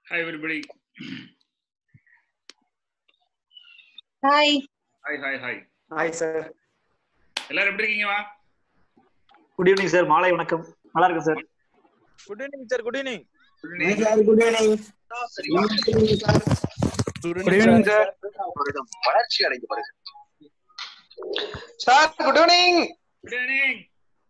Hi, everybody. Hi Hi, hi, hi. Hi sir எல்லாரும் எப்படி இருக்கீங்க வா குட் ஈவினிங் சார் மாலை வணக்கம் நல்லா இருக்கு sir good evening sir good evening good evening good evening sir வளர்ச்சி அடைந்து வருகிறது sir good evening good evening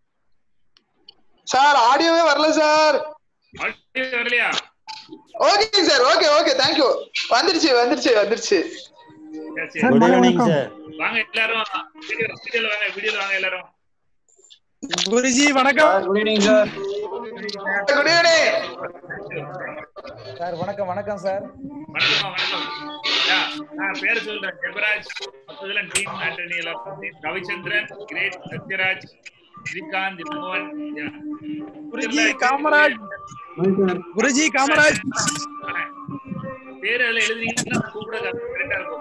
sir ஆடியோவே வரல சார் வரலையா okay sir okay okay thank you வந்துருச்சு வந்துருச்சு வந்துருச்சு சரி, சரி. குட் ஈவினிங் சார் வாங்க எல்லாரும் வீடியோ வீடியோல வாங்க வீடியோல வாங்க எல்லாரும் குருஜி வணக்கம் good evening sir good evening sir வணக்கம் வணக்கம் சார் வணக்கம் வணக்கம் யா, நான் பேர் சொல்றேன் ஜெபராஜ் மொத்தத்துல டீம் ஆண்டனி எல்லாரும் ரவிச்சந்திரன் கிரேட் சத்யராஜ் ஸ்ரீகாந்த் பகவான் யா. குருஜி காமராஜ் குருஜி காமராஜ் பேர் அதுல எழுதுனீங்கன்னா கூப்பிட கரெக்டா இருக்கும்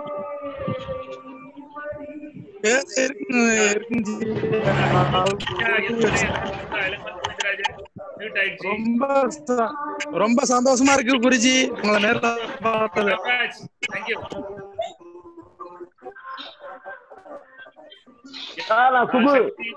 யா, எத்தனை- எலமன் கோவிந்தராஜன் மியூட் ஆயிடுச்சு ரொம்ப ச- ரொம்ப சந்தோஷமா இருக்கு குருஜி உங்களை நேர்ல பார்த்தது ஜெபராஜ் தேங்க்யூ சுபு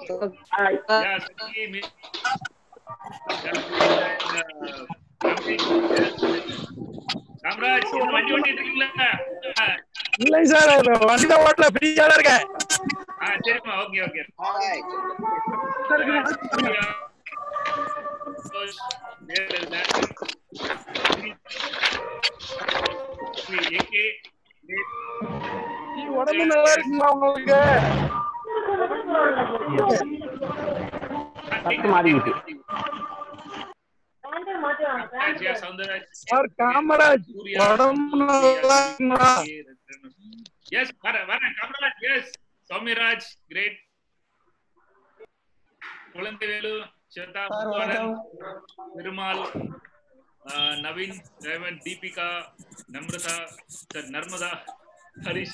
காமராஜ் இந்த வண்டி ஓட்டிட்டு இருக்கீங்களா ஆ, இல்லை சார் வண்டியில ஓட்டல ஃப்ரீயா தான் இருக்கேன் ஆ சரிம்மா ஓகே ஓகே ஏகே நீ உடம்பு நல்லா இருக்குங்களா உங்களுக்கு சார் காமராஜ் உடம்பு நல்லா இருக்குங்களா எஸ் வர வரேன் Kamaraj yes Soumiyaraj great Kuzhandaivelu Swetha Muthuvanan Perumal ah, Naveen Revan Deepika Namratha sir Narmada Harish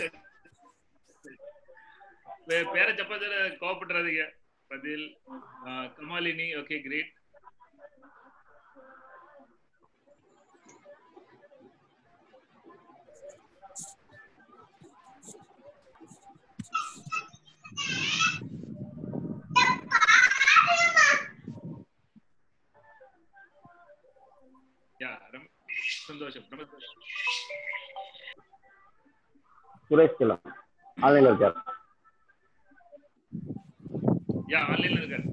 வே- பேரை ஜப்பாத்துல கோவப்பட்டுறாதீங்க பதில் ah, Kamalini okay great yeah ரொம்ப சந்தோஷம் ரொம்ப சந்தோஷம். சுரேஷ் கிலம் ஆன்லைன்ல இருக்கார் யா ஆன்லைன்ல இருக்காரு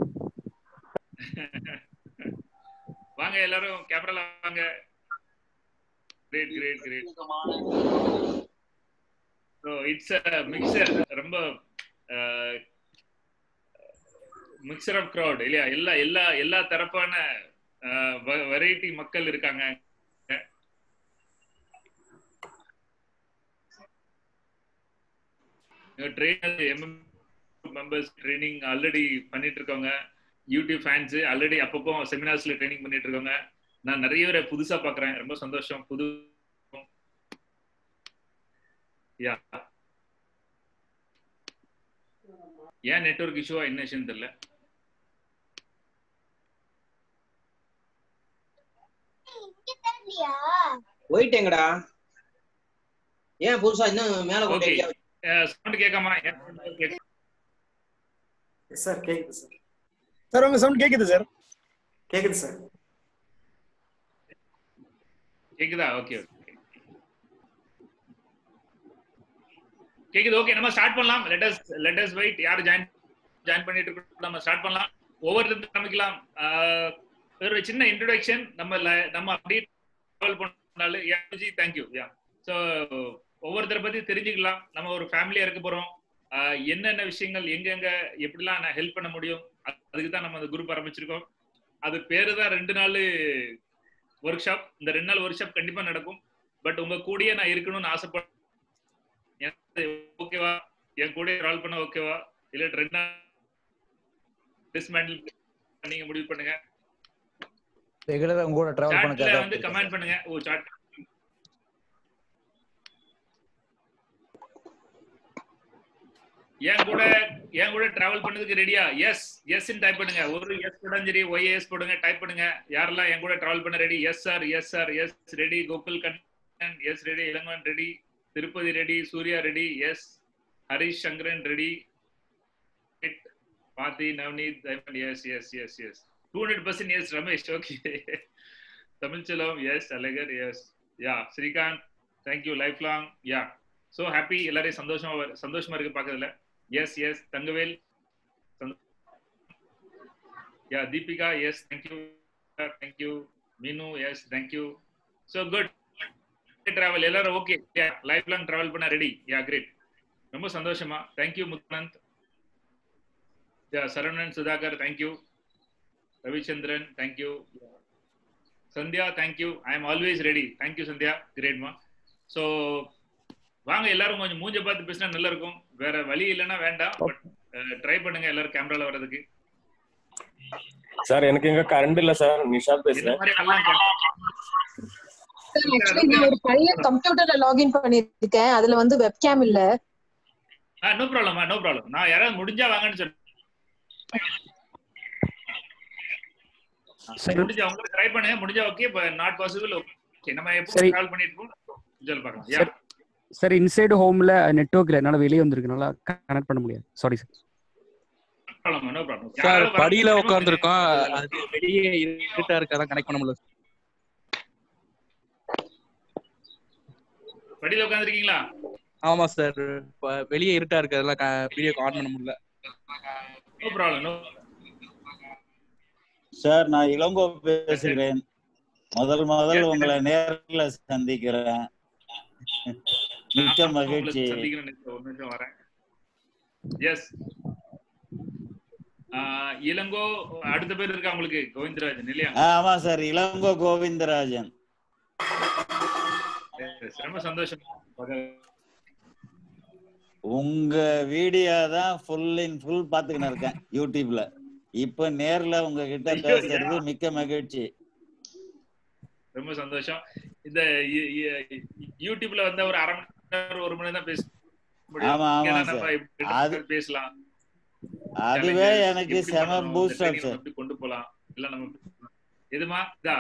வாங்க எல்லாரும் கேமரால வாங்க great great great so it's a mixture ரொம்ப மிக்சர் ஆஃப் crowd இல்லையா எல்லா எல்லா எல்லா தரப்பான வெரைட்டி மக்கள் இருக்காங்க trainer hmm members training already பண்ணிட்டு இருக்காங்க யூடியூப் ஃபேன்ஸ் ஆல்ரெடி அப்பப்போ செமினார்ஸ்ல ட்ரைனிங் பண்ணிட்டு இருக்காங்க நான் நிறைய பேரை புதுசா பாக்குறேன் ரொம்ப சந்தோஷம் புது யா ஏன் நெட்வொர்க் இஷ்யூவா என்ன விஷயம் தெரியல ஒயிட் எங்கடா ஏன் புதுசா இன்னும் மேல கொண்டு Okay. வைக்க சவுண்ட் கேட்காம ஏன் sound கேட்க- சார் கேக்குது சார் சார் உங்க சவுண்ட் கேக்குது சார் கேக்குது சார் கேக்குதா ஓகே ஓகே கேக்குது ஓகே நம்ம ஸ்டார்ட் பண்ணலாம் let us let us wait யார் ஜாயின் ஜாயின் பண்ணிட்டு இருக்கோம் நம்ம ஸ்டார்ட் பண்ணலாம் ஒவ்வொருத்தருக்கு ஆரம்பிக்கலாம் ஆஹ் ஒரு சின்ன இன்ட்ரோடக்ஷன் நம்ம ல- நம்ம அப்படியே ட்ராவல் பண்ணாலும் யாஜி தேங்க்யூ யா ஸோ ஒவ்வொருத்தரை பத்தி தெரிஞ்சுக்கலாம் நம்ம ஒரு ஃபேமிலியா இருக்க போறோம் ஆஹ் என்னென்ன விஷயங்கள் எங்கெங்க எப்படிலாம் நான் ஹெல்ப் பண்ண முடியும் அது- அதுக்கு தான் நம்ம அந்த குரூப் ஆரம்பிச்சிருக்கோம் அது பேரு தான் ரெண்டு நாள் ஒர்க் ஷாப் இந்த ரெண்டு நாள் ஒர்க் ஷாப் கண்டிப்பா நடக்கும் பட் உங்க கூடயே நான் இருக்கணும்னு ஆசைப்படுறேன் ஓகேவா என் கூட ரால் பண்ண ஓகேவா இல்ல ரெண்டு நாள் டிஸ்மேண்டில் நீங்க முடிவு பண்ணுங்க ரெகுலரா உங்க கூட டிராவல் பண்ண சாட்ல வந்து கமெண்ட் பண்ணுங்க ஓ சாட் என் கூட என் கூட டிராவல் பண்ணதுக்கு ரெடியா எஸ் எஸ் டைப் பண்ணுங்க ஒரு எஸ் போட்டாலும் சரி ஒய் எஸ் போடுங்க டைப் பண்ணுங்க யாரெல்லாம் என் கூட டிராவல் பண்ண ready yes sir yes sir yes ready Gokul Kannan yes ready Ilangavan ready Tirupati ready Surya ready yes Harish Sankaran ready மாத்தி Navneeth yes yes yes yes two hundred percent yes Ramesh okay Tamilselvam yes Azhagar yes yeah Srikanth thank you life long yeah so happy எல்லாரையும் சந்தோஷமா வ- சந்தோஷமா இருக்கு பார்க்கறதுல yes yes Thangavel yeah Deepika yes thank you thank you Meenu yes thank you so good travel எல்லாரும் okay yeah life long travel பண்ண ready yeah great ரொம்ப சந்தோஷமா thank you Muthanand yeah Saravanan Sudhakar thank you Ravichandran thank you Sandhya thank you I am always ready thank you Sandhya கிரேட்மா ஸோ வாங்க எல்லாரும் கொஞ்சம் மூஞ்ச பார்த்து பேசினா நல்லா இருக்கும் வேற வழி இல்லைன்னா வேண்டாம் பட் ட்ரை பண்ணுங்க எல்லாரும் கேமரால வர்றதுக்கு சார் எனக்கு இங்க கரண்ட் இல்ல சார் நிஷா இந்த பேசுறேன் மாதிரி எல்லாம் சார் ஆக்சுவலி நான் ஒரு பழைய கம்ப்யூட்டர்ல லாகின் பண்ணிருக்கேன் அதுல வந்து வெப்கேம் இல்ல நோ ப்ராப்ளம் நோ ப்ராப்ளம் நான் யாராவது முடிஞ்சா வாங்கன்னு சொல்றேன் முடிஞ்சா அவங்க ட்ரை பண்ணுங்க முடிஞ்சா ஓகே நாட் பாசிபிள் ஓகே நம்ம எப்போ சரி. கால் பண்ணிட்டு இருப்போம் சொல்லி பார்க்கலாம் யா சரி. சார் இன்சைடு ஹோம்ல நெட்ஒர்க்ல என்னால வெளியே வந்திருக்கனால கனெக்ட் பண்ண முடியாது sorry sir problem no problem sir படியில உட்காந்துருக்கோம் அது வெளியே இருட்டா இருக்காதான் கனெக்ட் பண்ண முடியல படியில உட்காந்துருக்கீங்களா ஆமா சார் வெளியே இருட்டா இருக்கு அதெல்லாம் வீடியோ ஆன் பண்ண முடியல நோ ப்ராப்ளம் நோ சார் நான் இளங்கோ பேசுகிறேன் முதல் முதல் உங்களை நேர்ல சந்திக்கிறேன் மிக்க மகிழ்ச்சி சந்திக்கிறேன் ஒரு நிமிஷம் வரேன் எஸ் இளங்கோ அடுத்த பேர் இருக்கா உங்களுக்கு கோவிந்தராஜன் இல்லையா ஆ, ஆமா சார் இளங்கோ கோவிந்தராஜன் Yes, ரொம்ப சந்தோஷம் உங்க வீடியோ தான் ஃபுல் இன் ஃபுல் பாத்துக்கின்னு இருக்கேன் யூடியூப்ல இப்ப நேர்ல உங்ககிட்ட ஐயோ, பேசுறது யா. மிக்க மகிழ்ச்சி ரொம்ப சந்தோஷம் இந்த இ- இ- யூடியூப்ல வந்து ஒரு அரை மணி நேரம் ஒரு மணி நேரம் தான் பேச முடியும். ஆமா, ஆமா இங்கன்னா சார். நம்ம இப்படி அது- பேசலாம் அதுவே challenges, எனக்கு எப்படி செம பண்ணணும், பூஸ்ட் இந்த அப் training நம்ம சார் எப்படி கொண்டு போலாம் இல்ல நம்ம எதுமா இதா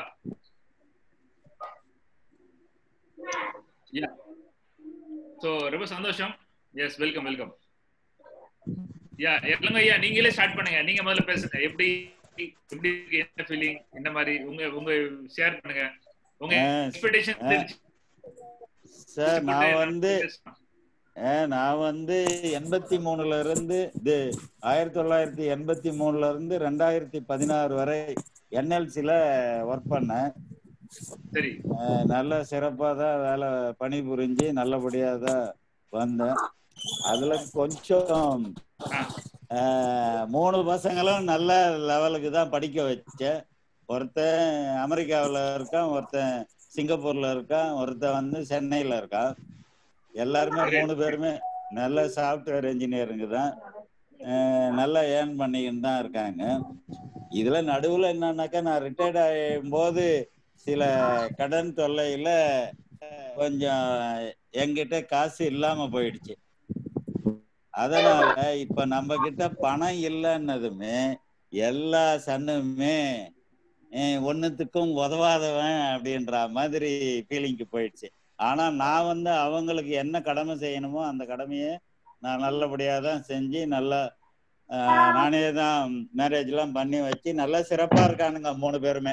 யா சோ ரொம்ப சந்தோஷம் எஸ் வெல்கம் வெல்கம் யா இல்லங்க ஐயா நீங்களே ஸ்டார்ட் பண்ணுங்க நீங்க முதல்ல பேசுங்க எப்படி எப்படி இருக்கு, என்ன ஃபீலிங் என்ன மாதிரி உங்க உங்க ஷேர் பண்ணுங்க உங்க ஆ, எக்ஸ்பெக்டேஷன் ஆ. சார் நான் வந்து அஹ், நான் வந்து எண்பத்தி மூணுல இருந்து இது ஆயிரத்தி தொள்ளாயிரத்தி எண்பத்தி மூணுல இருந்து ரெண்டாயிரத்தி பதினாறு வரை என்எல்சில ஒர்க் பண்ணேன் சரி அஹ், நல்ல சிறப்பாக தான் வேலை பணிபுரிஞ்சு நல்லபடியாக தான் வந்தேன் அதுல கொஞ்சம் அஹ், மூணு பசங்களும் நல்ல லெவலுக்கு தான் படிக்க வச்சேன் ஒருத்தன் அமெரிக்காவில் இருக்கான் ஒருத்தன் சிங்கப்பூர்ல இருக்கான் ஒருத்தன் வந்து சென்னையில இருக்கான் எல்லாருமே மூணு பேருமே நல்ல சாஃப்ட்வேர் இன்ஜினியருங்க தான் அஹ் நல்லா ஏர்ன் பண்ணிக்கின்னு தான் இருக்காங்க இதுல நடுவுல என்னன்னாக்கா நான் ரிட்டையர்ட் ஆகும் போது சில கடன் தொல்லையில கொஞ்சம் என்கிட்ட காசு இல்லாம போயிடுச்சு அதனால இப்ப நம்ம கிட்ட பணம் இல்லைன்னதுமே எல்லா சன்னுமே அஹ் ஒண்ணுத்துக்கும் உதவாதவன் அப்படின்ற மாதிரி ஃபீலிங்க்கு போயிடுச்சு ஆனா நான் வந்து அவங்களுக்கு என்ன கடமை செய்யணுமோ அந்த கடமையை நான் நல்லபடியா தான் செஞ்சு நல்லா ஆஹ் நானே தான் மேரேஜ் எல்லாம் பண்ணி வச்சு நல்லா சிறப்பா இருக்கானுங்க மூணு பேருமே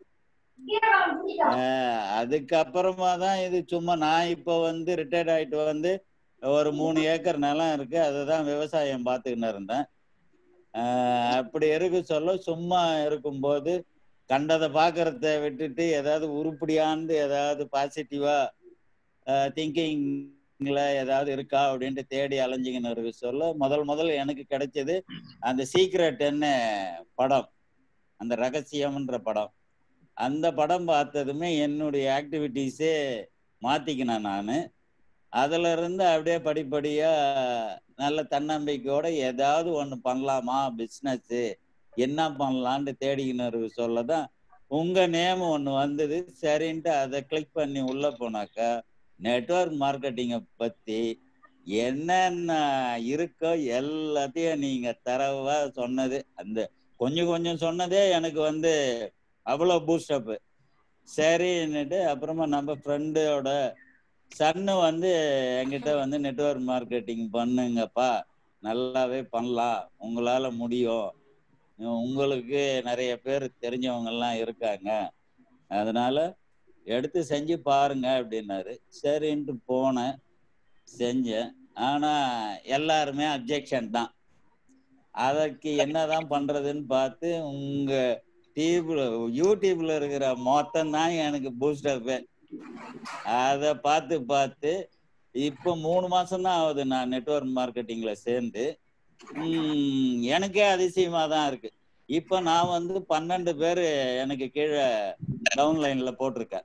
ஆஹ் அதுக்கப்புறமா தான் இது சும்மா நான் இப்போ வந்து ரிட்டையர்ட் ஆயிட்டு வந்து ஒரு மூணு ஏக்கர் நிலம் இருக்கு அதை தான் விவசாயம் பார்த்துக்கின்னு இருந்தேன் ஆஹ் அப்படி இருக்கு சொல்ல சும்மா இருக்கும்போது கண்டதை பார்க்கறத விட்டுட்டு ஏதாவது உருப்படியானது ஏதாவது பாசிட்டிவா திங்கிங்ல ஏதாவது இருக்கா அப்படின்ட்டு தேடி அலைஞ்சிங்கன்னு இருக்கு சொல்ல முதல் முதல் எனக்கு கிடைச்சது அந்த சீக்ரெட் என்ன படம் அந்த ரகசியம்ன்ற படம் அந்த படம் பார்த்ததுமே என்னுடைய ஆக்டிவிட்டீஸே மாத்திக்கினேன் நான் அதுல இருந்து அப்படியே படிப்படியா நல்ல தன்னம்பிக்கையோட ஏதாவது ஒண்ணு பண்ணலாமா பிஸ்னஸ் என்ன பண்ணலான்ட்டு தேடிக்கின்னு இருக்கு சொல்லதான் உங்க நேம் ஒண்ணு வந்தது சரின்ட்டு அதை கிளிக் பண்ணி உள்ள போனாக்கா நெட்வொர்க் மார்க்கெட்டிங்கை பத்தி என்னென்ன இருக்கோ எல்லாத்தையும் நீங்க தரவா சொன்னது அந்த கொஞ்சம் கொஞ்சம் சொன்னதே எனக்கு வந்து அவ்வளோ பூஸ்டப் சரின்னுட்டு அப்புறமா நம்ம ஃப்ரெண்டோட சன்னு வந்து என்கிட்ட வந்து நெட்வொர்க் மார்க்கெட்டிங் பண்ணுங்கப்பா நல்லாவே பண்ணலாம் உங்களால முடியும் உங்களுக்கு நிறைய பேர் தெரிஞ்சவங்க எல்லாம் இருக்காங்க அதனால எடுத்து செஞ்சு பாருங்க அப்படின்னாரு சரின்ட்டு போனேன் செஞ்சேன் ஆனா எல்லாருமே அப்ஜெக்ஷன் தான் அதற்கு என்னதான் பண்றதுன்னு பார்த்து உங்க டியூப்ல யூடியூப்ல இருக்கிற மொத்தம் தான் எனக்கு பூஸ்டப் அதை பார்த்து பார்த்து இப்போ மூணு மாசம் தான் ஆகுது நான் நெட்வொர்க் மார்க்கெட்டிங்ல சேர்ந்து உம், எனக்கே அதிசயமா தான் இருக்கு இப்போ நான் வந்து பன்னெண்டு பேர் எனக்கு கீழே டவுன்லைன்ல போட்டிருக்கேன்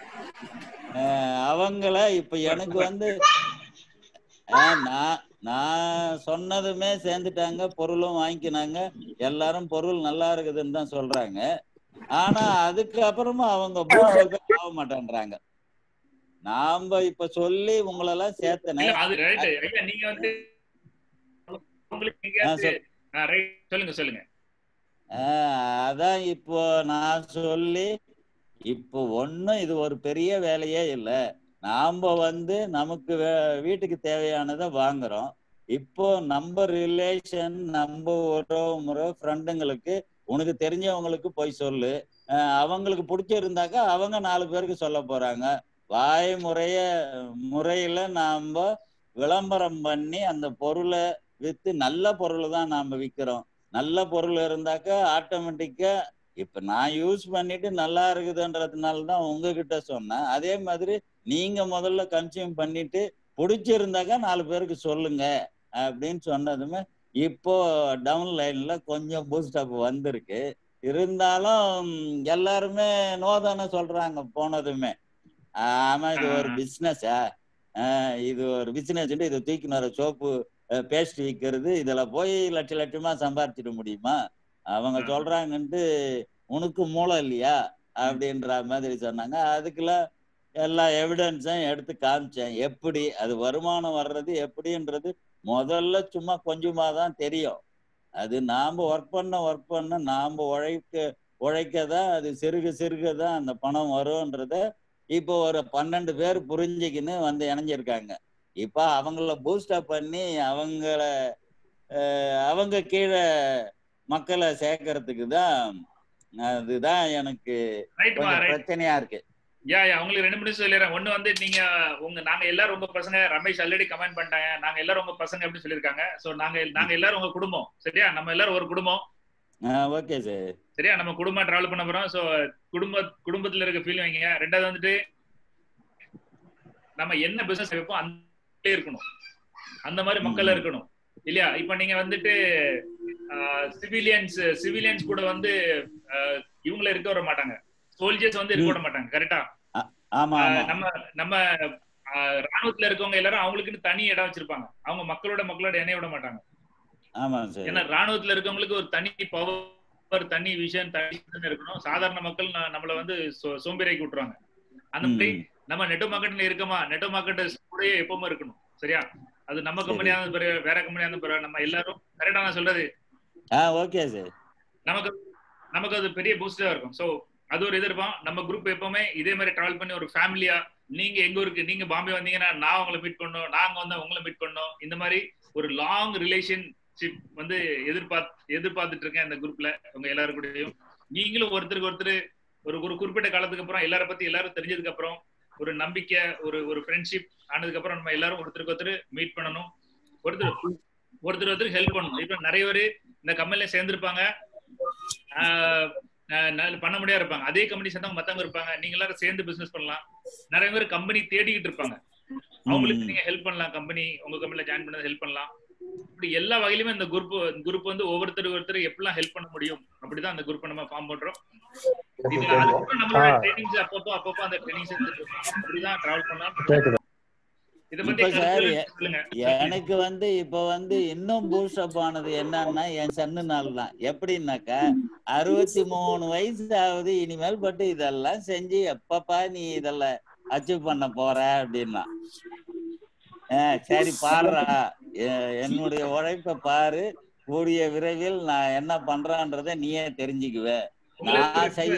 அஹ் அவங்கள இப்ப எனக்கு வந்து அஹ் நான் நான் சொன்னதுமே சேர்ந்துட்டாங்க பொருளும் வாங்கிக்கினாங்க எல்லாரும் பொருள் நல்லா இருக்குதுன்னு தான் சொல்றாங்க ஆனா அதுக்கு அப்புறமா அவங்க பூஸ்டப்பே ஆக மாட்டேன்றாங்க நாம இப்ப சொல்லி உங்களெல்லாம் இல்ல சேர்த்தனே அது ரைட் ஐயா நீங்க வந்து உங்களுக்கு ஆ, எங்கேயாவது சொல். ரைட் சொல்லுங்க சொல்லுங்க ஆஹ் அதான் இப்போ நான் சொல்லி இப்போ ஒண்ணும் இது ஒரு பெரிய வேலையே இல்லை நாம வந்து நமக்கு வே- வீட்டுக்கு தேவையானதை வாங்குறோம் இப்போ நம்ம ரிலேஷன் நம்ம உறவு முறை ஃப்ரெண்டுங்களுக்கு உனக்கு தெரிஞ்சவங்களுக்கு போய் சொல்லு ஆஹ் அவங்களுக்கு பிடிச்சிருந்தாக்கா அவங்க நாலு பேருக்கு சொல்ல போறாங்க வாய் முறைய முறையில நாம விளம்பரம் பண்ணி அந்த பொருளை வித்து நல்ல பொருள் தான் நாம விற்கிறோம் நல்ல பொருள் இருந்தாக்கா ஆட்டோமேட்டிக்கா இப்ப நான் யூஸ் பண்ணிட்டு நல்லா இருக்குதுன்றதுனால தான் உங்ககிட்ட சொன்னேன் அதே மாதிரி நீங்க முதல்ல கன்சியூம் பண்ணிட்டு பிடிச்சிருந்தாக்கா நாலு பேருக்கு சொல்லுங்க அப்படின்னு சொன்னதுமே இப்போ டவுன் லைன்ல கொஞ்சம் பூஸ்டப் வந்திருக்கு இருந்தாலும் ம், எல்லாருமே நோ தானே சொல்றாங்க போனதுமே ஆமா இது ஒரு பிசினஸா இது ஒரு பிசினஸ் இதை தூக்கின வர சோப்பு பேஸ்ட் விற்கிறது இதுல போய் லட்ச லட்சமா சம்பாரிச்சிட முடியுமா அவங்க சொல்றாங்கன்ட்டு உனக்கு மூளை இல்லையா அப்படின்ற மாதிரி சொன்னாங்க அதுக்குள்ள எல்லா எவிடன்ஸும் எடுத்து காமிச்சேன் எப்படி அது வருமானம் வர்றது எப்படின்றது முதல்ல சும்மா கொஞ்சமா தான் தெரியும் அது நாம ஒர்க் பண்ண ஒர்க் பண்ண நாம உழைக்க உழைக்க தான் அது சிறுக சிறுக தான் அந்த பணம் வரும்ன்றத இப்போ ஒரு பன்னெண்டு பேர் புரிஞ்சுக்கின்னு வந்து இணைஞ்சிருக்காங்க இப்போ அவங்கள பூஸ்டப் பண்ணி அவங்கள அஹ், அவங்க கீழே மக்களை சேர்க்கறதுக்கு தான் அதுதான் எனக்கு ரைட்மா கொஞ்சம் ரைட் பிரச்சனையா இருக்கு யா யா உங்களுக்கு ரெண்டு நிமிஷம் சொல்லிடுறேன் ஒண்ணு வந்து நீங்க உங்க நாங்க எல்லாரும் உங்க பசங்க ரமேஷ் ஆல்ரெடி கமெண்ட் பண்ணிட்டாங்க நாங்க எல்லாரும் உங்க பசங்க அப்படின்னு சொல்லியிருக்காங்க சோ நாங்க நாங்க எல்லாரும் உங்க குடும்பம் சரியா நம்ம எல்லாரும் ஒரு குடும்பம் ஓகே சார் சரியா நம்ம குடும்பம் டிராவல் பண்ண போறோம் சோ குடும்ப குடும்பத்துல இருக்க ஃபீல் வைங்க ரெண்டாவது வந்துட்டு நம்ம என்ன பிசினஸ் வைப்போம் அந்த இருக்கணும் அந்த மாதிரி மக்கள் இருக்கணும் இல்லையா இப்ப நீங்க வந்துட்டு சிவிலியன்ஸ் சிவிலியன்ஸ் கூட வந்து ஆஹ், இவங்கள இருக்க விட மாட்டாங்க சோல்ஜர்ஸ் வந்து இருக்க விட மாட்டாங்க கரெக்டா ஆமா ஆமா நம்ம நம்ம ஆஹ், ராணுவத்துல இருக்கவங்க எல்லாரும் அவங்களுக்குன்னு தனி இடம் வச்சிருப்பாங்க அவங்க மக்களோட மக்களோட இணைய விட மாட்டாங்க ஆமா சார் ஏன்னா ராணுவத்துல இருக்கவங்களுக்கு ஒரு தனி பவர் தனி விஷயம் தனி இதுன்னு இருக்கணும் சாதாரண மக்கள் ந- நம்மள வந்து சோ- சோம்பேறியாக்கி விட்டுருவாங்க அந்த மாதிரி நம்ம நெட்டோ மார்க்கெட்ல இருக்கோமா நெட்டோ மார்க்கெட் கூடயே எப்பவுமே இருக்கணும் சரியா அது நம்ம கம்பெனியா இருந்தாலும் பரவாயில்ல, வேற கம்பெனியா இருந்தாலும் பரவாயில்ல, நம்ம எல்லாரும் கரெக்டா நான் சொல்றது ஆ ஓகே சார் நமக்கு நமக்கு அது பெரிய பூஸ்டா இருக்கும் சோ அது ஒரு இது இருக்கும் நம்ம குரூப் எப்பவுமே இதே மாதிரி டிராவல் பண்ணி ஒரு ஃபேமிலியா நீங்க எங்க ஊருக்கு நீங்க பாம்பே வந்தீங்கன்னா நான் உங்களை மீட் பண்ணணும் நாங்க வந்து உங்களை மீட் பண்ணணும் இந்த மாதிரி ஒரு லாங் ரிலேஷன்ஷிப் வந்து எதிர்பார்த்து எதிர்பார்த்துட்டு இருக்கேன் இந்த குரூப்ல உங்க எல்லாரும் கூடயும் நீங்களும் ஒருத்தருக்கு ஒருத்தர் ஒரு ஒரு குறிப்பிட்ட காலத்துக்கு அப்புறம் எல்லார பத்தி எல்லாரும் தெரிஞ்சதுக்கு அப்புறம் ஒரு நம்பிக்கை ஒரு ஒரு ஃப்ரெண்ட்ஷிப் ஆனதுக்கு அப்புறம் நம்ம எல்லாரும் ஒருத்தருக்கு ஒருத்தர் மீட் பண்ணணும் ஒருத்தர் ஒருத்தர் ஒருத்தர் ஹெல்ப் பண்ணணும் இப்ப நிறைய பேர் இந்த கம்பெனில சேர்ந்திருப்பாங்க ஆஹ் ஆஹ் நல்ல பண்ண முடியாது இருப்பாங்க அதே கம்பெனி சேர்ந்தவங்க மத்தவங்க இருப்பாங்க நீங்க எல்லாரும் சேர்ந்து பிசினஸ் பண்ணலாம் நிறைய பேர் கம்பெனி தேடிக்கிட்டு இருப்பாங்க அவங்களுக்கு நீங்க ஹெல்ப் பண்ணலாம் கம்பெனி உங்க கம்பெனில ஜாயின் பண்ணது ஹெல்ப் பண்ணலாம் இப்படி எல்லா வகையிலுமே இந்த குரூப் குரூப் வந்து ஒவ்வொருத்தர் ஒருத்தர் எப்படிலாம் ஹெல்ப் பண்ண முடியும் அப்படிதான் அந்த குரூப் நம்ம ஃபார்ம் பண்றோம் இது அதுக்கப்புறம் நம்மளோட ட்ரைனிங்ஸ் அப்பப்போ அப்பப்போ அந்த ட்ரைனிங்ஸ் அப்படிதான் டிராவல் பண்ணலாம் இத பத்தி இப்ப சார் கருத்து சொல்லுங்க எனக்கு வந்து இப்ப வந்து இன்னும் பூஸ்டப் ஆனது என்னன்னா என் சன்னு நாள் தான் எப்படின்னாக்கா அறுபத்தி மூணு வயசு ஆகுது இனிமேல் பட்டு இதெல்லாம் செஞ்சு எப்பப்பா நீ இதெல்லாம் அச்சீவ் பண்ண போற அப்படின்னா அஹ் சரி பாருடா எ- என்னுடைய உழைப்ப பாரு கூடிய விரைவில் நான் என்ன பண்றேன்றதை நீயே தெரிஞ்சுக்குவ நான் செய்ய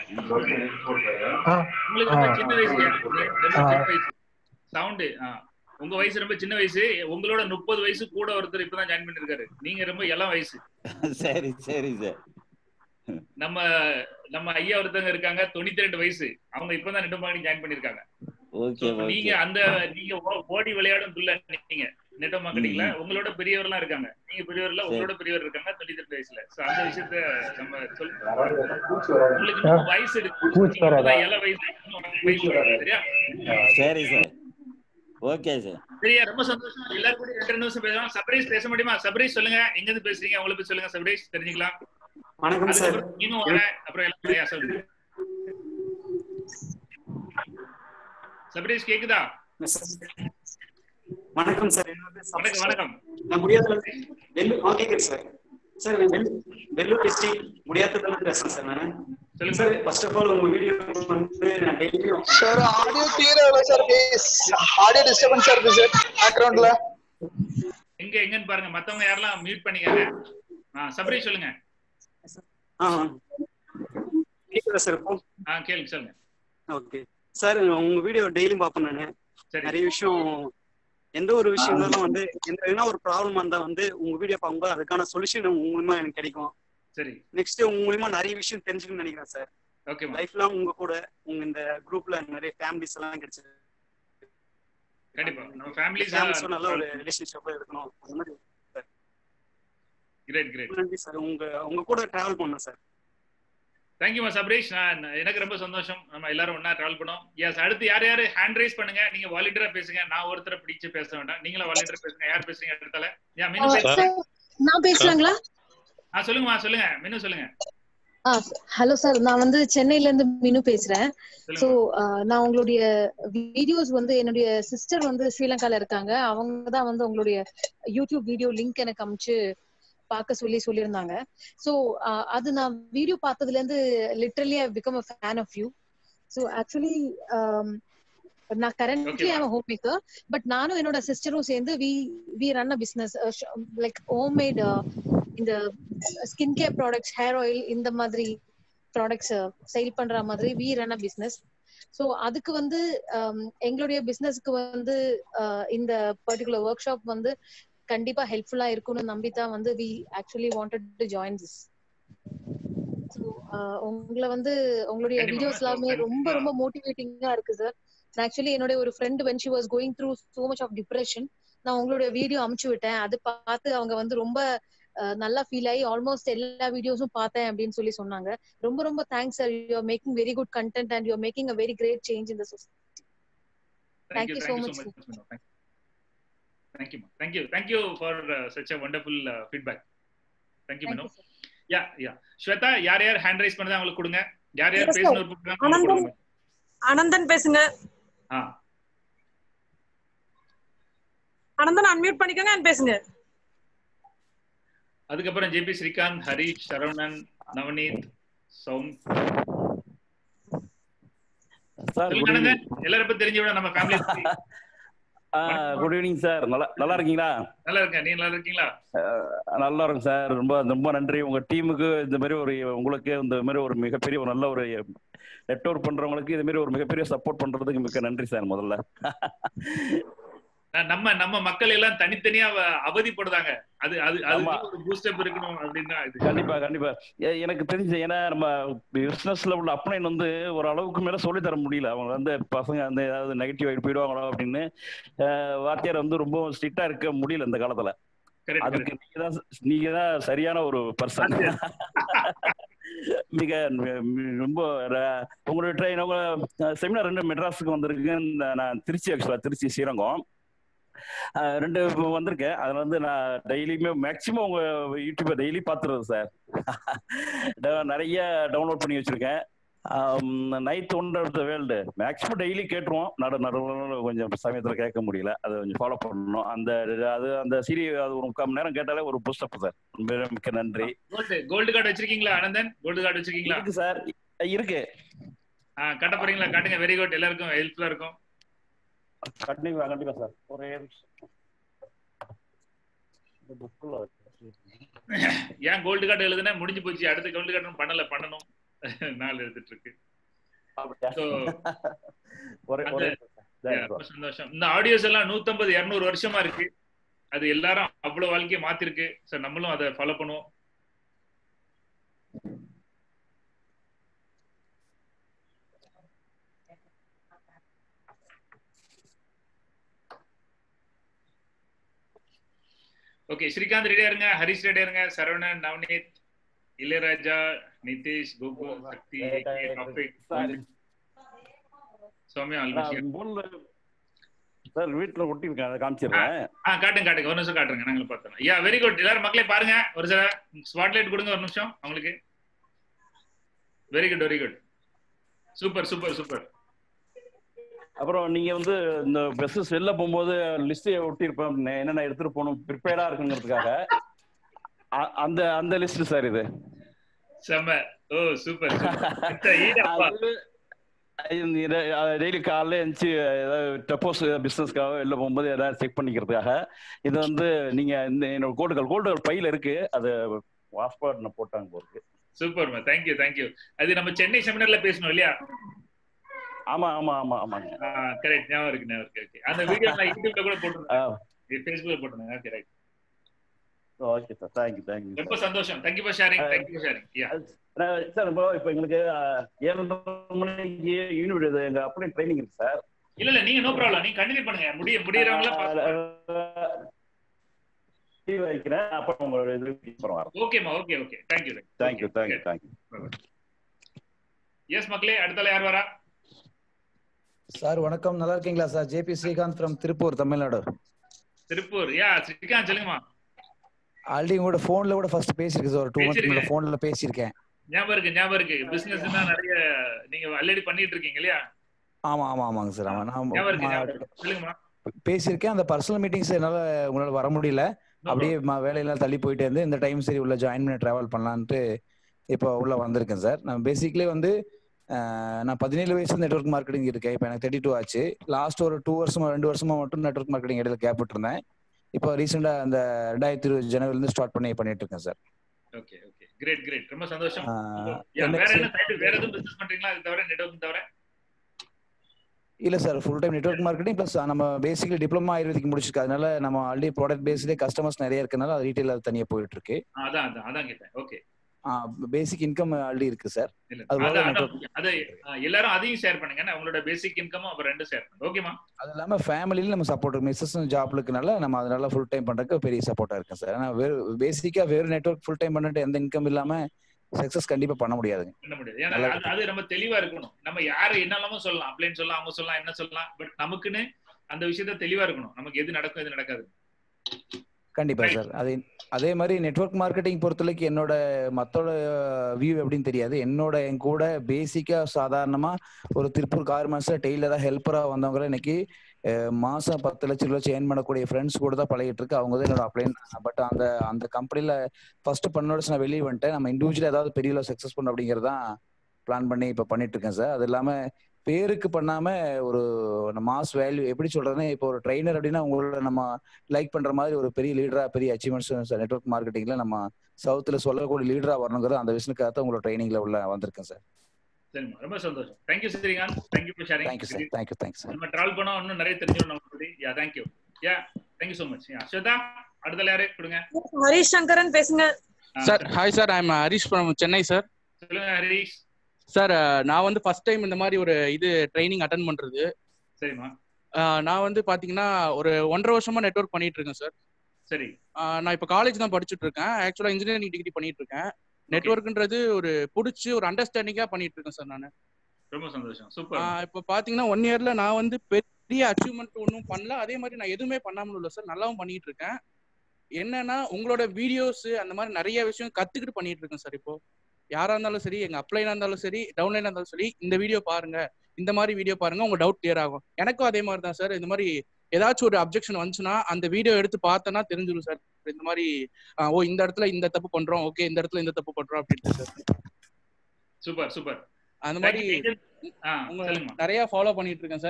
உங்களுக்கு ரொம்ப சின்ன வயசு ரொம்ப சின்ன வயசு சவுண்டு உங்க வயசு ரொம்ப சின்ன வயசு உங்களோட முப்பது வயசு கூட ஒருத்தர் இப்பதான் ஜாயின் பண்ணிருக்காரு நீங்க ரொம்ப இளம் வயசு சரி சரி சார் நம்ம நம்ம ஐயா ஒருத்தவங்க இருக்காங்க தொண்ணூத்தி ரெண்டு வயசு அவங்க இப்பதான் ரெண்டு மாடி ஜாயின் பண்ணிருக்காங்க ஓகே நீங்க ஓகே அந்த நீங்க ஓ- ஓடி விளையாடும் பிள்ளை நீங்க நெட்டோ மார்க்கெட்டிங்ல ம். உங்களோட பெரியவர்லாம் இருக்காங்க நீங்க பெரியவர்ல சரி. உங்களோட பெரியவர் இருக்காங்க தொண்ணூத்தி ரெண்டு வயசுல சோ அந்த விஷயத்த நம்ம சொல்ல உங்களுக்கு இன்னும் வயசு இருக்கு நீங்க இப்பதான் இள வயசு இன்னும் வயசு இருக்கு, சரியா சரி சார் ஓகே சார் சரியா ரொம்ப சந்தோஷம் எல்லாரும் கூட ரெண்டு ரெண்டு நிமிஷம் பேசலாம் சர்ப்ரைஸ் பேச முடியுமா சர்ப்ரைஸ் சொல்லுங்க எங்க இருந்து பேசுறீங்க உங்களை பத்தி சொல்லுங்க சர்ப்ரைஸ் தெரிஞ்சுக்கலாம் வணக்கம் சார் அதுக்கப்புறம் இன்னும் வரேன் அப்புறம் எல்லாம் ஐயா சொல்லுங்க சர்ப்ரைஸ் கேக்குதா வணக்கம் சார் என்னோட பேர் வணக்கம் சார். வணக்கம் நான் முடியாதுல வெள்ளூர் ஆ கேக்குது சார் சார் நான் வெள்ளூர் வெள்ளூர் டிஸ்ட்ரிக்ட் முடியாததுல இருந்து பேசுறேன் சார் நான் சொல்லுங்க சார் ஃபர்ஸ்ட் ஆஃப் ஆல் உங்க வீடியோ வந்து நான் டெய்லியும் சார் ஆடியோ கிளியர் ஆகல சார் ப்ளீஸ் ஆடியோ டிஸ்டர்பன்ஸ் இருக்கு சார் பேக்ரவுண்ட்ல எங்க எங்கன்னு பாருங்க மத்தவங்க யாரெல்லாம் மியூட் பண்ணிக்கங்க ஆ சர்ப்ரைஸ் சொல்லுங்க ஆ கேக்குதா சார் இப்போ ஆ கேளுங்க சொல்லுங்க ஓகே சார் உங்க வீடியோ டெய்லியும் பார்ப்பேன் நான் சரி நிறைய விஷயம் எந்த ஒரு விஷயம் இருந்தாலும் வந்து எந்த எதுனா ஒரு ப்ராப்ளம் இருந்தா வந்து உங்க வீடியோ பார்க்கும்போது அதுக்கான சொல்யூஷன் உங்க மூலியமா எனக்கு கிடைக்கும் சரி நெக்ஸ்ட் உங்க மூலியமா நிறைய விஷயம் தெரிஞ்சுக்கணும்னு நினைக்கிறேன் சார் ஓகே லைஃப் லாங் உங்க கூட உங்க இந்த குரூப்ல நிறைய ஃபேமிலிஸ் எல்லாம் கிடைச்சது கண்டிப்பா நம்ம ஃபேமிலிஸ் ஃபேமிலிஸும் நல்ல ஒரு ரிலேஷன்ஷிப்ல இருக்கணும் அந்த மாதிரி கிரேட் கிரேட் நன்றி சார் உங்க உங்க கூட டிராவல் பண்ணேன் சார் தேங்க்யூமா சபரீஷ் நான் எனக்கு ரொம்ப சந்தோஷம் நம்ம எல்லாரும் ஒண்ணா டிராவல் பண்ணோம் எஸ் அடுத்து யார் யாரு ஹேண்ட் ரைஸ் பண்ணுங்க நீங்க வாலண்டியரா பேசுங்க நான் ஒருத்தரை பிடிச்சு பேச வேண்டாம் நீங்களும் வாலண்டியரா பேசுங்க யார் பேசுறீங்க அடுத்தால யா மினு பேசுங்க சார் நான் பேசலாங்களா ஆ சொல்லுங்கம்மா சொல்லுங்க மினு சொல்லுங்க ஹலோ சார் நான் வந்து சென்னையில இருந்து மினு பேசுறேன் சோ சொல்லுங்க நான் உங்களுடைய வீடியோஸ் வந்து என்னுடைய சிஸ்டர் வந்து ஸ்ரீலங்கால இருக்காங்க அவங்க தான் வந்து உங்களுடைய யூடியூப் வீடியோ லிங்க் எனக்கு அமிச்சு பார்க்க சொல்லி சொல்லியிருந்தாங்க சோ அது நான் வீடியோ பார்த்ததுல இருந்து literally I become a fan of you so actually நான் currently I'm home maker but நானும் என்னோட சிஸ்டரும் சேர்ந்து we we run a business like home made இந்த skin care products hair oil இந்த மாதிரி ப்ராடக்ட்ஸ் சேல் பண்ற மாதிரி we run a business so அதுக்கு வந்து எங்களுடைய பிசினஸ்க்கு வந்து இந்த பர்டிகுலர் ஒர்க் ஷாப் வந்து கண்டிப்பா ஹெல்ப்ஃபுல்லா இருக்கும்னு நம்பி தான் வந்து we actually wanted to join this உங்களை வந்து உங்களுடைய வீடியோஸ் எல்லாமே ரொம்ப ரொம்ப மோட்டிவேட்டிங்கா இருக்கு சார் ஆக்சுவலி என்னுடைய ஒரு friend when she was going through so much of depression நான் உங்களுடைய வீடியோ அமுச்சு விட்டேன் அது பார்த்து அவங்க வந்து ரொம்ப நல்லா ஃபீல் ஆகி ஆல்மோஸ்ட் எல்லா வீடியோஸும் பார்த்தேன் அப்படின்னு சொல்லி சொன்னாங்க ரொம்ப ரொம்ப thanks sir you are making very good content and you are making a very great change in the society thank you so much Thank you. Thank you. Thank you for uh, such a wonderful uh, feedback. Thank you, Minu. Yeah yeah Swetha யார் யார் hand rice பண்ணதா அவங்களுக்கு கொடுங்க யார் யார் பேசணும் அனந்தன் அனந்தன் பேசுங்க ah Anandan unmute பண்ணிக்கோங்க அண்ட் பேசுங்க அதுக்கப்புறம் ஜேபி ஸ்ரீகாந்த் ஹரிஷ் சரவணன் நவநீத் சௌம் எல்லாரும் பத்தி தெரிஞ்சு விட நம்ம ஃபேமிலி குட் ஈவினிங் சார் நல்லா நல்லா இருக்கீங்களா நல்லா இருக்கேன் நீ நல்லா இருக்கீங்களா நல்லா இருக்கும் சார் ரொம்ப ரொம்ப நன்றி உங்க டீமுக்கு இந்த மாதிரி ஒரு உங்களுக்கு இந்த மாதிரி ஒரு மிகப்பெரிய ஒரு நல்ல ஒரு நெட்ஒர்க் பண்றவங்களுக்கு இது மாதிரி ஒரு மிகப்பெரிய சப்போர்ட் பண்றதுக்கு மிக நன்றி சார் முதல்ல நம்ம நம்ம மக்கள் எல்லாம் தனித்தனியா அவதிப்படுறாங்க அது அது அது ஒரு பூஸ்டப் இருக்கணும் அப்படின்னா இது கண்டிப்பா கண்டிப்பா எனக்கு தெரிஞ்ச ஏன்னா நம்ம பிசினஸ்ல உள்ள அப்ளைன் வந்து ஒரு அளவுக்கு மேல சொல்லி தர முடியல அவங்க வந்து பசங்க அந்த ஏதாவது நெகட்டிவ் ஆயிட்டு போயிடுவாங்களோ அப்படின்னு வாத்தியார் வந்து ரொம்ப ஸ்ட்ரிக்டா இருக்க முடியல இந்த காலத்துல அதுக்கு நீங்க தான் நீங்க தான் சரியான ஒரு பர்சன் மிக ரொம்ப உங்களுடைய ட்ரெயின் உங்க செமினார் ரெண்டு மெட்ராஸுக்கு வந்திருக்கு நான் திருச்சி ஆக்சுவலா திருச்சி ஸ்ரீரங்கம் ரெண்டு வந்திருக்கேன் அதுல வந்து நான் டெய்லியுமே மேக்சிமம் உங்க யூடியூப்பை டெய்லி பாத்துறது சார் நிறைய டவுன்லோட் பண்ணி வச்சிருக்கேன் night wonder of the world maximum daily கேட்டுருவோம் நடு நடுவில் கொஞ்சம் சமயத்தில் கேட்க முடியல அதை கொஞ்சம் ஃபாலோ பண்ணணும் அந்த அது அந்த சீரி அது ஒரு முக்கால் மணி நேரம் கேட்டாலே ஒரு புஸ்தப் சார் மிக்க நன்றி கோல்டு கோல்டு கார்டு வச்சிருக்கீங்களா ஆனந்தன் கோல்டு கார்டு வச்சிருக்கீங்களா இருக்கு சார் இருக்கு கட்ட போறீங்களா காட்டுங்க வெரி குட் எல்லாருக்கும் ஹெல்ப்ஃபுல்லா இருக்கும் கண்டிப்பா கண்டிப்பா சார் ஒரே நிமிஷம். இந்த புக்குல ஏன் கோல்டு கார்டு எழுதுனா முடிஞ்சு போச்சு அடுத்த கோல்டு கார்டு பண்ணல பண்ணணும் நாள் எழுதிட்டு இருக்கு So, ஒரே அந்த- ஒரே yeah, ரொம்ப சந்தோஷம் இந்த ஆடியோஸ் எல்லாம் நூத்தம்பது இருநூறு வருஷமா இருக்கு அது எல்லாரும் அவ்வளவு வாழ்க்கையை மாத்திருக்கு சோ நம்மளும் அதை ஃபாலோ பண்ணுவோம் ஓகே ஸ்ரீகாந்த் ரெடியா இருங்க ஹரிஷ் ரெடியா இருங்க சரவணன் நவநீத் இளையராஜா நிதிஷ் கோகு சக்தி ஏகே, டாபிக் சௌமியா அல்பிஷியா சார் வீட்டுல ஒட்டியிருக்கேன் அதை காமிச்சிடுறேன் ஆ காட்டுங்க காட்டுங்க ஒரு நிமிஷம் காட்டுங்க நாங்களும் பார்த்தோம் யா வெரி குட் எல்லாரும் மக்களே பாருங்க ஒரு சில ஸ்பாட்லைட் கொடுங்க ஒரு நிமிஷம் அவங்களுக்கு very good very good super super super அப்புறம் நீங்க வந்து இந்த பஸ்ஸஸ் வெளில போகும்போது லிஸ்ட் ஒட்டியிருப்பேன் என்னென்ன எடுத்துட்டு போகணும் ப்ரிப்பேர்டா இருக்குங்கிறதுக்காக அ- அந்த அந்த லிஸ்ட் சார் இது செம்ம ஓ சூப்பர் ஈடப்பா டெய்லி காலைல எழுந்துச்சு ஏதாவது டப்போஸ் பிசினஸ்க்காக வெளில போகும்போது ஏதாவது செக் பண்ணிக்கிறதுக்காக இது வந்து நீங்க இந்த என்னோட கோல்டுகள் கோல்டுகள் பையில இருக்கு அது வாஸ்பாட் போட்டாங்க போருக்கு சூப்பர்மா தேங்க்யூ தேங்க்யூ அது நம்ம சென்னை செமினார்ல பேசணும் இல்லையா ஆமா ஆமா ஆமா ஆமாங்க கரெக்ட் ஞாபகம் இருக்கு ஞாபகம் இருக்கு ஓகே அந்த வீடியோ நான் யூடியூப்ல கூட போட்டுருந்தேன் ஃபேஸ்புக்ல போட்டுருந்தேன் okay right okay sir thank you thank you ரொம்ப சந்தோஷம் thank you for sharing thank you for sharing yeah sir இப்போ இப்போ எங்களுக்கு அஹ், ஏழரை மணிக்கு யூனிட் இது எங்க அப்ளை ட்ரைனிங் இருக்கு சார் இல்ல இல்ல நீங்க நோ ப்ராப்ளம் நீங்க கண்டினியூ பண்ணுங்க முடிய முடியறவங்கள வைக்கிறேன் அப்புறம் உங்களோட இது அப்புறம் வரேன் ஓகேமா okay okay thank you thank you thank you thank you S மக்களே அடுத்தால யார் வரா சார் வணக்கம் நல்லா இருக்கீங்களா sir JP Srikanth from Tiruppur Tamil Nadu Tiruppur யா ஸ்ரீகாந்த் சொல்லுங்கம்மா ஆல்ரெடி உங்களோட போன்ல கூட ஃபர்ஸ்ட் பேசியிருக்கேன் சார் டூ மந்த்ஸ் பேசிருக்கேன். முன்னாடி போன்ல பேசியிருக்கேன் ஞாபகம் இருக்கு ஞாபகம் இருக்கு பிசினஸ் நிறைய நீங்க ஆல்ரெடி பண்ணிட்டு இருக்கீங்க இல்லையா ஆமா ஆமா ஆமாங்க சார் ஆமா ஞாபகம் இருக்கு நான் ஞாபகம் இருக்கு. சொல்லுங்கம்மா பேசியிருக்கேன் அந்த பர்சனல் மீட்டிங்ஸ் என்னால உங்களால வர முடியல அப்படியே ம- வேலையெல்லாம் தள்ளி போயிட்டே இருந்து இந்த டைம் சரி உள்ள ஜாயின் பண்ணி டிராவல் பண்ணலான்ட்டு இப்போ உள்ள வந்திருக்கேன் சார் நான் பேசிக்கலி வந்து அஹ், நான் பதினேழு வயசு நெட்வொர்க் மார்க்கெட்டிங் இருக்கேன் இப்போ எனக்கு தேர்ட்டி டூ ஆச்சு லாஸ்ட் ஒரு டூ வருஷமா ரெண்டு வருஷமா மட்டும் நெட்வொர்க் மார்க்கெட்டிங் இடையில கேப் விட்டுருந்தேன் இப்போ ரீசெண்டாக அந்த ரெண்டாயிரத்தி இருபது ஜனவரிலேருந்து ஸ்டார்ட் பண்ணி பண்ணிட்டு இருக்கேன் sir okay okay great great ரொம்ப சந்தோஷம் ஆஹ், யா, என்ன வேற என்ன சார்? சைடு வேற எதுவும் பிசினஸ் பண்றீங்களா அது தவிர நெட்வொர்க் தவிர இல்ல sir full time network marketing plus நம்ம பேசிக்கலி டிப்ளமா ஆயுர்வேதிக் முடிச்சிருக்கு அதனால நம்ம ஆல்ரெடி ப்ராடக்ட் பேஸ்லேயே கஸ்டமர்ஸ் நிறைய இருக்கனால அது ரீட்டைல் அது தனியாக போயிட்டு இருக்கு ஆ, அதான் அதான் அதான் கேட்டேன் ஓகே பேசிக் இன்கம் ஆல்ரெடி இருக்கு சார் இல்ல அது போக அதான் network- அதான் அது ஆ, எல்லாரும் அதையும் ஷேர் பண்ணுங்க என்ன, உங்களோட பேசிக் இன்கம் அப்புறம் ரெண்டும் ஷேர் பண்ணுங்க ஓகேமா அது இல்லாம ஃபேமிலியில நம்ம சப்போர்ட் இருக்கு மிஸ்ஸஸ் ஜாப் இருக்கனால நம்ம அதனால ஃபுல் டைம் பண்றதுக்கு பெரிய சப்போர்ட்டா இருக்கு சார் ஆனா வெறும் பேசிக்கா வெறும் நெட்வொர்க் ஃபுல் டைம் பண்ணிட்டு எந்த இன்கம் இல்லாம சக்சஸ் கண்டிப்பா பண்ண முடியாதுங்க பண்ண முடியாது ஏன்னா நல்லா அது- அது நம்ம தெளிவா இருக்கணும் நம்ம யாரு என்னெல்லாமோ சொல்லலாம் அப்படின்னு சொல்லலாம் அவங்க சொல்லலாம் என்ன சொல்லலாம் பட் நமக்குன்னு அந்த விஷயத்த தெளிவா இருக்கணும் நமக்கு எது நடக்கும் எது நடக்காது கண்டிப்பா சார் அதே அதே மாதிரி நெட்வொர்க் மார்க்கெட்டிங் பொறுத்தவரைக்கும் என்னோட மத்தோட வியூ எப்படின்னு தெரியாது என்னோட என் கூட பேசிக்கா சாதாரணமா ஒரு திருப்பூர் கார்மெண்ட்ஸ்ல டெய்லரா ஹெல்ப்பரா வந்தவங்க இன்னைக்கு அஹ், மாசம் பத்து லட்சம் ரூபாய் ஏர்ன் பண்ணக்கூடிய ஃப்ரெண்ட்ஸ் கூட தான் பழகிட்டு இருக்கு அவங்க தான் என்னோட அப்ளைன் பட் அந்த அந்த கம்பெனில ஃபர்ஸ்ட் பண்ணோட நான் வெளியே வந்துட்டேன் நம்ம இண்டிவிஜுவல் ஏதாவது பெரிய சக்சஸ் பண்ண அப்படிங்கிறது தான் பிளான் பண்ணி இப்போ பண்ணிட்டு இருக்கேன் சார் அது இல்லாம பேருக்கு பண்ணாம ஒரு மாஸ் வேல்யூ எப்படி சொல்றதுன்னா இப்போ ஒரு ட்ரைனர் அப்படின்னா உங்களோட நம்ம லைக் பண்ற மாதிரி ஒரு பெரிய லீடரா பெரிய அச்சீவ்மெண்ட்ஸ் நெட்வொர்க் மார்க்கெட்டிங்ல நம்ம சவுத்துல சொல்லக்கூடிய லீடரா வரணுங்கிறது அந்த விஷயத்துக்காக தான் உங்களோட ட்ரைனிங்ல உள்ள வந்திருக்கேன் சார் சரிம்மா ரொம்ப சந்தோஷம் thank you Srikanth thank you for sharing thank you sir thank you thanks sir நம்ம டிராவல் பண்ணோம் இன்னும் நிறைய தெரிஞ்சிடும் நம்ம பத்தி yeah thank you yeah thank you so much yeah Swetha அடுத்த யாரு கொடுங்க ஹரிஷ் சங்கரன் பேசுங்க sir hi sir I'm Harish from Chennai sir சொல்லுங்க ஹரிஷ் சார் நான் வந்து ஃபர்ஸ்ட் டைம் இந்த மாதிரி ஒரு இது ட்ரைனிங் அட்டன் பண்றது சரிம்மா அஹ், நான் வந்து பாத்தீங்கன்னா ஒரு ஒன்றரை வருஷமா நெட்வொர்க் பண்ணிட்டு இருக்கேன் சார் சரி அஹ், நான் இப்போ காலேஜ் தான் படிச்சுட்டு இருக்கேன் ஆக்சுவலா இன்ஜினியரிங் டிகிரி பண்ணிட்டு இருக்கேன் நெட்வொர்க்ன்றது ஒரு பிடிச்சி ஒரு அண்டர்ஸ்டாண்டிங்கா பண்ணிட்டு இருக்கேன் சார் நான் ரொம்ப சந்தோஷம் சூப்பர் இப்போ பாத்தீங்கன்னா ஒன் இயர்ல நான் வந்து பெரிய அச்சீவ்மெண்ட் ஒன்றும் பண்ணல அதே மாதிரி நான் எதுவுமே பண்ணாமல் இல்லை சார் நல்லாவும் பண்ணிட்டு இருக்கேன் என்னன்னா உங்களோட வீடியோஸ் அந்த மாதிரி நிறைய விஷயம் கத்துக்கிட்டு பண்ணிட்டு இருக்கேன் சார் இப்போ யாரா இருந்தாலும் சரி எங்க அப்ளைனா இருந்தாலும் சரி டவுன்லைனா இருந்தாலும் சரி இந்த வீடியோ பாருங்க இந்த மாதிரி வீடியோ பாருங்க உங்க டவுட் கிளியர் ஆகும் எனக்கும் அதே மாதிரி தான் சார் இந்த மாதிரி ஏதாச்சும் ஒரு அப்ஜெக்ஷன் வந்துச்சுன்னா அந்த வீடியோ எடுத்து பார்த்தேன்னா தெரிஞ்சிடும் சார் இந்த மாதிரி ஆஹ், ஓ இந்த இடத்துல இந்த தப்பு பண்றோம் ஓகே இந்த இடத்துல இந்த தப்பு பண்றோம் அப்படின்னு சார் சூப்பர் சூப்பர் அந்த மாதிரி ஆ உங்க சொல்லுங்கம்மா நிறைய ஃபாலோ பண்ணிட்டு இருக்கேன் சார்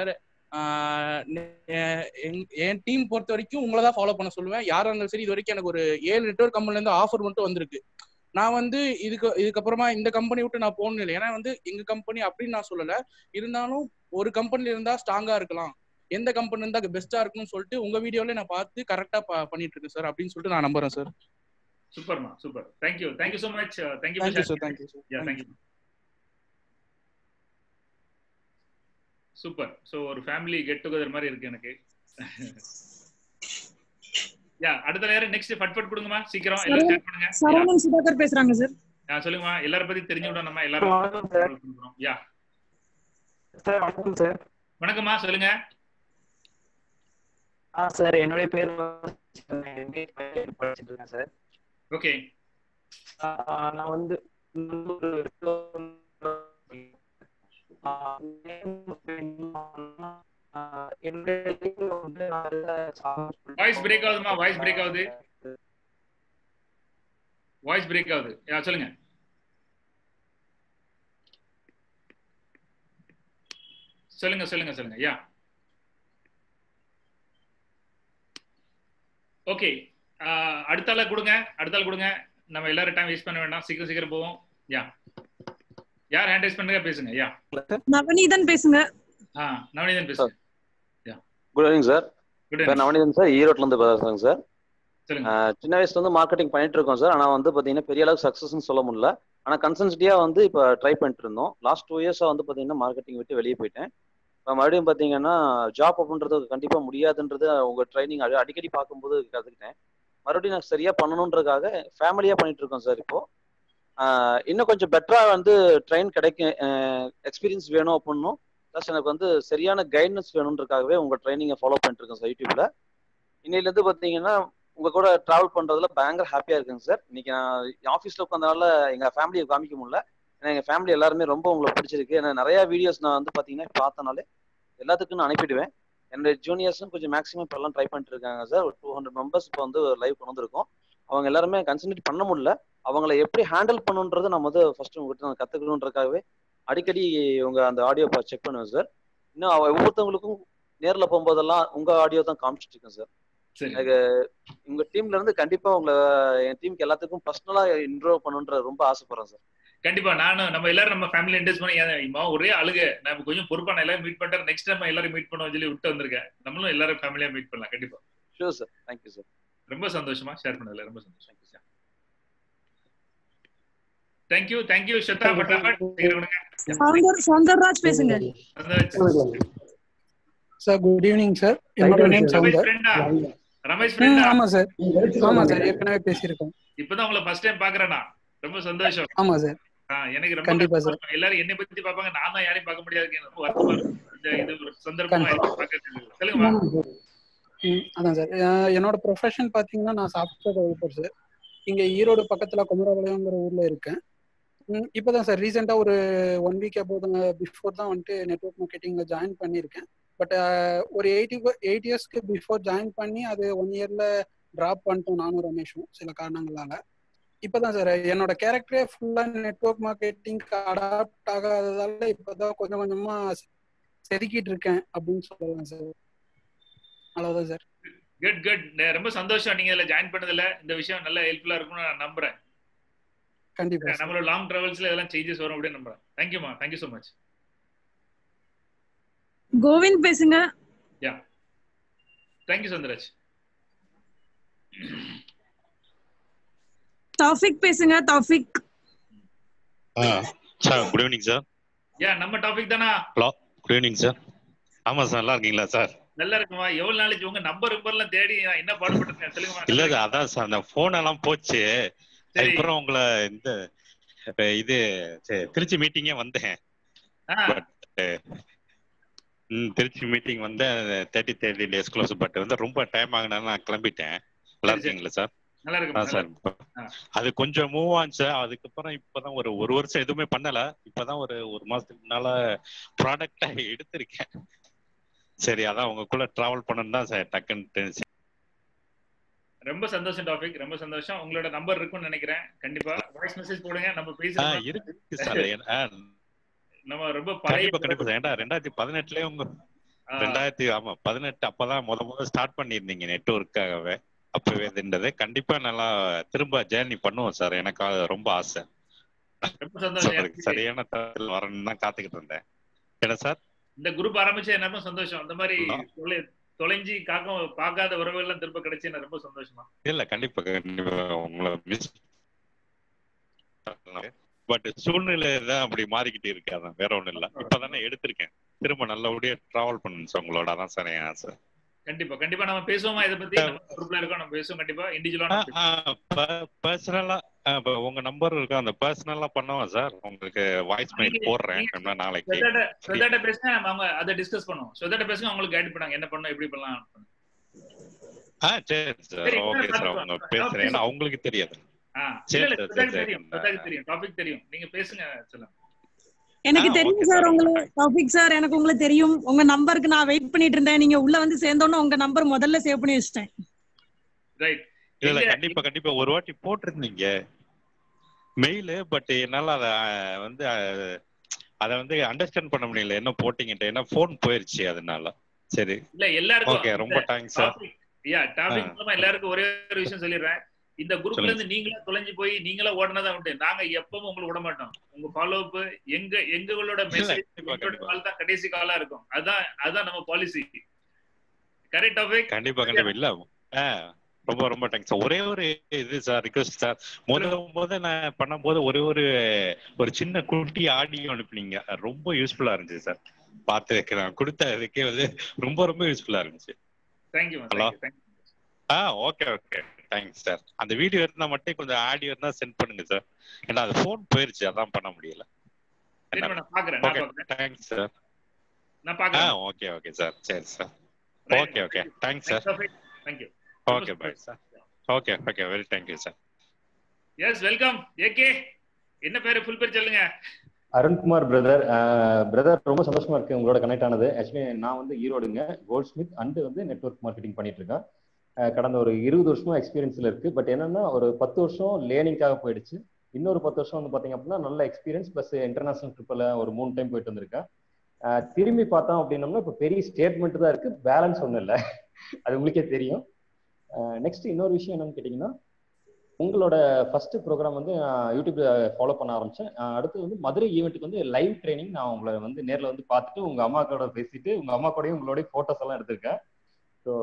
ஆஹ் நெ- என்- என் டீம் பொறுத்த வரைக்கும் உங்களை தான் ஃபாலோ பண்ண சொல்லுவேன் யாரா இருந்தாலும் சரி இது வரைக்கும் எனக்கு ஒரு ஏழு நெட்ஒர்க் கம்பெனில இருந்து ஆஃபர் மட்டும் வந்திருக்கு நான் வந்து இதுக்கு இதுக்கப்புறமா இந்த கம்பெனி விட்டு நான் போகணும் இல்லை ஏன்னா வந்து எங்க கம்பெனி அப்படின்னு நான் சொல்லல இருந்தாலும் ஒரு கம்பெனில இருந்தா ஸ்ட்ராங்கா இருக்கலாம் எந்த கம்பெனி இருந்தா பெஸ்டா இருக்கும்னு சொல்லிட்டு உங்க வீடியோல நான் பார்த்து கரெக்டா பண்ணிட்டு இருக்கேன் சார் அப்படின்னு சொல்லிட்டு நான் நம்புறேன் சார் சூப்பர்மா super thank you thank you so much thank you Thank you, sir. Thank you, sir. Yeah Thank thank you super so ஒரு ஃபேமிலி கெட் டுகெதர் மாதிரி இருக்கு எனக்கு யா அடுத்த நேரம் நெக்ஸ்ட் ஃபட் ஃபட் கொடுங்கம்மா சீக்கிரம் எல்லாரும் ஸ்டார்ட் பண்ணுங்க சரவணன் சுதாகர் பேசுறாங்க சார் யா சொல்லுங்கம்மா எல்லார பத்தி தெரிஞ்சு விட நம்ம எல்லாரும் வணக்கம் சார் கொடுக்குறோம். யா சார் வணக்கம் சார் வணக்கம்மா சொல்லுங்க ஆ சார் என்னுடைய பேர் MBA படிச்சிட்டு இருக்கேன் சார் ஓகே நான் வந்து ஒரு ஆ, ஆ, என்னுடைய life ல வந்து நான் நல்ல சாதனை வாய்ஸ் பிரேக் ஆகுதுமா வாய்ஸ் பிரேக் ஆகுது வாய்ஸ் பிரேக் ஆகுது யா சொல்லுங்க சொல்லுங்க சொல்லுங்க சொல்லுங்க யா ஓகே அடுத்த ஆள கொடுங்க அடுத்த ஆள் கொடுங்க நம்ம எல்லாரும் டைம் வேஸ்ட் பண்ண வேண்டாம் சீக்கிரம் சீக்கிரம் போவோம் யா யார் ஹேண்ட் ரைஸ் பண்ணுங்க பேசுங்க யா நவநீதன் பேசுங்க ஆ நவநீதன் பேசுங்க குட் ஈவினிங் சார் Good பேர் evening. நவநீதன் சார் ஈரோட்ல இருந்து பேசுறேங்க சார் சொல்லுங்க ஆஹ் சின்ன வயசுல இருந்து மார்க்கெட்டிங் பண்ணிட்டு இருக்கோம் சார் ஆனா வந்து பாத்தீங்கன்னா பெரிய அளவுக்கு சக்சஸ்னு சொல்ல முடியல ஆனா கன்சன்சிட்டியா வந்து இப்போ ட்ரை பண்ணிட்டு இருந்தோம் லாஸ்ட் டூ இயர்ஸா வந்து பாத்தீங்கன்னா மார்க்கெட்டிங் விட்டு வெளியே போயிட்டேன் இப்போ மறுபடியும் பாத்தீங்கன்னா ஜாப் அப்படின்றது கண்டிப்பா முடியாதுன்றது உங்க ட்ரைனிங் அடிக்கடி பார்க்கும்போது கத்துக்கிட்டேன் மறுபடியும் நான் சரியா பண்ணணுன்றதுக்காக ஃபேமிலியா பண்ணிட்டு இருக்கோம் சார் இப்போ ஆஹ் இன்னும் கொஞ்சம் பெட்டரா வந்து ட்ரெயின் கிடைக்கும் எக்ஸ்பீரியன்ஸ் வேணும் அப்படின்னும் ப்ளஸ் எனக்கு வந்து சரியான கைடன்ஸ் வேணுன்றதுக்காகவே உங்க ட்ரைனிங்கை ஃபாலோ பண்ணிட்டு இருக்கேன் சார் யூடியூப்ல இன்னையில இருந்து பாத்தீங்கன்னா உங்க கூட டிராவல் பண்றதுல பயங்கர ஹாப்பியா இருக்குங்க சார் இன்னைக்கு நான் ஆஃபீஸ்ல உட்காந்தனால எங்க ஃபேமிலியை காமிக்க முடியல ஏன்னா எங்க ஃபேமிலி எல்லாருமே ரொம்ப உங்களை பிடிச்சிருக்கு ஏன்னா நிறைய வீடியோஸ் நான் வந்து பாத்தீங்கன்னா பார்த்தனாலே எல்லாத்துக்கும் நான் அனுப்பிடுவேன் என்னுடைய ஜூனியர்ஸும் கொஞ்சம் மேக்ஸிமம் இப்போ எல்லாம் ட்ரை பண்ணிட்டு இருக்காங்க சார் ஒரு டூ ஹண்ட்ரட் மெம்பர்ஸ் இப்போ வந்து லைவ் கொண்டு வந்திருக்கோம் அவங்க எல்லாருமே கன்சன்ட்ரேட் பண்ண முடியல அவங்கள எப்படி ஹேண்டில் பண்ணுன்றதை நம்ம வந்து ஃபர்ஸ்ட் உங்ககிட்ட நான் கத்துக்கணுன்றதுக்காகவே அடிக்கடி உங்க அந்த ஆடியோ செக் பண்ணுவேன் சார் இன்னும் அவ- ஒவ்வொருத்தவங்களுக்கும் நேர்ல போகும்போதெல்லாம் உங்க ஆடியோ தான் காமிச்சிட்டு இருக்கேன் சார் சரி எனக்கு உங்க டீம்ல இருந்து கண்டிப்பா உங்களை என் டீமுக்கு எல்லாத்துக்கும் பர்சனலா இன்ட்ரோ பண்ணுன்ற ரொம்ப ஆசைப்படுறேன் சார் கண்டிப்பா நானும் நம்ம எல்லாரும் நம்ம ஃபேமிலி இன்ட்ரெஸ்ட் பண்ணி ஏன் இம்மா ஒரே அழுக நான் இப்ப கொஞ்சம் பொறுப்பா நான் எல்லாரும் மீட் பண்றேன் நெக்ஸ்ட் டைம் எல்லாரும் மீட் பண்ணுவோம் சொல்லி விட்டு வந்திருக்கேன் நம்மளும் எல்லாரும் ஃபேமிலியா மீட் பண்ணலாம் கண்டிப்பா ஷூர் சார் தேங்க்யூ சார் ரொம்ப சந்தோஷமா ஷேர் பண்ணதுல ரொம்ப சந்தோஷம் தேங்க்யூ தேங்க்யூ ஸ்வதா பட்டாபட் சீக்கிரம் கொடுங்க சௌந்தர் சௌந்தர்ராஜ் பேசுங்க சார் குட் ஈவினிங் சார் என்னோட நேம் ரமேஷ் சௌந்தர் ஃப்ரெண்டா ரமேஷ் ம், ஃப்ரெண்டா ஆமா சார் ஆமா சார் ஏற்கனவே பேசியிருக்கோம் இப்பதான் உங்களை ஃபர்ஸ்ட் டைம் பாக்குறேனா ரொம்ப சந்தோஷம் ஆமா சார் ஆ, எனக்கு ரொம்ப கண்டிப்பா கஷ்டமா சார். இருக்கும். எல்லாரும் என்னை பத்தி பாப்பாங்க நான் தான் யாரையும் பார்க்க முடியாது ரொம்ப வருத்தமா இருக்கும் இந்த இது ஒரு சந்தர்ப்பமா இருக்கு பார்க்கறதுக்கு. சொல்லுங்கம்மா ஆமா சார் ம், அதான் சார் அஹ் என்னோட ப்ரொஃபஷன் பாத்தீங்கன்னா நான் சாஃப்ட்வேர் டெவலப்பர் சார் இங்க ஈரோடு பக்கத்துல குமரபாளையங்கிற ஊர்ல இருக்கேன் ம், இப்பதான் சார் ரீசெண்டா ஒரு ஒன் வீக் அப்போ பிஃபோர் தான் வந்துட்டு நெட்வொர்க் மார்க்கெட்டிங்ல ஜாயின் பண்ணியிருக்கேன் பட் ஒரு எயிட்டி எயிட் இயர்ஸ்க்கு பிஃபோர் ஜாயின் பண்ணி அது ஒன் இயர்ல டிராப் பண்ணிட்டோம் நானும் ரமேஷும் சில காரணங்களால இப்பதான் சார் என்னோட கேரக்டரே ஃபுல்லா நெட்வொர்க் மார்க்கெட்டிங்க்கு அடாப்ட் ஆகாததால இப்பதான் கொஞ்சம் கொஞ்சமா செதுக்கிட்டு இருக்கேன் அப்படின்னு சொல்லலாம் சார் அவ்வளவுதான் சார் குட் குட் ரொம்ப சந்தோஷம் நீங்க இதுல ஜாயின் பண்ணதுல இந்த விஷயம் நல்ல ஹெல்ப்ஃபுல்லா இருக்கும்னு நான் நம்புறேன் கண்டிப்பா சார் நம்மளோட லாங் டிராவல்ஸ்ல இதெல்லாம் சேஞ்சஸ் வரும் அப்படின்னு நம்புறேன் தேங்க்யூமா தேங்க்யூ so மச் கோவிந்த் பேசுங்க யா தேங்க்யூ சந்திரஜ் தௌஃபிக் பேசுங்க Taufiq sir good evening sir yeah நம்ம டாபிக் தானா ஹலோ குட் ஈவினிங் சார் ஆமா சார் நல்லா இருக்கீங்களா சார் நல்லா இருக்குமா எவ்வளவு நாளைக்கு உங்க நம்பர் நம்பர்லாம் தேடி நான் என்ன பாடுபட்டிருக்கேன் சொல்லுங்கம்மா இல்ல சார் அதான் சார் அந்த போன் எல்லாம் போச்சு அதுக்கப்புறம் உங்களை இந்த இப்ப இது சரி, திருச்சி மீட்டிங்கே வந்தேன் பட் திருச்சி மீட்டிங் வந்து thirty thirty days close but வந்து ரொம்ப டைம் ஆகினால நான் கிளம்பிட்டேன் நல்லா இருக்கீங்களா சார் நல்லா ஆ இருக்குமா சார் அது கொஞ்சம் மூவ் ஆச்சு அதுக்கப்புறம் இப்பதான் ஒரு ஒரு வருஷம் எதுவுமே பண்ணல இப்பதான் ஒரு ஒரு மாசத்துக்கு முன்னால ப்ராடக்டா எடுத்திருக்கேன் சரி அதான் உங்களுக்குள்ள டிராவல் பண்ணணும் தான் சார் டக்குன்னு ரொம்ப சந்தோஷம் டாபிக் ரொம்ப சந்தோஷம் உங்களோட நம்பர் இருக்கும்னு நினைக்கிறேன் கண்டிப்பா வாய்ஸ் மெசேஜ் போடுங்க நம்ம ஆ பேசலாம் இருக்கு சார் ஆ, நம்ம ரொம்ப பழைய கண்டிப்பா கண்டிப்பா சார் ஏன்டா ரெண்டாயிரத்தி பதினெட்டுலயே உங்க ரெண்டாயிரத்தி ஆமா பதினெட்டு அப்பதான் முத முத ஸ்டார்ட் பண்ணியிருந்தீங்க நெட்ஒர்க்காகவே அப்பவே இதுன்றது கண்டிப்பா நல்லா திரும்ப ஜேர்னி பண்ணுவோம் சார் எனக்கு அது ரொம்ப ஆசை ரொம்ப சந்தோஷம் சார், எனக்கு சரியான தருணத்தில் வரணும்னு தான் காத்துக்கிட்டு இருந்தேன் என்ன சார் இந்த குரூப் ஆரம்பிச்ச எனக்கு சந்தோஷம் அந்த மாதிரி தொலை- தொலைஞ்சி காக்க பார்க்காத உறவுகள் எல்லாம் திரும்ப கிடைச்சு எனக்கு ரொம்ப சந்தோஷமா இல்ல கண்டிப்பா கண்டிப்பா உங்களை மிஸ் பட் சூழ்நிலை தான் அப்படி மாறிக்கிட்டு இருக்கு அதான் வேற ஒண்ணும் இல்ல இப்பதானே எடுத்திருக்கேன் திரும்ப நல்லபடியா டிராவல் பண்ணணும் சார் உங்களோட அதான் சார் என் ஆசை கண்டிப்பா கண்டிப்பா நம்ம பேசுவோமா இதை பத்தி நம்ம குரூப்ல இருக்கோம் நம்ம பேசுவோம் கண்டிப்பா இண்டிவிஜுவலா பர்சனலா உங்க நம்பர் இருக்கு அந்த பர்சனலா பண்ணுவோம் சார் உங்களுக்கு வாய்ஸ் மெயில் போடுறேன் வேணும்னா நாளைக்கு ஸ்வெதாட்ட ஸ்வெதாட்ட பேசுங்க நம்ம அவங்க அதை டிஸ்கஸ் பண்ணுவோம் ஸ்வெதாட்ட பேசுங்க அவங்களுக்கு கைட் பண்ணாங்க என்ன பண்ணணும் எப்படி பண்ணலாம் ஆ சரி சார் சரி, ஓகே சார் பார்த்துக்கலாம். அவங்க பேசுறேன் ஏன்னா அவங்களுக்கு தெரியாது ஆ சரி இல்ல இல்ல சார் ஸ்வெதாக்கு சரி தெரியும் சரி ஸ்வெதாக்கு தெரியும் டாபிக் தெரியும் நீங்க பேசுங்க சொல்லுங்க எனக்கு ஆ, தெரியும் okay சார் sir. உங்களை டாபிக் சார் எனக்கு உங்களை தெரியும் உங்க நம்பருக்கு நான் வெயிட் பண்ணிட்டு இருந்தேன் நீங்க உள்ள வந்து சேர்ந்தோன்னு உங்க நம்பர் முதல்ல சேவ் பண்ணி வச்சிட்டேன் ரைட் இல்ல இல்ல கண்டிப்பா கண்டிப்பா ஒரு வாட்டி போட்டிருந்தீங்க மெயில் பட் என்னால அத அஹ், வந்து அஹ், அத வந்து அண்டர்ஸ்டாண்ட் பண்ண முடியல என்ன போட்டீங்கன்ட்டு ஏன்னா போன் போயிருச்சு அதனால சரி இல்ல எல்லாருக்கும் ஓகே ரொம்ப தேங்க்ஸ் சார் ஐயா டாபிக் ஆ. மூலமா எல்லாருக்கும் ஒரே ஒரு விஷயம் சொல்லிடுறேன் இந்த குரூப்ல இருந்து நீங்களா தொலைஞ்சு போய் நீங்களா ஓடினதான் உண்டு நாங்க எப்பவும் உங்களுக்கு விட மாட்டோம் உங்க ஃபாலோ அப் எங்க எங்களோட மெசேஜ் எங்களோட கால் தான் கடைசி காலா இருக்கும் அதான் அதான் நம்ம பாலிசி கரெக்ட் டாபிக் கண்டிப்பா கண்டிப்பா இல்ல ஆ, ரொம்ப ரொம்ப தேங்க்ஸ் ஒரே ஒரு இது சார் ரிக்வஸ்ட் சார் முத முத நான் பண்ணும்போது ஒரே ஒரு ஒரு சின்ன குட்டி ஆடியோ அனுப்புனீங்க அது ரொம்ப யூஸ்ஃபுல்லா இருந்துச்சு சார் பார்த்து வைக்கிறேன் கொடுத்த இதுக்கே வந்து ரொம்ப ரொம்ப யூஸ்ஃபுல்லா இருந்துச்சு thank you hello thank you ah okay okay thanks sir அந்த வீடியோ இருந்தா மட்டும் கொஞ்சம் ஆடியோ இருந்தா சென்ட் பண்ணுங்க சார் ஏன்னா அது ஃபோன் போயிருச்சு அதான் பண்ண முடியல சரி நான் பாக்குறேன் நான் ஓகே பாக்குறேன் தேங்க்ஸ் சார் நான் ஆ பாக்குறேன் ஓகே ஓகே சார் சரி sir okay okay thanks sir thank you okay bye sir okay okay very thank you sir yes welcome AK என்ன பேரு ஃபுல் பேர் சொல்லுங்க அருண்குமார் பிரதர் பிரதர் ரொம்ப சந்தோஷமா இருக்கு உங்களோட கனெக்ட் ஆனது ஆக்சுவலி நான் வந்து ஈரோடுங்க கோல்ட் ஸ்மித் அண்ட் வந்து நெட்வொர்க் மார்க்கெட்டிங் பண்ணிட்டு இருக்கேன் அஹ் கடந்த ஒரு இருபது வருஷமா எக்ஸ்பீரியன்ஸ்ல இருக்கு பட் என்னன்னா ஒரு பத்து வருஷம் லேர்னிங்காக போயிடுச்சு இன்னொரு பத்து வருஷம் வந்து பாத்தீங்க அப்படின்னா நல்ல எக்ஸ்பீரியன்ஸ் ப்ளஸ் இன்டர்நேஷனல் ட்ரிப்பில் ஒரு மூணு டைம் போயிட்டு வந்திருக்கேன் அஹ் திரும்பி பார்த்தோம் அப்படின்னம்னா இப்போ பெரிய ஸ்டேட்மெண்ட் தான் இருக்கு பேலன்ஸ் ஒன்றும் இல்லை அது உங்களுக்கே தெரியும் நெக்ஸ்ட் இன்னொரு விஷயம் என்னன்னு கேட்டிங்கன்னா உங்களோட ஃபர்ஸ்ட் ப்ரோக்ராம் வந்து நான் யூடியூப்ல ஃபாலோ பண்ண ஆரம்பிச்சேன் அஹ் அடுத்து வந்து மதுரை ஈவெண்ட்டுக்கு வந்து லைவ் ட்ரைனிங் நான் உங்களை வந்து நேர்ல வந்து பார்த்துட்டு உங்க அம்மா கூட பேசிட்டு உங்க அம்மா கூடயும் உங்களுடைய போட்டோஸ் எல்லாம் எடுத்திருக்கேன் ஸோ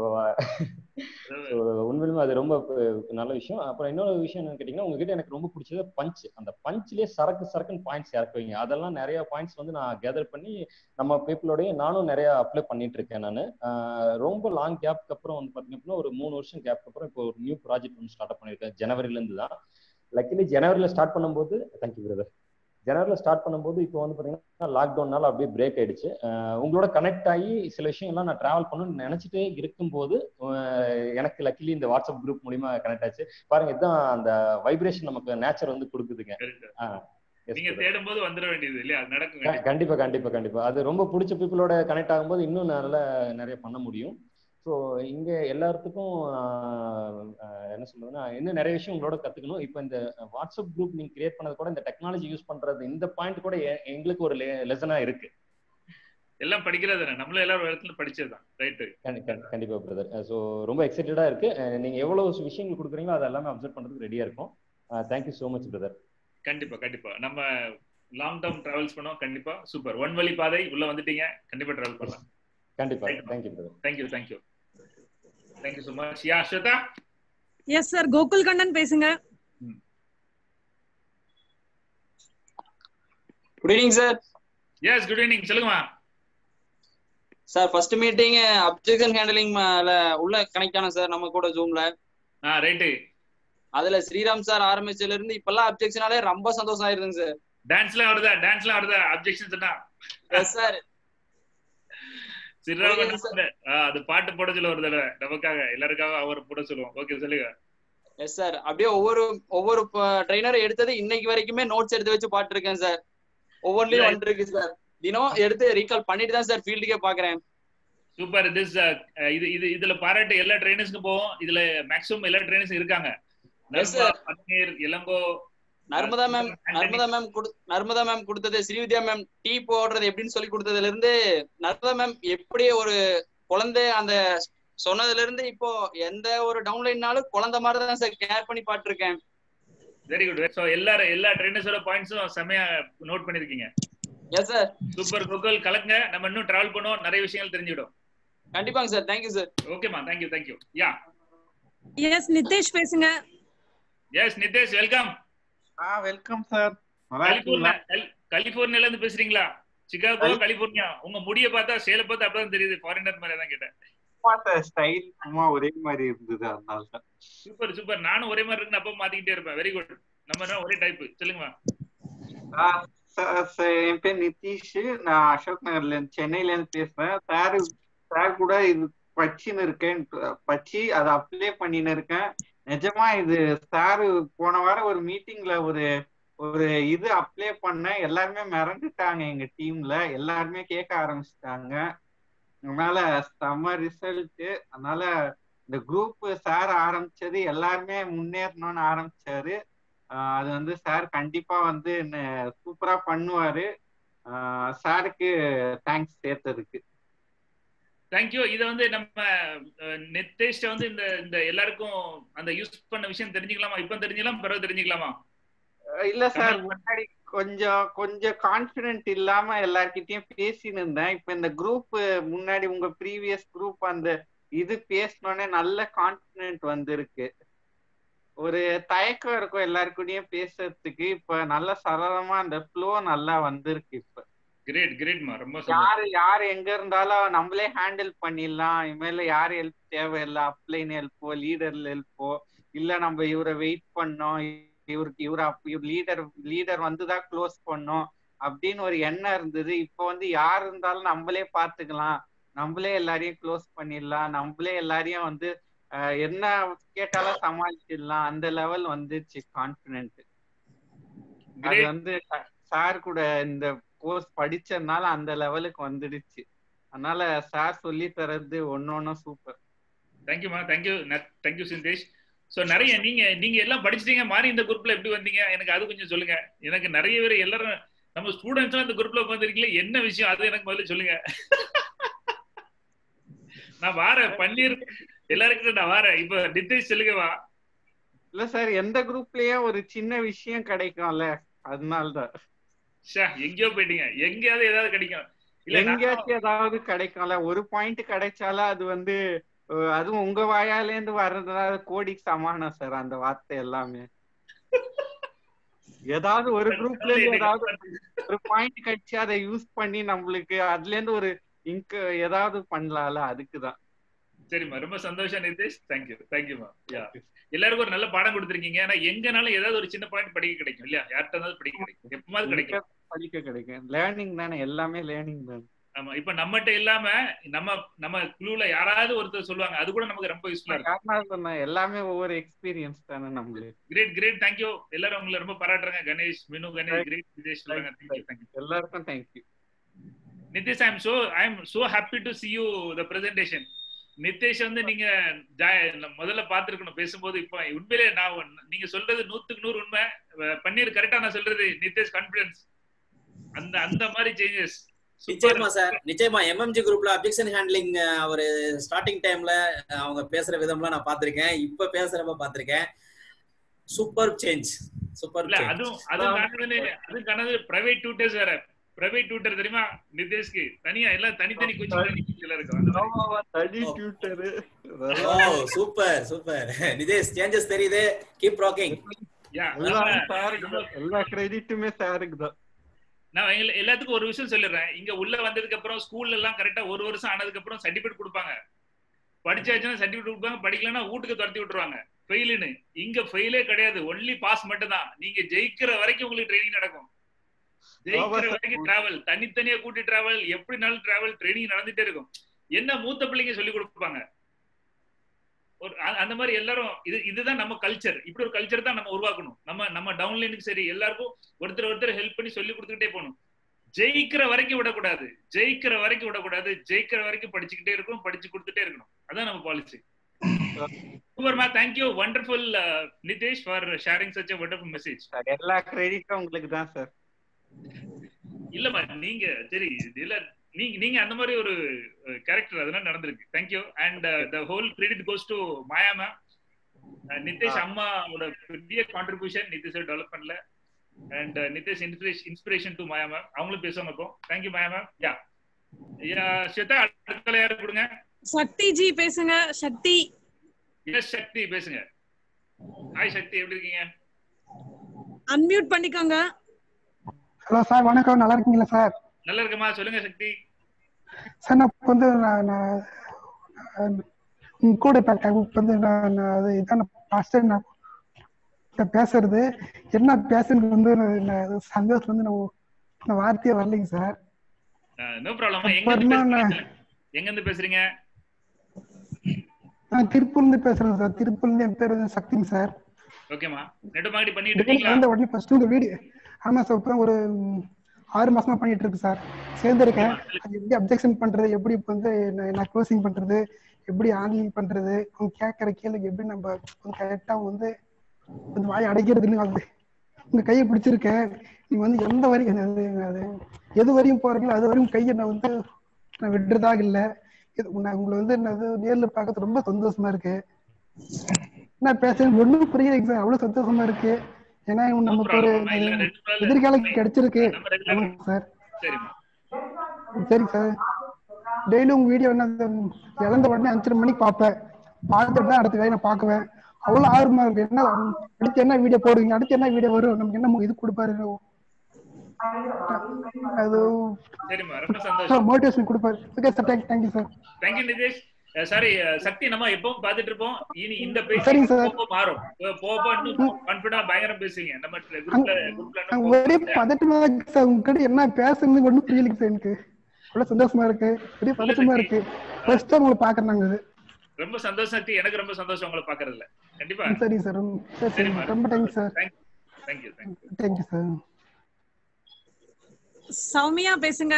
உண்மையிலுமே அது ரொம்ப ப- நல்ல விஷயம் அப்புறம் இன்னொரு விஷயம் என்னன்னு கேட்டீங்கன்னா உங்ககிட்ட எனக்கு ரொம்ப பிடிச்சது பஞ்ச் அந்த பஞ்ச்லயே சரக்கு சரக்குன்னு பாயிண்ட்ஸ் இறக்குவீங்க அதெல்லாம் நிறைய பாயிண்ட்ஸ் வந்து நான் கேதர் பண்ணி நம்ம பீப்புளோடய நானும் நிறைய அப்ளை பண்ணிட்டு இருக்கேன் நான் ரொம்ப லாங் கேப்க்கு அப்புறம் வந்து பாத்தீங்க அப்படின்னா ஒரு மூணு வருஷம் கேப்க்கு அப்புறம் இப்போ ஒரு நியூ ப்ராஜெக்ட் ஒன்று ஸ்டார்ட் பண்ணியிருக்கேன் ஜனவரில இருந்து தான் லக்கிலி ஜனவரில ஸ்டார்ட் பண்ணும்போது தேங்க்யூ பிரதர் ஜனவரில ஸ்டார்ட் பண்ணும்போது இப்போ வந்து பாத்தீங்கன்னா லாக்டவுன்னால அப்படியே பிரேக் ஆயிடுச்சு அஹ் உங்களோட கனெக்ட் ஆகி சில விஷயங்கள்லாம் நான் டிராவல் பண்ணணும்னு நினைச்சிட்டே இருக்கும்போது அஹ் எனக்கு லக்கிலி இந்த வாட்ஸ்அப் குரூப் மூலியமா கனெக்ட் ஆச்சு பாருங்க இதுதான் அந்த வைப்ரேஷன் நமக்கு நேச்சர் வந்து கொடுக்குதுங்க ஆஹ் yes நீங்க brother. தேடும் போது வந்துட வேண்டியது இல்லையா அது நடக்கும் க- கண்டிப்பா கண்டிப்பா கண்டிப்பா அது ரொம்ப பிடிச்ச பீப்புளோட கனெக்ட் ஆகும்போது இன்னும் நல்லா நிறைய பண்ண முடியும் ஸோ இங்க எல்லாத்துக்கும் ஆஹ், ஆஹ், என்ன சொல்றதுன்னா இன்னும் நிறைய விஷயம் உங்களோட கத்துக்கணும் இப்போ இந்த வாட்ஸ்அப் குரூப் நீங்க கிரியேட் பண்ணது கூட இந்த டெக்னாலஜி யூஸ் பண்றது இந்த பாயிண்ட் கூட எ- எங்களுக்கு ஒரு லெசனா இருக்கு எல்லாம் படிக்கிறது தானே நம்மளும் எல்லாரும் ஒரு இடத்துல படிச்சதுதான் ரைட்டு கண்டி- கண்டி- கண்டிப்பா பிரதர் ஸோ ரொம்ப எக்ஸைட்டடா இருக்கு அஹ், நீங்க எவ்வளவு விஷயங்கள் கொடுக்குறீங்களோ அது எல்லாமே அப்சர்வ் பண்றதுக்கு ரெடியா இருக்கும் தேங்க்யூ ஸோ மச் பிரதர் கண்டிப்பா கண்டிப்பா நம்ம லாங் டேர்ம் டிராவல்ஸ் பண்ணோம் கண்டிப்பா சூப்பர் ஒன் வழி பாதை உள்ள வந்துட்டீங்க கண்டிப்பா டிராவல் பண்ணலாம் கண்டிப்பா thank you brother thank you thank you thank you so much yeah Swetha yes sir Gokul Kannan பேசுங்க good evening sir yes good evening சொல்லுங்கம்மா sir first meeting objection handling உள்ள கனெக்ட் ஆனோம் சார் நம்ம கூட ஜூம்ல ஆ ரைட்டு அதுல ஸ்ரீராம் சார் ஆரம்பிச்சதுல இருந்து இப்பெல்லாம் அப்ஜெக்ஷனாலே ரொம்ப சந்தோஷம் ஆயிருதுங்க சார் டான்ஸ்லாம் வருதா டான்ஸ்லாம் வருதா அப்ஜெக்ஷன் சொன்னா எஸ் சார் சிறாம அது பாட்டு போட சொல்ல ஒரு தடவை நமக்காக எல்லாருக்காக அவர் போட சொல்லுவோம் ஓகே சொல்லுங்க எஸ் சார் அப்படியே ஒவ்வொரு ஒவ்வொரு ட்ரைனர் எடுத்தது இன்னைக்கு வரைக்குமே நோட்ஸ் எடுத்து வச்சு பாத்துருக்கேன் சார் ஒவ்வொன்றிலயும் Right. வந்துருக்கு சார் தினம் எடுத்து ரீகால் பண்ணிட்டு தான் சார் ஃபீல்டுக்கே பாக்குறேன் சூப்பர் திஸ் இது இது இதுல பாராட்டு எல்லா ட்ரைனர்ஸ்க்கும் போவோம் இதுல மேக்ஸிமம் எல்லா ட்ரைனர்ஸும் இருக்காங்க Yes, sir. Narma, Panneer Ilango Narmadha ma'am Narmadha ma'am Narmadha ma'am கொடுத்தது ஸ்ரீவித்யா மேம் டீ போடுறது எப்படின்னு சொல்லி கொடுத்ததுல இருந்து நர்மதா மேம் எப்படி ஒரு குழந்தை அந்த சொன்னதுல இருந்து இப்போ எந்த ஒரு டவுன்லைன்னாலும் குழந்தை மாதிரி தான் சார் கேர் பண்ணி பாத்துருக்கேன் வெரி குட் ஸோ எல்லாரும் எல்லா ட்ரெயினர்ஸோட பாயிண்ட்ஸும் செமையா நோட் பண்ணிருக்கீங்க எஸ் சார் சூப்பர் கூகுள் கலங்க நம்ம இன்னும் டிராவல் பண்ணுவோம் நிறைய விஷயங்கள் தெரிஞ்சுக்கிடும் கண்டிப்பாங்க சார் தேங்க்யூ சார் ஓகேமா thank you thank you yeah yes Nitesh பேசுங்க yes Nitesh welcome ah welcome sir California கலிபோர்னியால இருந்து பேசுறீங்களா சிகாகோ கலிபோர்னியா உங்க முடிய பார்த்தா சேலை பார்த்தா அப்பதான் தெரியுது ஃபாரினர் மாதிரி தான் கேட்டேன் ஸ்டைல் சும்மா ஒரே மாதிரி இருந்தது அதனால தான் சூப்பர் சூப்பர் நானும் ஒரே மாதிரி இருக்குன்னு அப்ப மாத்திக்கிட்டே இருப்பேன் வெரி குட் நம்ம என்ன ஒரே டைப் சொல்லுங்கம்மா ஆ, ச- ச- என் பேர் நிதிஷ் நான் அசோக் நகர்ல இருந்து சென்னையில இருந்து பேசுறேன் சார் சார் கூட இது பச்சின்னு இருக்கேன் பச்சி அதை அப்ளை பண்ணின்னு இருக்கேன் நிஜமா இது சார் போன வாரம் ஒரு மீட்டிங்ல ஒரு ஒரு இது அப்ளை பண்ணேன் எல்லாருமே மிரண்டுட்டாங்க எங்க டீம்ல எல்லாருமே கேட்க ஆரம்பிச்சிட்டாங்க அதனால செம்ம ரிசல்ட் அதனால இந்த குரூப் சார் ஆரம்பிச்சது எல்லாருமே முன்னேறணும்னு ஆரம்பிச்சாரு ஆஹ் அது வந்து சார் கண்டிப்பா வந்து சூப்பரா பண்ணுவாரு ஆஹ் சாருக்கு தேங்க்ஸ் சேர்த்ததுக்கு தேங்க்யூ இதை வந்து நம்ம நெத்தேஷ்ட வந்து இந்த இந்த எல்லாருக்கும் அந்த யூஸ் பண்ண விஷயம் தெரிஞ்சுக்கலாமா இப்ப தெரிஞ்சுக்கலாம் பிறகு தெரிஞ்சுக்கலாமா அஹ் இல்ல சார் முன்னாடி கொஞ்சம் கொஞ்சம் கான்பிடென்ட் இல்லாம எல்லார்கிட்டயும் பேசின்னு இருந்தேன் இப்ப இந்த குரூப் முன்னாடி உங்க ப்ரீவியஸ் குரூப் அந்த இது பேசினோடனே நல்ல கான்பிடென்ட் வந்திருக்கு ஒரு தயக்கம் இருக்கும் எல்லாருக்கூடயும் பேசுறதுக்கு இப்ப நல்ல சரளமா அந்த ஃப்ளோ நல்லா வந்திருக்கு இப்ப கிரேட் கிரேட்மா ரொம்ப யாரு யாரு எங்க இருந்தாலும் நம்மளே ஹேண்டில் பண்ணிடலாம் இனிமேல யாரு ஹெல்ப் தேவையில்லை அப்ளைன் ஹெல்ப்போ லீடர்ல ஹெல்ப்போ இல்ல நம்ம இவரை வெயிட் பண்ணோம் இவருக்கு இவர இவர் லீடர் லீடர் வந்துதான் க்ளோஸ் பண்ணோம் அப்படின்னு ஒரு எண்ணம் இருந்தது இப்போ வந்து யார் இருந்தாலும் நம்மளே பாத்துக்கலாம் நம்மளே எல்லாரையும் க்ளோஸ் பண்ணிடலாம் நம்மளே எல்லாரையும் வந்து அஹ், என்ன கேட்டாலும் சமாளிச்சிடலாம் அந்த லெவல் வந்துச்சு கான்பிடென்ட் அது Great. வந்து சார் கூட இந்த கோர்ஸ் படிச்சதுனால அந்த லெவலுக்கு வந்துடுச்சு அதனால சார் சொல்லி தரது ஒன்னொன்னும் சூப்பர் தேங்க்யூமா தேங்க்யூ தேங்க்யூ சிந்தேஷ் ஸோ நிறைய நீங்க நீங்க எல்லாம் படிச்சிட்டீங்க மாறி இந்த குரூப்ல எப்படி வந்தீங்க எனக்கு அது கொஞ்சம் சொல்லுங்க எனக்கு நிறைய பேர் எல்லாரும் நம்ம ஸ்டூடெண்ட்ஸ் எல்லாம் இந்த குரூப்ல உட்காந்துருக்கீங்களே என்ன விஷயம் அது எனக்கு முதல்ல சொல்லுங்க நான் வாரேன் பன்னீர் எல்லாருக்கும் நான் வாரேன் இப்ப நிதிஷ் சொல்லுங்க வா இல்ல சார் எந்த குரூப்லயும் ஒரு சின்ன விஷயம் கிடைக்கும்ல அதனாலதான் ஷா எங்கேயோ போயிட்டீங்க எங்கேயாவது ஏதாவது கிடைக்கும் இல்ல நான் எங்கேயாச்சும் ஏதாவது கிடைக்கும்ல ஒரு பாயிண்ட் கிடைச்சாலும் அது வந்து அஹ், அதுவும் உங்க வாயால இருந்து வர்றதுனால கோடிக்கு சமானம் சார் அந்த வார்த்தை எல்லாமே ஏதாவது ஒரு குரூப்ல இருந்து ஏதாவது ஒரு பாயிண்ட் கிடைச்சு அதை யூஸ் பண்ணி நம்மளுக்கு அதுல இருந்து ஒரு இங்க் ஏதாவது பண்ணலாம்ல அதுக்குதான் சரிம்மா ரொம்ப சந்தோஷம் நிதிஷ் தேங்க்யூ தேங்க்யூமா யா எல்லாருக்கும் ஒரு நல்ல பாடம் கொடுத்துருக்கீங்க ஏன்னா எங்கனாலும் ஏதாவது ஒரு சின்ன பாயிண்ட் படிக்க கிடைக்கும் இல்லையா யார்கிட்ட இருந்தாலும் படிக்க கிடைக்கும் எப்பமாவது கிடைக்கும் படிக்க கிடைக்கும் லேர்னிங் தானே எல்லாமே லேர்னிங் தானே ஆமா இப்ப நம்மகிட்ட இல்லாம நம்ம நம்ம குழுல யாராவது ஒருத்தர் சொல்லுவாங்க அது கூட நமக்கு ரொம்ப யூஸ்ஃபுல்லா இருக்கும் யாருனாலும் சொன்னா எல்லாமே ஒவ்வொரு எக்ஸ்பீரியன்ஸ் தானே நம்மளுக்கு கிரேட் கிரேட் தேங்க்யூ எல்லாரும் உங்களை ரொம்ப பாராட்டுறாங்க கணேஷ் மினு கணேஷ் கிரேட் நிதேஷ் சொல்றாங்க தேங்க்யூ தேங்க்யூ எல்லாருக்கும் thank you Nitish I am so I am so happy to see you the presentation Nitesh வந்து நீங்க ஜா- முதல்ல பார்த்திருக்கணும் பேசும்போது இப்ப உண்மையிலே நான் ஒன்னு- நீங்க சொல்றது நூத்துக்கு நூறு உண்மை அஹ் பன்னீர் கரெக்டா நான் சொல்றது நிதேஷ் கான்பிடன்ஸ் அந்த அந்த மாதிரி சேஞ்சஸ் நிச்சயமா சார் நிச்சயமா எம்எம்ஜி குரூப்ல அப்ஜெக்ஷன் ஹேண்ட்லிங் ஒரு ஸ்டார்டிங் டைம்ல அவங்க பேசுற விதம்லாம் நான் பார்த்திருக்கேன் இப்ப பேசுறப்ப பார்த்திருக்கேன் சூப்பர் சேஞ்ச் சூப்பர் இல்ல அதுவும் அதுவும் காணது அதுவும் காணது பிரைவேட் டியூட்டர்ஸ் வேற பிரைவேட் டியூட்டர் தெரியுமா நிதேஷ்க்கு தனியா எல்லாம் தனித்தனி கோச்சிங் இருக்கும் அந்த மாதிரி. தனி tutor oh super super Nitesh changes தெரியுது கீப் ராக்கிங் Yeah, எல்லாம் நம்ம- சாருக்கு தான். எல்லா கிரெடிட்டுமே சாருக்கு தான் நான் எங்க- எல்லாத்துக்கும் ஒரு விஷயம் சொல்லிடுறேன் இங்க உள்ள வந்ததுக்கு அப்புறம் ஸ்கூல்ல எல்லாம் கரெக்டா ஒரு வருஷம் ஆனதுக்கு அப்புறம் சர்டிபிகேட் கொடுப்பாங்க படிச்சாச்சுன்னா சர்டிபிகேட் கொடுப்பாங்க படிக்கலன்னா வீட்டுக்கு துரத்தி விட்டுருவாங்க ஃபெயிலுன்னு இங்க ஃபெயிலே கிடையாது ஒன்லி பாஸ் மட்டும் தான் நீங்க ஜெயிக்கிற வரைக்கும் உங்களுக்கு ட்ரைனிங் நடக்கும் ஜெயிக்கிற ஆமா, வரைக்கும் டிராவல் தனித்தனியா கூட்டி டிராவல் எப்படினாலும் டிராவல் ட்ரைனிங் நடந்துட்டே இருக்கும் என்ன மூத்த பிள்ளைங்க சொல்லி கொடுப்பாங்க ஒரு அ- அந்த மாதிரி எல்லாரும் இது இதுதான் நம்ம கல்ச்சர் இப்படி ஒரு கல்ச்சர் தான் நம்ம உருவாக்கணும் நம்ம நம்ம டவுன்லைனுக்கு சரி எல்லாருக்கும் ஒருத்தர் ஒருத்தர் ஹெல்ப் பண்ணி சொல்லி கொடுத்துக்கிட்டே போகணும் ஜெயிக்கிற வரைக்கும் விடக்கூடாது ஜெயிக்கிற வரைக்கும் விடக்கூடாது ஜெயிக்கிற வரைக்கும் படிச்சுக்கிட்டே இருக்கணும் படிச்சு கொடுத்துட்டே இருக்கணும் அதான் நம்ம பாலிசி சூப்பர்மா thank you wonderful Nitesh for sharing such a wonderful message எல்லா கிரெடிட்டும் உங்களுக்கு தான் சார் இல்லம்மா நீங்க சரி இல்ல நீங்க நீங்க அந்த மாதிரி ஒரு கேரக்டர் அதெல்லாம் நடந்திருக்கு thank you and the whole credit goes to Maya ma'am Nitish அம்மாவோட பெரிய கான்ட்ரிபியூஷன் நிதிஷ் டெவலப்மெண்ட்ல and Nitish inspiration inspiration to Maya ma'am அவங்களும் பேசுவாங்க இப்போ thank you Maya ma'am yeah yeah Swetha அடுத்த யாரு கொடுங்க சக்தி ஜி பேசுங்க சக்தி எஸ் சக்தி பேசுங்க ஹாய் சக்தி எப்படி இருக்கீங்க அன்மியூட் பண்ணிக்கோங்க ஹலோ சார் வணக்கம் நல்லா இருக்கீங்களா சார் நல்லா இருக்கமா சொல்லுங்க சக்தி சார் நான் இப்ப வந்து நான் நான் நான் உங்க கூட இப்ப இப்ப வந்து நான் நான் அது இதான் ஃபர்ஸ்ட் டைம் நான் இப்ப பேசுறது என்ன பேசுறது வந்து நான் நான் சந்தோஷம் வந்து நான் நான் வார்த்தையே வரலைங்க சார் நோ ப்ராப்ளம் எங்க இருந்து பேசுறீங்க எங்க இருந்து பேசுறீங்க நான் திருப்பூர்ல இருந்து பேசுறேன் சார் திருப்பூர்ல இருந்து என் பேர் வந்து சக்திங்க சார் ஓகேமா நெட் மார்க்கெட்டிங் பண்ணிட்டு டெய்லி இருக்கீங்களா வந்த உடனே ஃபர்ஸ்ட் உங்க வீடியோ ஆமா சார் இப்போ ஒரு ம், ஆறு மாசமா பண்ணிட்டு இருக்கு சார் சேர்ந்திருக்கேன் அது எப்படி அப்ஜெக்ஷன் பண்றது எப்படி இப்போ வந்து நான் நான் க்ளோசிங் பண்றது எப்படி ஆன்லைன் பண்றது அவங்க கேட்கற கேள்விக்கு எப்படி நம்ம கரெக்டா வந்து அந்த வாயை அடைக்கிறதுன்னு அது உங்க கையை பிடிச்சிருக்கேன் நீங்க வந்து எந்த வரைக்கும் அது அது எது வரையும் போறீங்களோ அது வரையும் கையை நான் வந்து நான் விடுறதாக இல்லை இது நான் உங்களை வந்து நான் அது நேர்ல பார்க்கறது ரொம்ப சந்தோஷமா இருக்கு நான் பேசுறேன் ஒண்ணும் புரியலைங்க சார் அவ்வளவு சந்தோஷமா இருக்கு ஏன்னா நமக்கு ஒரு எதிர்காலம் கிடைச்சிருக்கு ஆமாங்க சார் சரிம்மா சரி சார் டெய்லி உங்க வீடியோ என்ன இழந்த உடனே அஞ்சரை மணிக்கு பார்ப்பேன் பார்த்துட்டு தான் அடுத்த வேலை நான் பார்க்குவேன் அவ்வளவு ஆர்வமா இருக்கு என்ன அடுத்து என்ன வீடியோ போடுவீங்க அடுத்து என்ன வீடியோ வரும் நமக்கு என்ன இது கொடுப்பாரு அது சரிம்மா ரொம்ப சந்தோஷம் மோட்டிவேஷன் கொடுப்பாரு okay sir thank thank you sir thank you Nitesh sorry Sakthi நம்ம எப்பவும் பாத்துட்டு இருப்போம் இனி இந்த பேச்சு சரிங்க sir. போக போக மாறும் போக போக இன்னும் கான்பிடா பயங்கரம் பேசுவீங்க நம்ம குரூப்ல குரூப்ல நான் ஒரே பதட்டமா இருக்கு சார் உங்ககிட்ட என்ன பேசுறது ஒன்றும் புரியலைங்க சார் எனக்கு அவ்வளவு சந்தோஷமா இருக்கு ஒரே பதட்டமா இருக்கு ஃபர்ஸ்ட் டைம் உங்களை பாக்குறாங்க இது ரொம்ப சந்தோஷம் சக்தி எனக்கு ரொம்ப சந்தோஷம் உங்களை பாக்குறதுல கண்டிப்பா சரி சார் ரொம்ப- சரி சரி சரிம்மா. ரொம்ப thanks sir thank you thank you thank you sir Sowmya பேசுங்க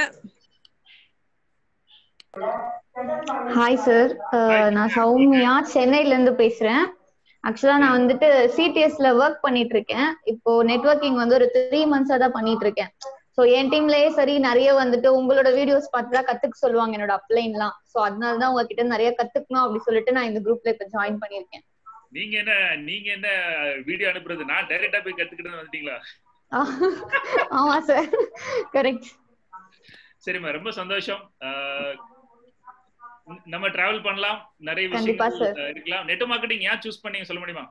ஹாய் சார் நான் சௌமியா சென்னையில இருந்து பேசுறேன் ஆக்சுவலா நான் வந்துட்டு சிடிஎஸ்ல ஒர்க் பண்ணிட்டு இருக்கேன் இப்போ நெட்வொர்க்கிங் வந்து ஒரு த்ரீ மந்த்ஸா தான் பண்ணிட்டு இருக்கேன் ஸோ என் டீம்லயே சரி நிறைய வந்துட்டு உங்களோட வீடியோஸ் பார்த்து தான் கத்துக்க சொல்லுவாங்க என்னோட அப்ளைன்லாம் ஸோ அதனால தான் உங்ககிட்ட நிறைய கத்துக்கணும் அப்படி சொல்லிட்டு நான் இந்த குரூப்ல இப்போ ஜாயின் பண்ணியிருக்கேன் நீங்க என்ன நீங்க என்ன வீடியோ அனுப்புறது நான் டைரக்டா போய் கத்துக்கிட்டு வந்துட்டீங்களா ஆமா சார் கரெக்ட் சரிம்மா ரொம்ப சந்தோஷம் ஆஹ் நம்ம டிராவல் பண்ணலாம் நிறைய கண்டிப்பா விஷயங்கள் sir. அஹ் இருக்கலாம் நெட் மார்க்கெட்டிங் ஏன் சூஸ் பண்ணீங்க சொல்ல முடியுமா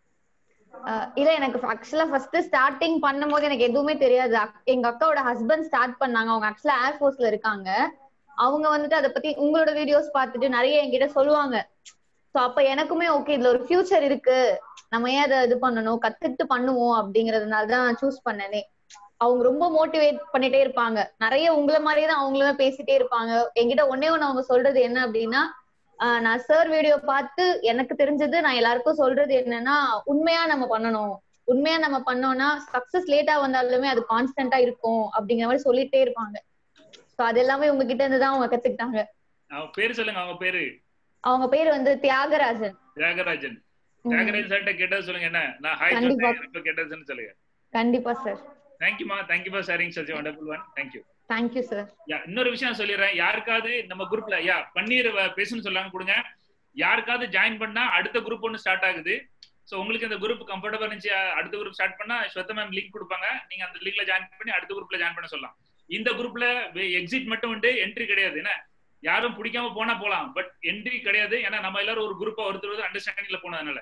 அஹ் இல்ல எனக்கு ஆக்சுவலா ஃபர்ஸ்ட் ஸ்டார்டிங் பண்ணும்போது எனக்கு எதுவுமே தெரியாது அக்- எங்க அக்காவோட ஹஸ்பண்ட் ஸ்டார்ட் பண்ணாங்க அவங்க ஆக்சுவலா ஏர்ஃபோர்ஸ்ல இருக்காங்க அவங்க வந்துட்டு அதை பத்தி உங்களோட வீடியோஸ் பார்த்துட்டு நிறைய என்கிட்ட சொல்லுவாங்க சோ அப்ப எனக்குமே ஓகே இதுல ஒரு ஃபியூச்சர் இருக்கு நம்ம ஏன் அதை இது பண்ணணும் கத்துக்கிட்டு பண்ணுவோம் அப்படிங்கறதுனால தான் சூஸ் பண்ணனே அவங்க ரொம்ப மோட்டிவேட் பண்ணிட்டே இருப்பாங்க நிறைய உங்கள மாதிரியே தான் அவங்களுமே பேசிட்டே இருப்பாங்க என்கிட்ட ஒன்னே ஒண்ணு அவங்க சொல்றது என்ன அப்படின்னா ஆஹ் நான் சார் வீடியோ பார்த்து எனக்கு தெரிஞ்சது நான் எல்லாருக்கும் சொல்றது என்னன்னா உண்மையா நம்ம பண்ணணும் உண்மையா நம்ம பண்ணோம்னா சக்சஸ் லேட்டா வந்தாலுமே அது கான்ஸ்டன்டா இருக்கும் அப்படிங்கிற மாதிரி சொல்லிட்டே இருப்பாங்க சோ அது எல்லாமே உங்ககிட்ட இருந்து தான் அவங்க கத்துக்கிட்டாங்க அவங்க பேரு சொல்லுங்க அவங்க பேரு அவங்க பேர் வந்து தியாகராஜன் தியாகராஜன் ம். தியாகராஜன் சார்ட்ட கேட்டது சொல்லுங்க என்ன நான் ஹாய் கண்டிப்பா. சொன்னேன் ரொம்ப கேட்டதுன்னு சொல்லுங்க கண்டிப்பா சார் தேங்க்யூமா thank you for sharing such wonderful one thank you thank you sir yeah இன்னொரு விஷயம் சொல்லிடுறேன் யாருக்காவது நம்ம குரூப்ல யா பன்னீர் வ- பேசுன்னு சொல்லாங்க கொடுங்க யாருக்காவது ஜாயின் பண்ணா அடுத்த குரூப் ஒன்று ஸ்டார்ட் ஆகுது சோ உங்களுக்கு இந்த குரூப் கம்ஃபர்டபுள் இருந்துச்சு அ- அடுத்த குரூப் ஸ்டார்ட் பண்ணா ஸ்வத்த மேம் லிங்க் கொடுப்பாங்க நீங்க அந்த லிங்க்ல ஜாயின் பண்ணி அடுத்த குரூப்ல ஜாயின் பண்ண சொல்லலாம் இந்த குரூப்ல எக்ஸிட் மட்டும் உண்டு என்ட்ரி கிடையாது என்ன யாரும் பிடிக்காம போனா போலாம் பட் என்ட்ரி கிடையாது ஏன்னா நம்ம எல்லாரும் ஒரு குரூப்பா ஒருத்தர் ஒருத்தர் அண்டர்ஸ்டாண்டிங்ல போனதுனால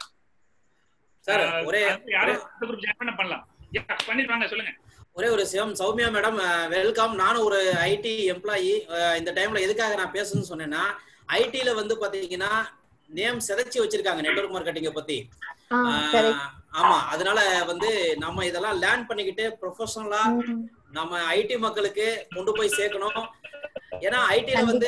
சார் அஹ், ஒரே அது யாரும் அடுத்த குரூப் ஜாயின் பண்ண பண்ணலாம் யா, பண்ணிருவாங்க சொல்லுங்க ஒரே ஒரு சிவம் சௌமியா மேடம் வெல்கம் நானும் ஒரு ஐடி எம்ப்ளாயி இந்த டைம்ல எதுக்காக நான் பேசணும்னு சொன்னேன்னா ஐடில வந்து பாத்தீங்கன்னா நேம் சிதைச்சு வச்சிருக்காங்க நெட்வொர்க் மார்க்கெட்டிங்க பத்தி ஆ ஆஹ் கரெக்ட் ஆமா அதனால வந்து நம்ம இதெல்லாம் லேர்ன் பண்ணிக்கிட்டு ப்ரொஃபஷனலா நம்ம ஐடி மக்களுக்கு கொண்டு போய் சேர்க்கணும் ஏன்னா ஐடில வந்து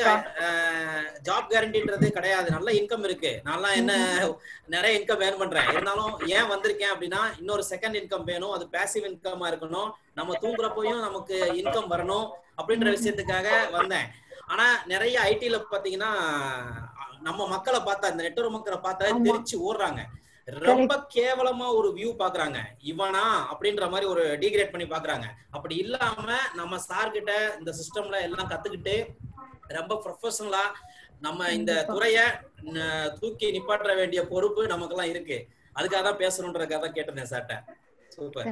ஜாப் கேரண்டின்றது கிடையாது நல்ல இன்கம் இருக்கு நான்லாம் என்ன நிறைய இன்கம் ஏர்ன் பண்றேன் இருந்தாலும் ஏன் வந்திருக்கேன் அப்படின்னா இன்னொரு செகண்ட் இன்கம் வேணும் அது பேசிவ் இன்கமா இருக்கணும் நம்ம தூங்குறப்பையும் நமக்கு இன்கம் வரணும் அப்படின்ற விஷயத்துக்காக வந்தேன் ஆனா நிறைய ஐடில பாத்தீங்கன்னா நம்ம மக்களை பார்த்தா இந்த நெட்வொர்க் மக்களை பார்த்தா தெரிச்சு ஓடுறாங்க ரொம்ப கேவலமா ஒரு வியூ பாக்குறாங்க இவனா அப்படின்ற மாதிரி ஒரு டிகிரேட் பண்ணி பாக்குறாங்க அப்படி இல்லாம நம்ம சார் கிட்ட இந்த சிஸ்டம்ல எல்லாம் கத்துக்கிட்டு ரொம்ப ப்ரொஃபஷனலா நம்ம இந்த துறைய ந- தூக்கி நிப்பாட்ட வேண்டிய பொறுப்பு நமக்கெல்லாம் இருக்கு அதுக்காக தான் பேசணுன்றதுக்காக தான் கேட்டிருந்தேன் சார்ட்ட சூப்பர்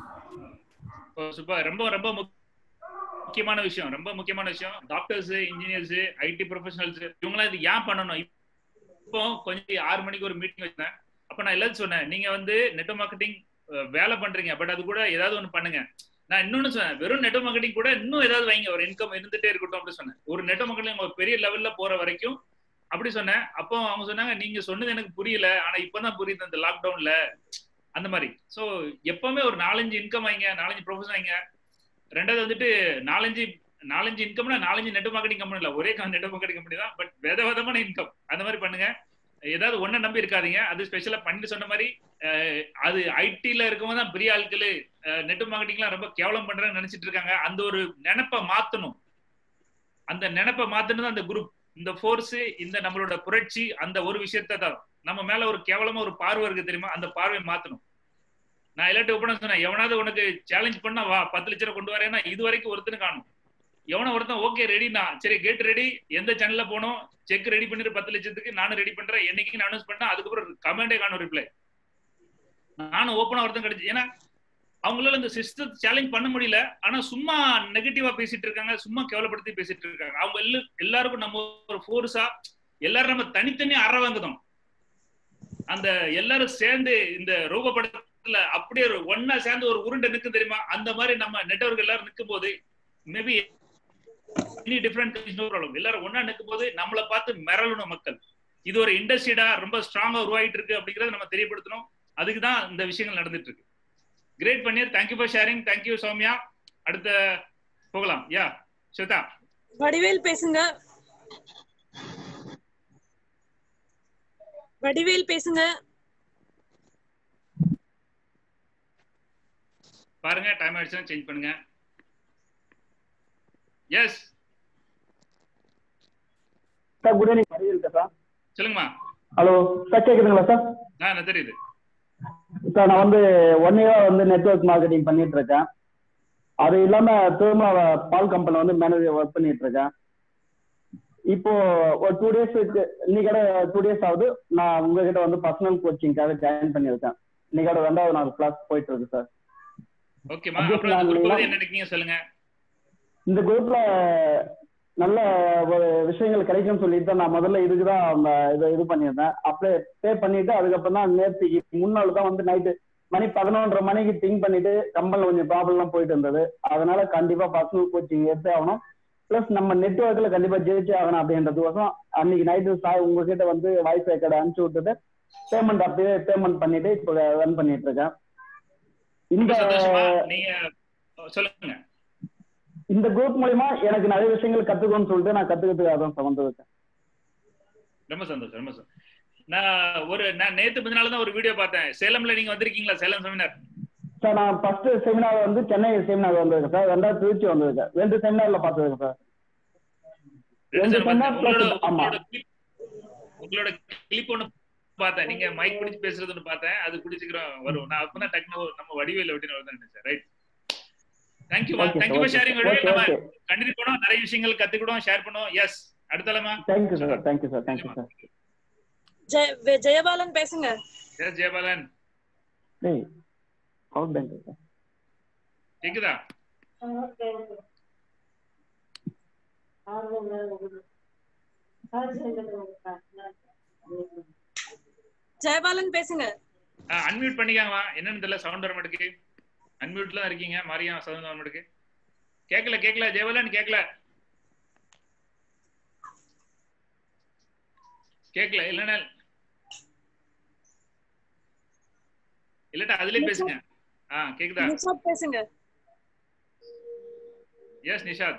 சூப்பர் ரொம்ப ரொம்ப முக்- முக்கியமான விஷயம் ரொம்ப முக்கியமான விஷயம் டாக்டர்ஸ் இன்ஜினியர்ஸ் ஐடி ப்ரொஃபஷனல்ஸ் இவங்களாம் இது ஏன் பண்ணணும் இப்போ கொஞ்சம் ஆறு மணிக்கு ஒரு மீட்டிங் வச்சேன் அப்ப நான் எல்லாரும் சொன்னேன் நீங்க வந்து நெட் மார்க்கெட்டிங் வேலை பண்றீங்க பட் அது கூட ஏதாவது ஒண்ணு பண்ணுங்க நான் இன்னொன்னு சொன்னேன் வெறும் நெட் மார்க்கெட்டிங் கூட இன்னும் ஏதாவது வைங்க ஒரு இன்கம் இருந்துட்டே இருக்கட்டும் அப்படி சொன்னேன் ஒரு நெட் மார்க்கெட்டிங் ஒரு பெரிய லெவல்ல போற வரைக்கும் அப்படி சொன்னேன் அப்போ அவங்க சொன்னாங்க நீங்க சொன்னது எனக்கு புரியல ஆனா இப்பதான் புரியுது அந்த லாக்டவுன்ல அந்த மாதிரி சோ எப்பவுமே ஒரு நாலஞ்சு இன்கம் வைங்க நாலஞ்சு ப்ரொஃபஷன் வைங்க ரெண்டாவது வந்துட்டு நாலஞ்சு நாலஞ்சு இன்கம்னா நாலஞ்சு நெட் மார்க்கெட்டிங் கம்பெனி இல்ல ஒரே நெட் மார்க்கெட்டிங் கம்பெனி தான் பட் வித விதமான இன்கம் அந்த மாதிரி பண்ணுங்க ஏதாவது ஒன்ன நம்பி இருக்காதீங்க அது ஸ்பெஷலா பண்ணி சொன்ன மாதிரி அஹ், அது ஐடில இருக்கவங்க தான் பெரிய ஆட்கள் நெட் மார்க்கெட்டிங்லாம் ரொம்ப கேவலம் பண்றேன்னு நினைச்சிட்டு இருக்காங்க அந்த ஒரு நினைப்பை மாத்தணும் அந்த நினைப்பை மாத்தணும் அந்த குரூப் இந்த ஃபோர்ஸ் இந்த நம்மளோட புரட்சி அந்த ஒரு விஷயத்தை தான் நம்ம மேல ஒரு கேவலமா ஒரு பார்வை இருக்கு தெரியுமா அந்த பார்வையை மாத்தணும் நான் எல்லாத்தையும் ஒப்பனை சொன்னேன் எவனாவது உனக்கு சேலஞ்ச் பண்ணா வா பத்து லட்ச ரூபா கொண்டு வரேன்னா இது வரைக்கும் ஒருத்தனு காணும் எவன ஒருத்தன் ஓகே ரெடினா சரி கேட் ரெடி எந்த சேனல்ல போனோம் செக் ரெடி பண்ணிட்டு பத்து லட்சத்துக்கு நானும் ரெடி பண்றேன் என்னைக்கு நான் அனௌன்ஸ் பண்ணா அதுக்கப்புறம் கமெண்டே காணும் ரிப்ளை நானும் ஓப்பனா ஒருத்தன் கிடைச்சு ஏன்னா அவங்களால இந்த சிஸ்டம் சேலஞ்ச் பண்ண முடியல ஆனா சும்மா நெகட்டிவா பேசிட்டு இருக்காங்க சும்மா கேவலப்படுத்தி பேசிட்டு இருக்காங்க அவங்க எல்லா- எல்லாருக்கும் நம்ம ஒரு ஃபோர்ஸா எல்லாரும் நம்ம தனித்தனி அற வாங்குதோம் அந்த எல்லாரும் சேர்ந்து இந்த ரோபோ படத்துல அப்படியே ஒரு ஒன்னா சேர்ந்து ஒரு உருண்டை நிக்கும் தெரியுமா அந்த மாதிரி நம்ம நெட்வொர்க் எல்லாரும் நிக்கும் போது maybe any different no problem எல்லாரும் ஒன்னா நிக்கும் போது நம்மளை பார்த்து மிரளணும் மக்கள் இது ஒரு இண்டஸ்ட்ரிடா ரொம்ப ஸ்ட்ராங்கா உருவாயிட்டு இருக்கு அப்படிங்கறத நம்ம தெரியப்படுத்தணும் அதுக்கு தான் இந்த விஷயங்கள் நடந்துட்டு இருக்கு great Panneer thank you for sharing thank you Sowmya அடுத்த போகலாம் யா ஸ்வேதா வடிவேல் பேசுங்க வடிவேல் பேசுங்க பாருங்க டைம் ஆயிடுச்சுன்னா சேஞ்ச் பண்ணுங்க yes sir good evening Vadivel sir சொல்லுங்கம்மா ஹலோ சார் கேக்குதுங்களா சார் ஆ எனக்கு தெரியுது சார் நான் வந்து ஒன் இயரா வந்து நெட்வொர்க் மார்க்கெட்டிங் பண்ணிட்டு இருக்கேன் அது இல்லாம திரும்ப பால் கம்பெனில வந்து மேனேஜர் ஒர்க் பண்ணிட்டு இருக்கேன் இப்போ ஒரு டூ டேஸ் இன்னைக்கோட டூ டேஸ் ஆகுது நான் உங்ககிட்ட வந்து பர்சனல் கோச்சிங்காக ஜாயின் பண்ணியிருக்கேன் இன்னைக்கோட ரெண்டாவது நாள் கிளாஸ் போயிட்டு இருக்கு சார் ஓகேமா Obviously, அப்புறம் இந்த நான் group இல்லைன்னா- பத்தி என்ன நினைக்கிறீங்க சொல்லுங்க இந்த குரூப்ல நல்ல ஒரு விஷயங்கள் கிடைக்கும்னு சொல்லிட்டு தான் நான் முதல்ல இதுக்கு தான் அவங்க இதை இது பண்ணியிருந்தேன் அப்ளை பே பண்ணிட்டு அதுக்கப்புறம் தான் நேற்றுக்கு முன்னாள் தான் வந்து நைட்டு மணி பதினொன்றரை மணிக்கு திங்க் பண்ணிட்டு கம்பெனில கொஞ்சம் ப்ராப்ளம்லாம் போயிட்டு இருந்தது அதனால கண்டிப்பா பர்சனல் கோச்சிங் எடுத்தே ஆகணும் ப்ளஸ் நம்ம நெட்ஒர்க்ல கண்டிப்பா ஜெயிச்சே ஆகணும் அப்படின்றதுக்கோசம் அன்னைக்கு நைட்டு சாய் உங்ககிட்ட வந்து வாய்ஸ் ரெக்கார்டு அனுப்பிச்சு விட்டுட்டு பேமெண்ட் அப்படியே பேமெண்ட் பண்ணிட்டு இப்போ ரன் பண்ணிட்டு இருக்கேன் இந்த ரொம்ப சந்தோஷமா நீங்க சொல்லுங்க இந்த குரூப் மூலியமா எனக்கு நிறைய விஷயங்கள் கத்துக்கணும்னு சொல்லிட்டு நான் கத்துக்கிறதுக்காக தான் சார் வந்திருக்கேன் ரொம்ப சந்தோஷம் ரொம்ப சந்தோஷம் நான் ஒரு நான் நேத்து முந்தினால தான் ஒரு வீடியோ பார்த்தேன் சேலம்ல நீங்க வந்திருக்கீங்களா சேலம் செமினார் சார் நான் ஃபர்ஸ்ட் செமினார் வந்து சென்னை செமினார் வந்திருக்கேன் சார் ரெண்டாவது திருச்சி வந்திருக்கேன் ரெண்டு செமினார்ல பார்த்துருக்கேன் சார் ரெண்டு செமினார் உங்களோட plus ஆமா உங்களோட clip- உங்களோட கிளிப் ஒண்ணு பார்த்தேன் நீங்க மைக் பிடிச்சு பேசுறது ஒண்ணு பார்த்தேன் அது பிடிச்சிக்கிறோம் வரும் நான் அப்பதான் டக்குனு நம்ம வடிவேல விட்டு வருதுன்னு நினைச்சேன் right thank you Okay, sir, thank you for okay. Sharing Vadivel Okay, நம்ம okay. கண்டினியூ பண்ணோம் நிறைய விஷயங்கள் கத்துக்கிட்டோம் ஷேர் பண்ணோம் எஸ் அடுத்தலமா thank you sir thank you sir thank you sir Jaya வே- ஜெயபாலன் பேசுங்க எஸ் ஜெயபாலன் டேய் பவர் பேங்க் சார் கேக்குதா ஜெயபாலன் பேசுங்க அன்மியூட் பண்ணிக்காங்க என்னன்னு தெரியல சவுண்ட் வர மாட்டேங்குது அன்மியூட்ல தான் இருக்கீங்க மாரியா சவுண்ட் வர மாட்டேங்குது கேட்கல கேட்கல ஜெயபாலன் கேட்கல கேட்கல இல்லைன்னா இல்லட்டா அதுலயே பேசுங்க ஆ கேக்குதா நிஷாத் பேசுங்க எஸ் நிஷாத்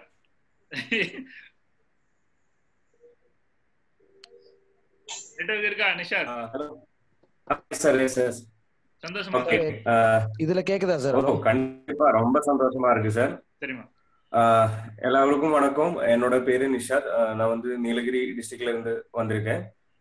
நெட்வொர்க் இருக்கா நிஷாத் சார் எஸ் எஸ் சந்தோஷமா ஓகே இருக்கா? இதுல கேக்குதா சார் ஓ கண்டிப்பா ரொம்ப சந்தோஷமா இருக்கு சார் சரிம்மா ஆஹ் எல்லாருக்கும் வணக்கம் என்னோட பேரு நிஷாத் ஆஹ் நான் வந்து நீலகிரி டிஸ்ட்ரிக்ட்ல இருந்து வந்திருக்கேன்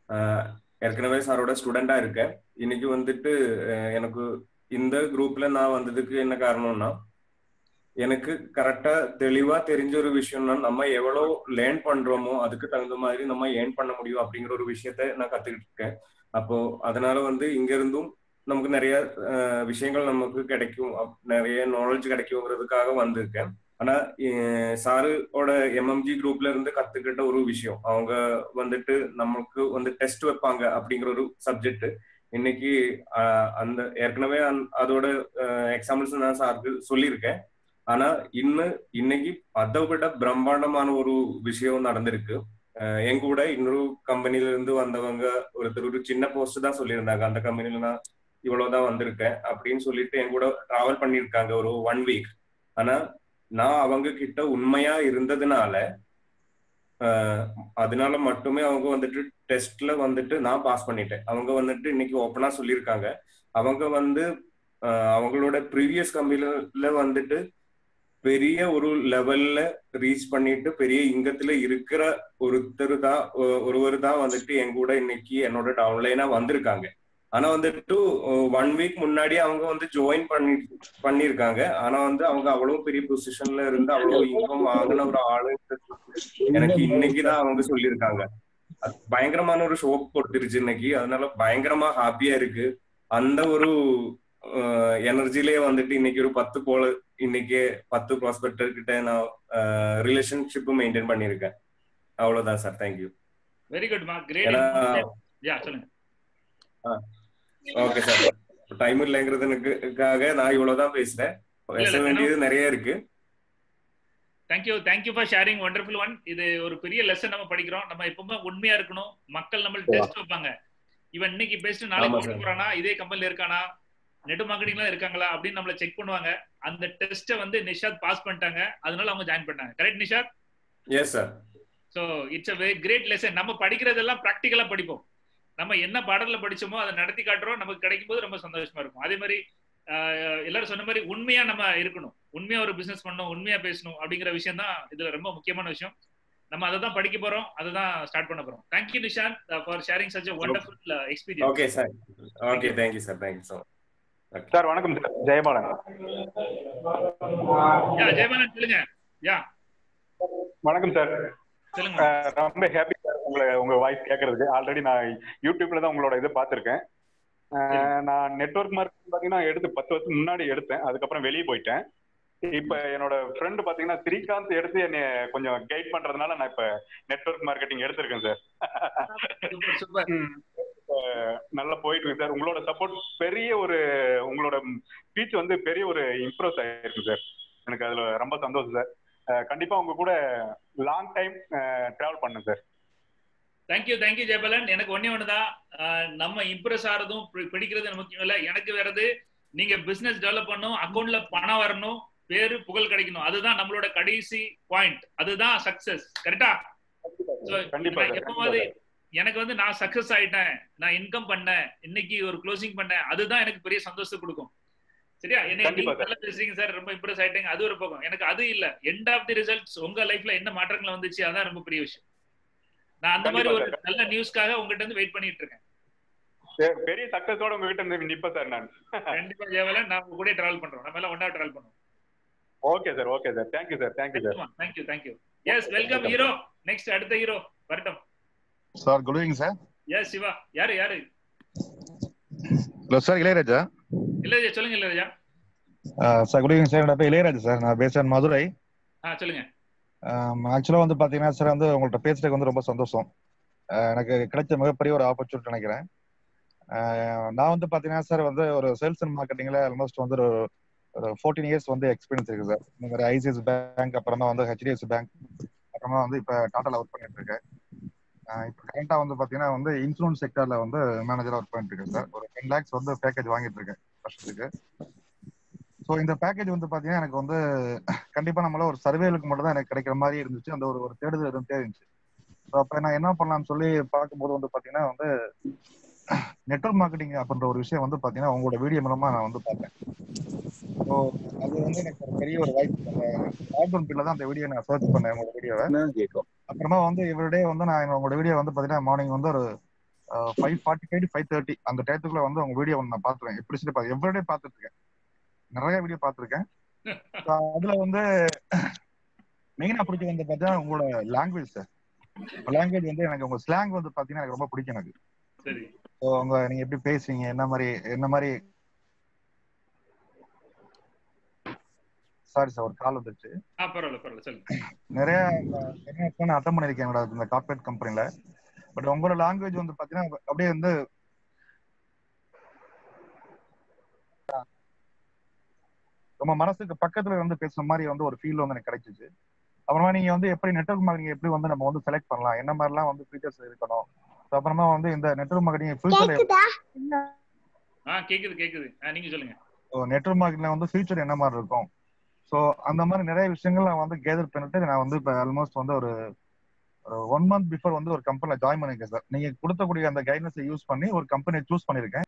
ஆஹ் ஏற்கனவே சாரோட ஸ்டூடெண்டா இருக்கேன் இன்னைக்கு வந்துட்டு அஹ் எனக்கு இந்த குரூப்ல நான் வந்ததுக்கு என்ன காரணம்னா எனக்கு கரெக்டா தெளிவா தெரிஞ்ச ஒரு விஷயம்னா நம்ம எவ்வளவு லேர்ன் பண்றோமோ அதுக்கு தகுந்த மாதிரி நம்ம ஏர்ன் பண்ண முடியும் அப்படிங்கிற ஒரு விஷயத்த நான் கத்துக்கிட்டு இருக்கேன் அப்போ அதனால வந்து இங்க இருந்தும் நமக்கு நிறைய அஹ், விஷயங்கள் நமக்கு கிடைக்கும் அப்- நிறைய நாலேஜ் கிடைக்குங்கிறதுக்காக வந்திருக்கேன் ஆனா அஹ், சாரோட எம்எம்ஜி குரூப்ல இருந்து கத்துக்கிட்ட ஒரு விஷயம் அவங்க வந்துட்டு நமக்கு வந்து டெஸ்ட் வைப்பாங்க அப்படிங்கிற ஒரு சப்ஜெக்ட் இன்னைக்கு அஹ், அந்த ஏற்கனவே அந்த- அதோட எக்ஸாம்பிள்ஸ் நான் சாருக்கு சொல்லியிருக்கேன் ஆனா இன்னும் இன்னைக்கு அதை விட பிரம்மாண்டமான ஒரு விஷயம் நடந்திருக்கு அஹ் என் கூட இன்னொரு கம்பெனில இருந்து வந்தவங்க ஒருத்தர் ஒரு சின்ன போஸ்ட் தான் சொல்லியிருந்தாங்க அந்த கம்பெனில நான் இவ்வளவுதான் வந்திருக்கேன் அப்படின்னு சொல்லிட்டு என் கூட டிராவல் பண்ணியிருக்காங்க ஒரு ஒன் வீக் ஆனா நான் அவங்க கிட்ட உண்மையா இருந்ததுனால அஹ் அதனால மட்டுமே அவங்க வந்துட்டு டெஸ்ட்ல வந்துட்டு நான் பாஸ் பண்ணிட்டேன் அவங்க வந்துட்டு இன்னைக்கு ஓப்பனா சொல்லியிருக்காங்க அவங்க வந்து அஹ் அவங்களோட ப்ரீவியஸ் கம்பெனில வந்துட்டு பெரிய ஒரு லெவல்ல ரீச் பண்ணிட்டு பெரிய இங்கத்துல இருக்கிற ஒருத்தர் தான் ஒ- ஒருவர் தான் வந்துட்டு என் கூட இன்னைக்கு என்னோட டவுன்லைனா வந்திருக்காங்க ஆனா வந்துட்டு ஒன் வீக் முன்னாடி அவங்க வந்து ஜாயின் பண்ணி பண்ணிருக்காங்க ஆனா வந்து அவங்க அவ்வளவு பெரிய பொசிஷன்ல இருந்து அவ்வளவு இன்கம் வாங்கின ஒரு ஆளு எனக்கு இன்னைக்குதான் அவங்க சொல்லியிருக்காங்க அது பயங்கரமான ஒரு ஷோக் கொடுத்துருச்சு இன்னைக்கு அதனால பயங்கரமா ஹாப்பியா இருக்கு அந்த ஒரு எனர்ஜிலே வந்துட்டு இன்னைக்கு ஒரு பத்து போல இன்னைக்கு பத்து ப்ராஸ்பெக்டர் கிட்ட நான் ரிலேஷன்ஷிப் மெயின்டைன் பண்ணியிருக்கேன் அவ்வளவுதான் சார் தேங்க்யூ வெரி குட் மா கிரேட் ஏன்னா யா சொல்லுங்க ஓகே சார் டைம் இல்லைங்கிறதுக்காக நான் இவ்வளவுதான் பேசுறேன் இல்ல, பேச இல்ல, வேண்டியது நிறைய இருக்கு thank you thank you for sharing wonderful one இது ஒரு பெரிய லெசன் நம்ம படிக்கிறோம் நம்ம எப்பவுமே உண்மையா இருக்கணும் மக்கள் நம்ம டெஸ்ட் வைப்பாங்க இவன் இன்னைக்கு பேசிட்டு நாளைக்கு ஆமா ஓட சார். போறானா இதே கம்பெனில இருக்கானா நெட் மார்க்கெட்டிங்ல இருக்காங்களா அப்படின்னு நம்மள செக் பண்ணுவாங்க அந்த டெஸ்ட்டை வந்து நிஷாத் பாஸ் பண்ணிட்டாங்க அதனால அவங்க ஜாயின் பண்ணாங்க correct Nishad yes sir so it's a very great lesson நம்ம படிக்கிறதெல்லாம் ப்ராக்டிக்கலா படிப்போம் நம்ம என்ன பாடல்ல படிச்சோமோ அதை நடத்தி காட்டுறோம் நமக்கு கிடைக்கும் போது ரொம்ப சந்தோஷமா இருக்கும் அதே மாதிரி ஆஹ், எல்லாரும் சொன்ன மாதிரி உண்மையா நம்ம இருக்கணும் உண்மையா ஒரு பிசினஸ் பண்ணணும் உண்மையா பேசணும் அப்படிங்கிற விஷயம் தான் இதுல ரொம்ப முக்கியமான விஷயம் நம்ம அதை தான் படிக்க போறோம் அதை தான் ஸ்டார்ட் பண்ண போறோம் thank you Nishanth for sharing such wonderful experience okay sir okay thank you sir thank you so sir வணக்கம் சார் ஜெயபாலன் யா ஜெயபாலன் சொல்லுங்க யா வணக்கம் சார் சொல்லுங்க அஹ் ரொம்ப ஹாப்பி சார் உங்களை உங்க வாய்ஸ் கேட்கறதுக்கு ஆல்ரெடி நான் யூடியூப்ல தான் உங்களோட இதை பார்த்துருக்கேன் அஹ் நான் நெட்வொர்க் மார்க்கெட்டிங் பார்த்தீங்கன்னா எடுத்து பத்து வருஷம் முன்னாடி எடுத்தேன் அதுக்கப்புறம் வெளியே போயிட்டேன் இப்ப என்னோட ஃப்ரெண்டு பாத்தீங்கன்னா ஸ்ரீகாந்த் எடுத்து என்னை கொஞ்சம் கைட் பண்றதுனால நான் இப்ப நெட்வொர்க் மார்க்கெட்டிங் எடுத்திருக்கேன் சார் ம். இப்ப நல்லா போயிட்டு இருக்கு சார் உங்களோட சப்போர்ட் பெரிய ஒரு உங்களோட ஸ்பீச் வந்து பெரிய ஒரு இம்ப்ரெஸ் ஆயிருக்கு சார் எனக்கு அதுல ரொம்ப சந்தோஷம் சார் அஹ் கண்டிப்பா உங்க கூட லாங் டைம் டிராவல் பண்ணுங்க சார் தேங்க்யூ தேங்க்யூ ஜெயபாலன் எனக்கு ஒண்ணே ஒண்ணுதான் ஆஹ் நம்ம இம்ப்ரெஸ் ஆறதும் பி- பிடிக்கிறது முக்கியம் இல்ல எனக்கு வேறது நீங்க பிசினஸ் டெவலப் பண்ணணும் அக்கௌண்ட்ல பணம் வரணும் பேரு புகழ் கிடைக்கணும் அதுதான் நம்மளோட கடைசி பாயிண்ட் அதுதான் சக்சஸ் கரெக்டா கண்டிப்பா சார், எப்பவாவது கண்டிப்பா எனக்கு வந்து நான் சக்சஸ் ஆயிட்டேன் நான் இன்கம் பண்ணேன் இன்னைக்கு ஒரு க்ளோசிங் பண்ணேன் அதுதான் எனக்கு பெரிய சந்தோஷத்தை கொடுக்கும் சரியா என்ன கண்டிப்பா நீங்க நல்லா பேசுறீங்க சார் ரொம்ப இம்ப்ரெஸ் ஆயிட்டீங்க அது ஒரு பக்கம் எனக்கு அது இல்ல எண்ட் ஆஃப் தி ரிசல்ட்ஸ் உங்க லைஃப்ல என்ன மாற்றங்கள் வந்துச்சு அதான் ரொம்ப பெரிய விஷயம் நான் அந்த மாதிரி கண்டிப்பா ஒரு சார். நல்ல நியூஸ்க்காக உங்ககிட்ட இருந்து வெயிட் பண்ணிட்டு இருக்கேன் பெ- பெரிய சக்சஸோட உங்ககிட்ட இருந்து நிப்பேன் சார் நான் கண்டிப்பா ஜெயவலன் நான் உங்க கூட டிராவல் பண்றோம் நம்ம எல்லாம் ஒன்னா டிராவல் பண்ணுவோம் okay sir okay sir thank you sir thank you sir thank you thank you yes welcome hero next அடுத்த ஹீரோ வரட்டும் sir good evening sir yes Siva யாரு யாரு ஹலோ சார் இளையராஜா இல்லையா சொல்லுங்க இல்லையா சார் குட் ஈவினிங் சார் என்னோட பேர் இளையராஜா சார் நான் பேசுறேன் மதுரை ஆ சொல்லுங்க ஆக்சுவலாக வந்து பார்த்தீங்கன்னா சார் வந்து உங்கள்கிட்ட பேசுறதுக்கு வந்து ரொம்ப சந்தோஷம் ஆஹ் எனக்கு கிடைச்ச மிகப்பெரிய ஒரு ஆப்பர்ச்சுனிட்டி நினைக்கிறேன் ஆஹ் நான் வந்து பார்த்தீங்கன்னா சார் வந்து ஒரு சேல்ஸ் அண்ட் மார்க்கெட்டிங்ல ஆல்மோஸ்ட் வந்து ஒரு ஒரு ஃபோர்டீன் இயர்ஸ் வந்து எக்ஸ்பீரியன்ஸ் இருக்கு சார் இந்த மாதிரி ஐசிஎஸ் பேங்க் அப்புறமா வந்து ஹெச்டிஎஃப்சி பேங்க் அப்புறமா வந்து இப்போ டாட்டால ஒர்க் பண்ணிட்டு இருக்கேன் ஆஹ் இப்போ கரண்டா வந்து பார்த்தீங்கன்னா வந்து இன்சூரன்ஸ் செக்டர்ல வந்து மேனேஜரா ஒர்க் பண்ணிட்டு இருக்கேன் சார் ஒரு டென் லேக்ஸ் வந்து பேக்கேஜ் வாங்கிட்டு இருக்கேன் வருஷத்துக்கு ஸோ இந்த பேக்கேஜ் வந்து பார்த்தீங்கன்னா எனக்கு வந்து கண்டிப்பா நம்மள ஒரு சர்வேலுக்கு மட்டும் தான் எனக்கு கிடைக்கிற மாதிரி இருந்துச்சு அந்த ஒரு ஒரு தேடுதல் இருந்துட்டே இருந்துச்சு ஸோ அப்போ நான் என்ன பண்ணலாம்னு சொல்லி பார்க்கும்போது வந்து பார்த்தீங்கன்னா வந்து நெட்வொர்க் மார்க்கெட்டிங் அப்படின்ற ஒரு விஷயம் வந்து பார்த்தீங்கன்னா உங்களோட வீடியோ மூலமா நான் வந்து பார்த்தேன் ஸோ அது வந்து எனக்கு ஒரு பெரிய ஒரு வாய்ப்பு அந்த லாக்டவுன் பீரியட்ல தான் அந்த வீடியோ நான் சர்ச் பண்ணேன் உங்களோட வீடியோவை கேட்கும் அப்புறமா வந்து இவருடைய வந்து நான் உங்களோட வீடியோ வந்து பார்த்தீங்கன்னா மார்னிங் வந்து ஒரு five forty five five thirty அந்த டயத்துக்குள்ள வந்து உங்க வீடியோ நான் பார்த்துருக்கேன் எப்படி சொல்லி எவ்ரிடே பார்த்துட்டு இருக்கேன் நிறைய வீடியோ பார்த்துருக்கேன் அதுல வந்து மெயினா பிடிச்ச வந்து பார்த்தா உங்களோட லாங்குவேஜ் சார் லாங்குவேஜ் வந்து எனக்கு உங்க ஸ்லாங் வந்து பாத்தீங்கன்னா எனக்கு ரொம்ப பிடிக்கும் எனக்கு சரி ஸோ உங்க நீங்க எப்படி பேசுவீங்க என்ன மாதிரி என்ன மாதிரி சாரி சார் ஒரு கால் வந்துருச்சு ஆ பரவாயில்ல பரவாயில்ல சொல்லுங்க நிறைய நிறைய ஃபோன் அட்டன் பண்ணிருக்கேன் என்னோட இந்த கார்பரேட் கம்பெனில பட் உங்களோட லாங்குவேஜ் வந்து பாத்தீங்கன்னா அப்படியே வந்து ரொம்ப மனசுக்கு பக்கத்துல வந்து பேசுற மாதிரி வந்து ஒரு ஃபீல் வந்து எனக்கு கிடைச்சிச்சு அப்புறமா நீங்க வந்து எப்படி நெட்ஒர்க் மார்க்கெட்டிங் எப்படி வந்து நம்ம வந்து செலக்ட் பண்ணலாம் என்ன மாதிரிலாம் வந்து ஃபீச்சர்ஸ் இருக்கணும் So அப்புறமா வந்து இந்த நெட்ஒர்க் மார்க்கெட்டிங் ஃபியூச்சர்ல ஆ கேக்குது கேக்குது ஆ நீங்க சொல்லுங்க நெட்ஒர்க் மார்க்கெட்டிங்ல வந்து ஃபியூச்சர் என்ன மாதிரி இருக்கும் ஸோ அந்த மாதிரி நிறைய விஷயங்கள் நான் வந்து கேதர் பண்ணிட்டு நான் வந்து இப்போ ஆல்மோஸ்ட் வந்து ஒரு ஒரு ஒன் மந்த் பிஃபோர் வந்து ஒரு கம்பெனில ஜாயின் பண்ணிருக்கேன் சார் நீங்க கொடுத்தக்கூடிய அந்த கைட்னஸை யூஸ் பண்ணி ஒரு கம்பெனியை சூஸ் பண்ணிருக்கேன்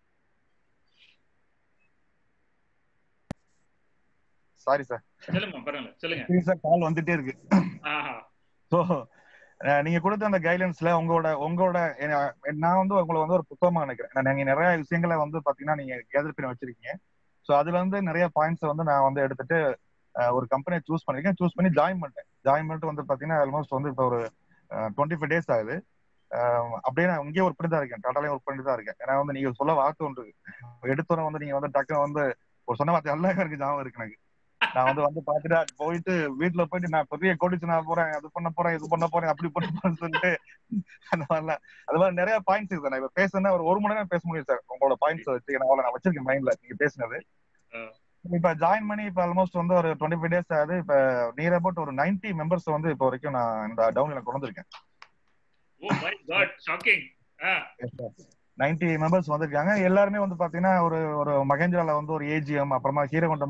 சாரி சார் சொல்லுங்க பரவாயில்ல சொல்லுங்க சார் கால் வந்துட்டே இருக்கு ஆஹா ஸோ நீங்க கொடுத்த அந்த கைட்லைன்ஸ்ல உங்களோட உங்களோட என்ன- நான் வந்து உங்களை வந்து ஒரு புத்தகமா நினைக்கிறேன் நான் நீங்க நிறைய விஷயங்களை வந்து பாத்தீங்கன்னா நீங்க கேதர் பண்ணி வச்சிருக்கீங்க ஸோ அதுல இருந்து நிறைய பாயிண்ட்ஸ் வந்து நான் வந்து எடுத்துட்டு அஹ், ஒரு கம்பெனியை சூஸ் பண்ணிருக்கேன் சூஸ் பண்ணி ஜாயின் பண்ணிட்டேன் ஜாயின் பண்ணிட்டு வந்து பாத்தீங்கன்னா ஆல்மோஸ்ட் வந்து இப்போ ஒரு டுவெண்ட்டி ஃபைவ் டேஸ் ஆகுது அஹ், அப்படியே நான் இங்கேயே ஒர்க் பண்ணி தான் இருக்கேன் டாட்டாலையும் ஒர்க் பண்ணி தான் இருக்கேன் ஏன்னா வந்து நீங்க சொல்ல வார்த்தை ஒன்று இருக்கு எடுத்தோன்னே வந்து நீங்க வந்து டக்குனு வந்து ஒரு சொன்ன வார்த்தை எல்லாம் எனக்கு ஞாபகம் இருக்கு எனக்கு நான் வந்து வந்து பாத்துட்டு அது போயிட்டு வீட்டுல போயிட்டு நான் பெரிய கோடிச்சு நான் போறேன் அது பண்ண போறேன் இது பண்ண போறேன் அப்படி பண்ண போறேன்னு சொல்லிட்டு அந்த மாதிரிலாம் அது மாதிரி நிறைய பாயிண்ட்ஸ் இருக்கு சார் நான் இப்ப பேசுனா ஒரு ஒரு மணி நேரம் பேச முடியும் சார் உங்களோட பாயிண்ட்ஸ் வச்சு நான் அவ்வளவு நான் வச்சிருக்கேன் மைண்ட்ல நீங்க பேசுனது இப்ப ஜாயின் பண்ணி இப்ப ஆல்மோஸ்ட் வந்து ஒரு டுவெண்ட்டி ஃபைவ் டேஸ் ஆகுது இப்ப நியர் அபவுட் ஒரு 90 மெம்பர்ஸ் வந்து இப்போ வரைக்கும் நான் இந்த டவுன்ல கொண்டு வந்திருக்கேன் ஓ மை காட் ஷாக்கிங் ஆ நைன்டி மெம்பர்ஸ் வந்திருக்காங்க எல்லாருமே வந்து பாத்தீங்கன்னா ஒரு ஒரு மகேந்திரால வந்து ஒரு ஏஜிஎம் அப்புறமா ஹீரகொண்டம்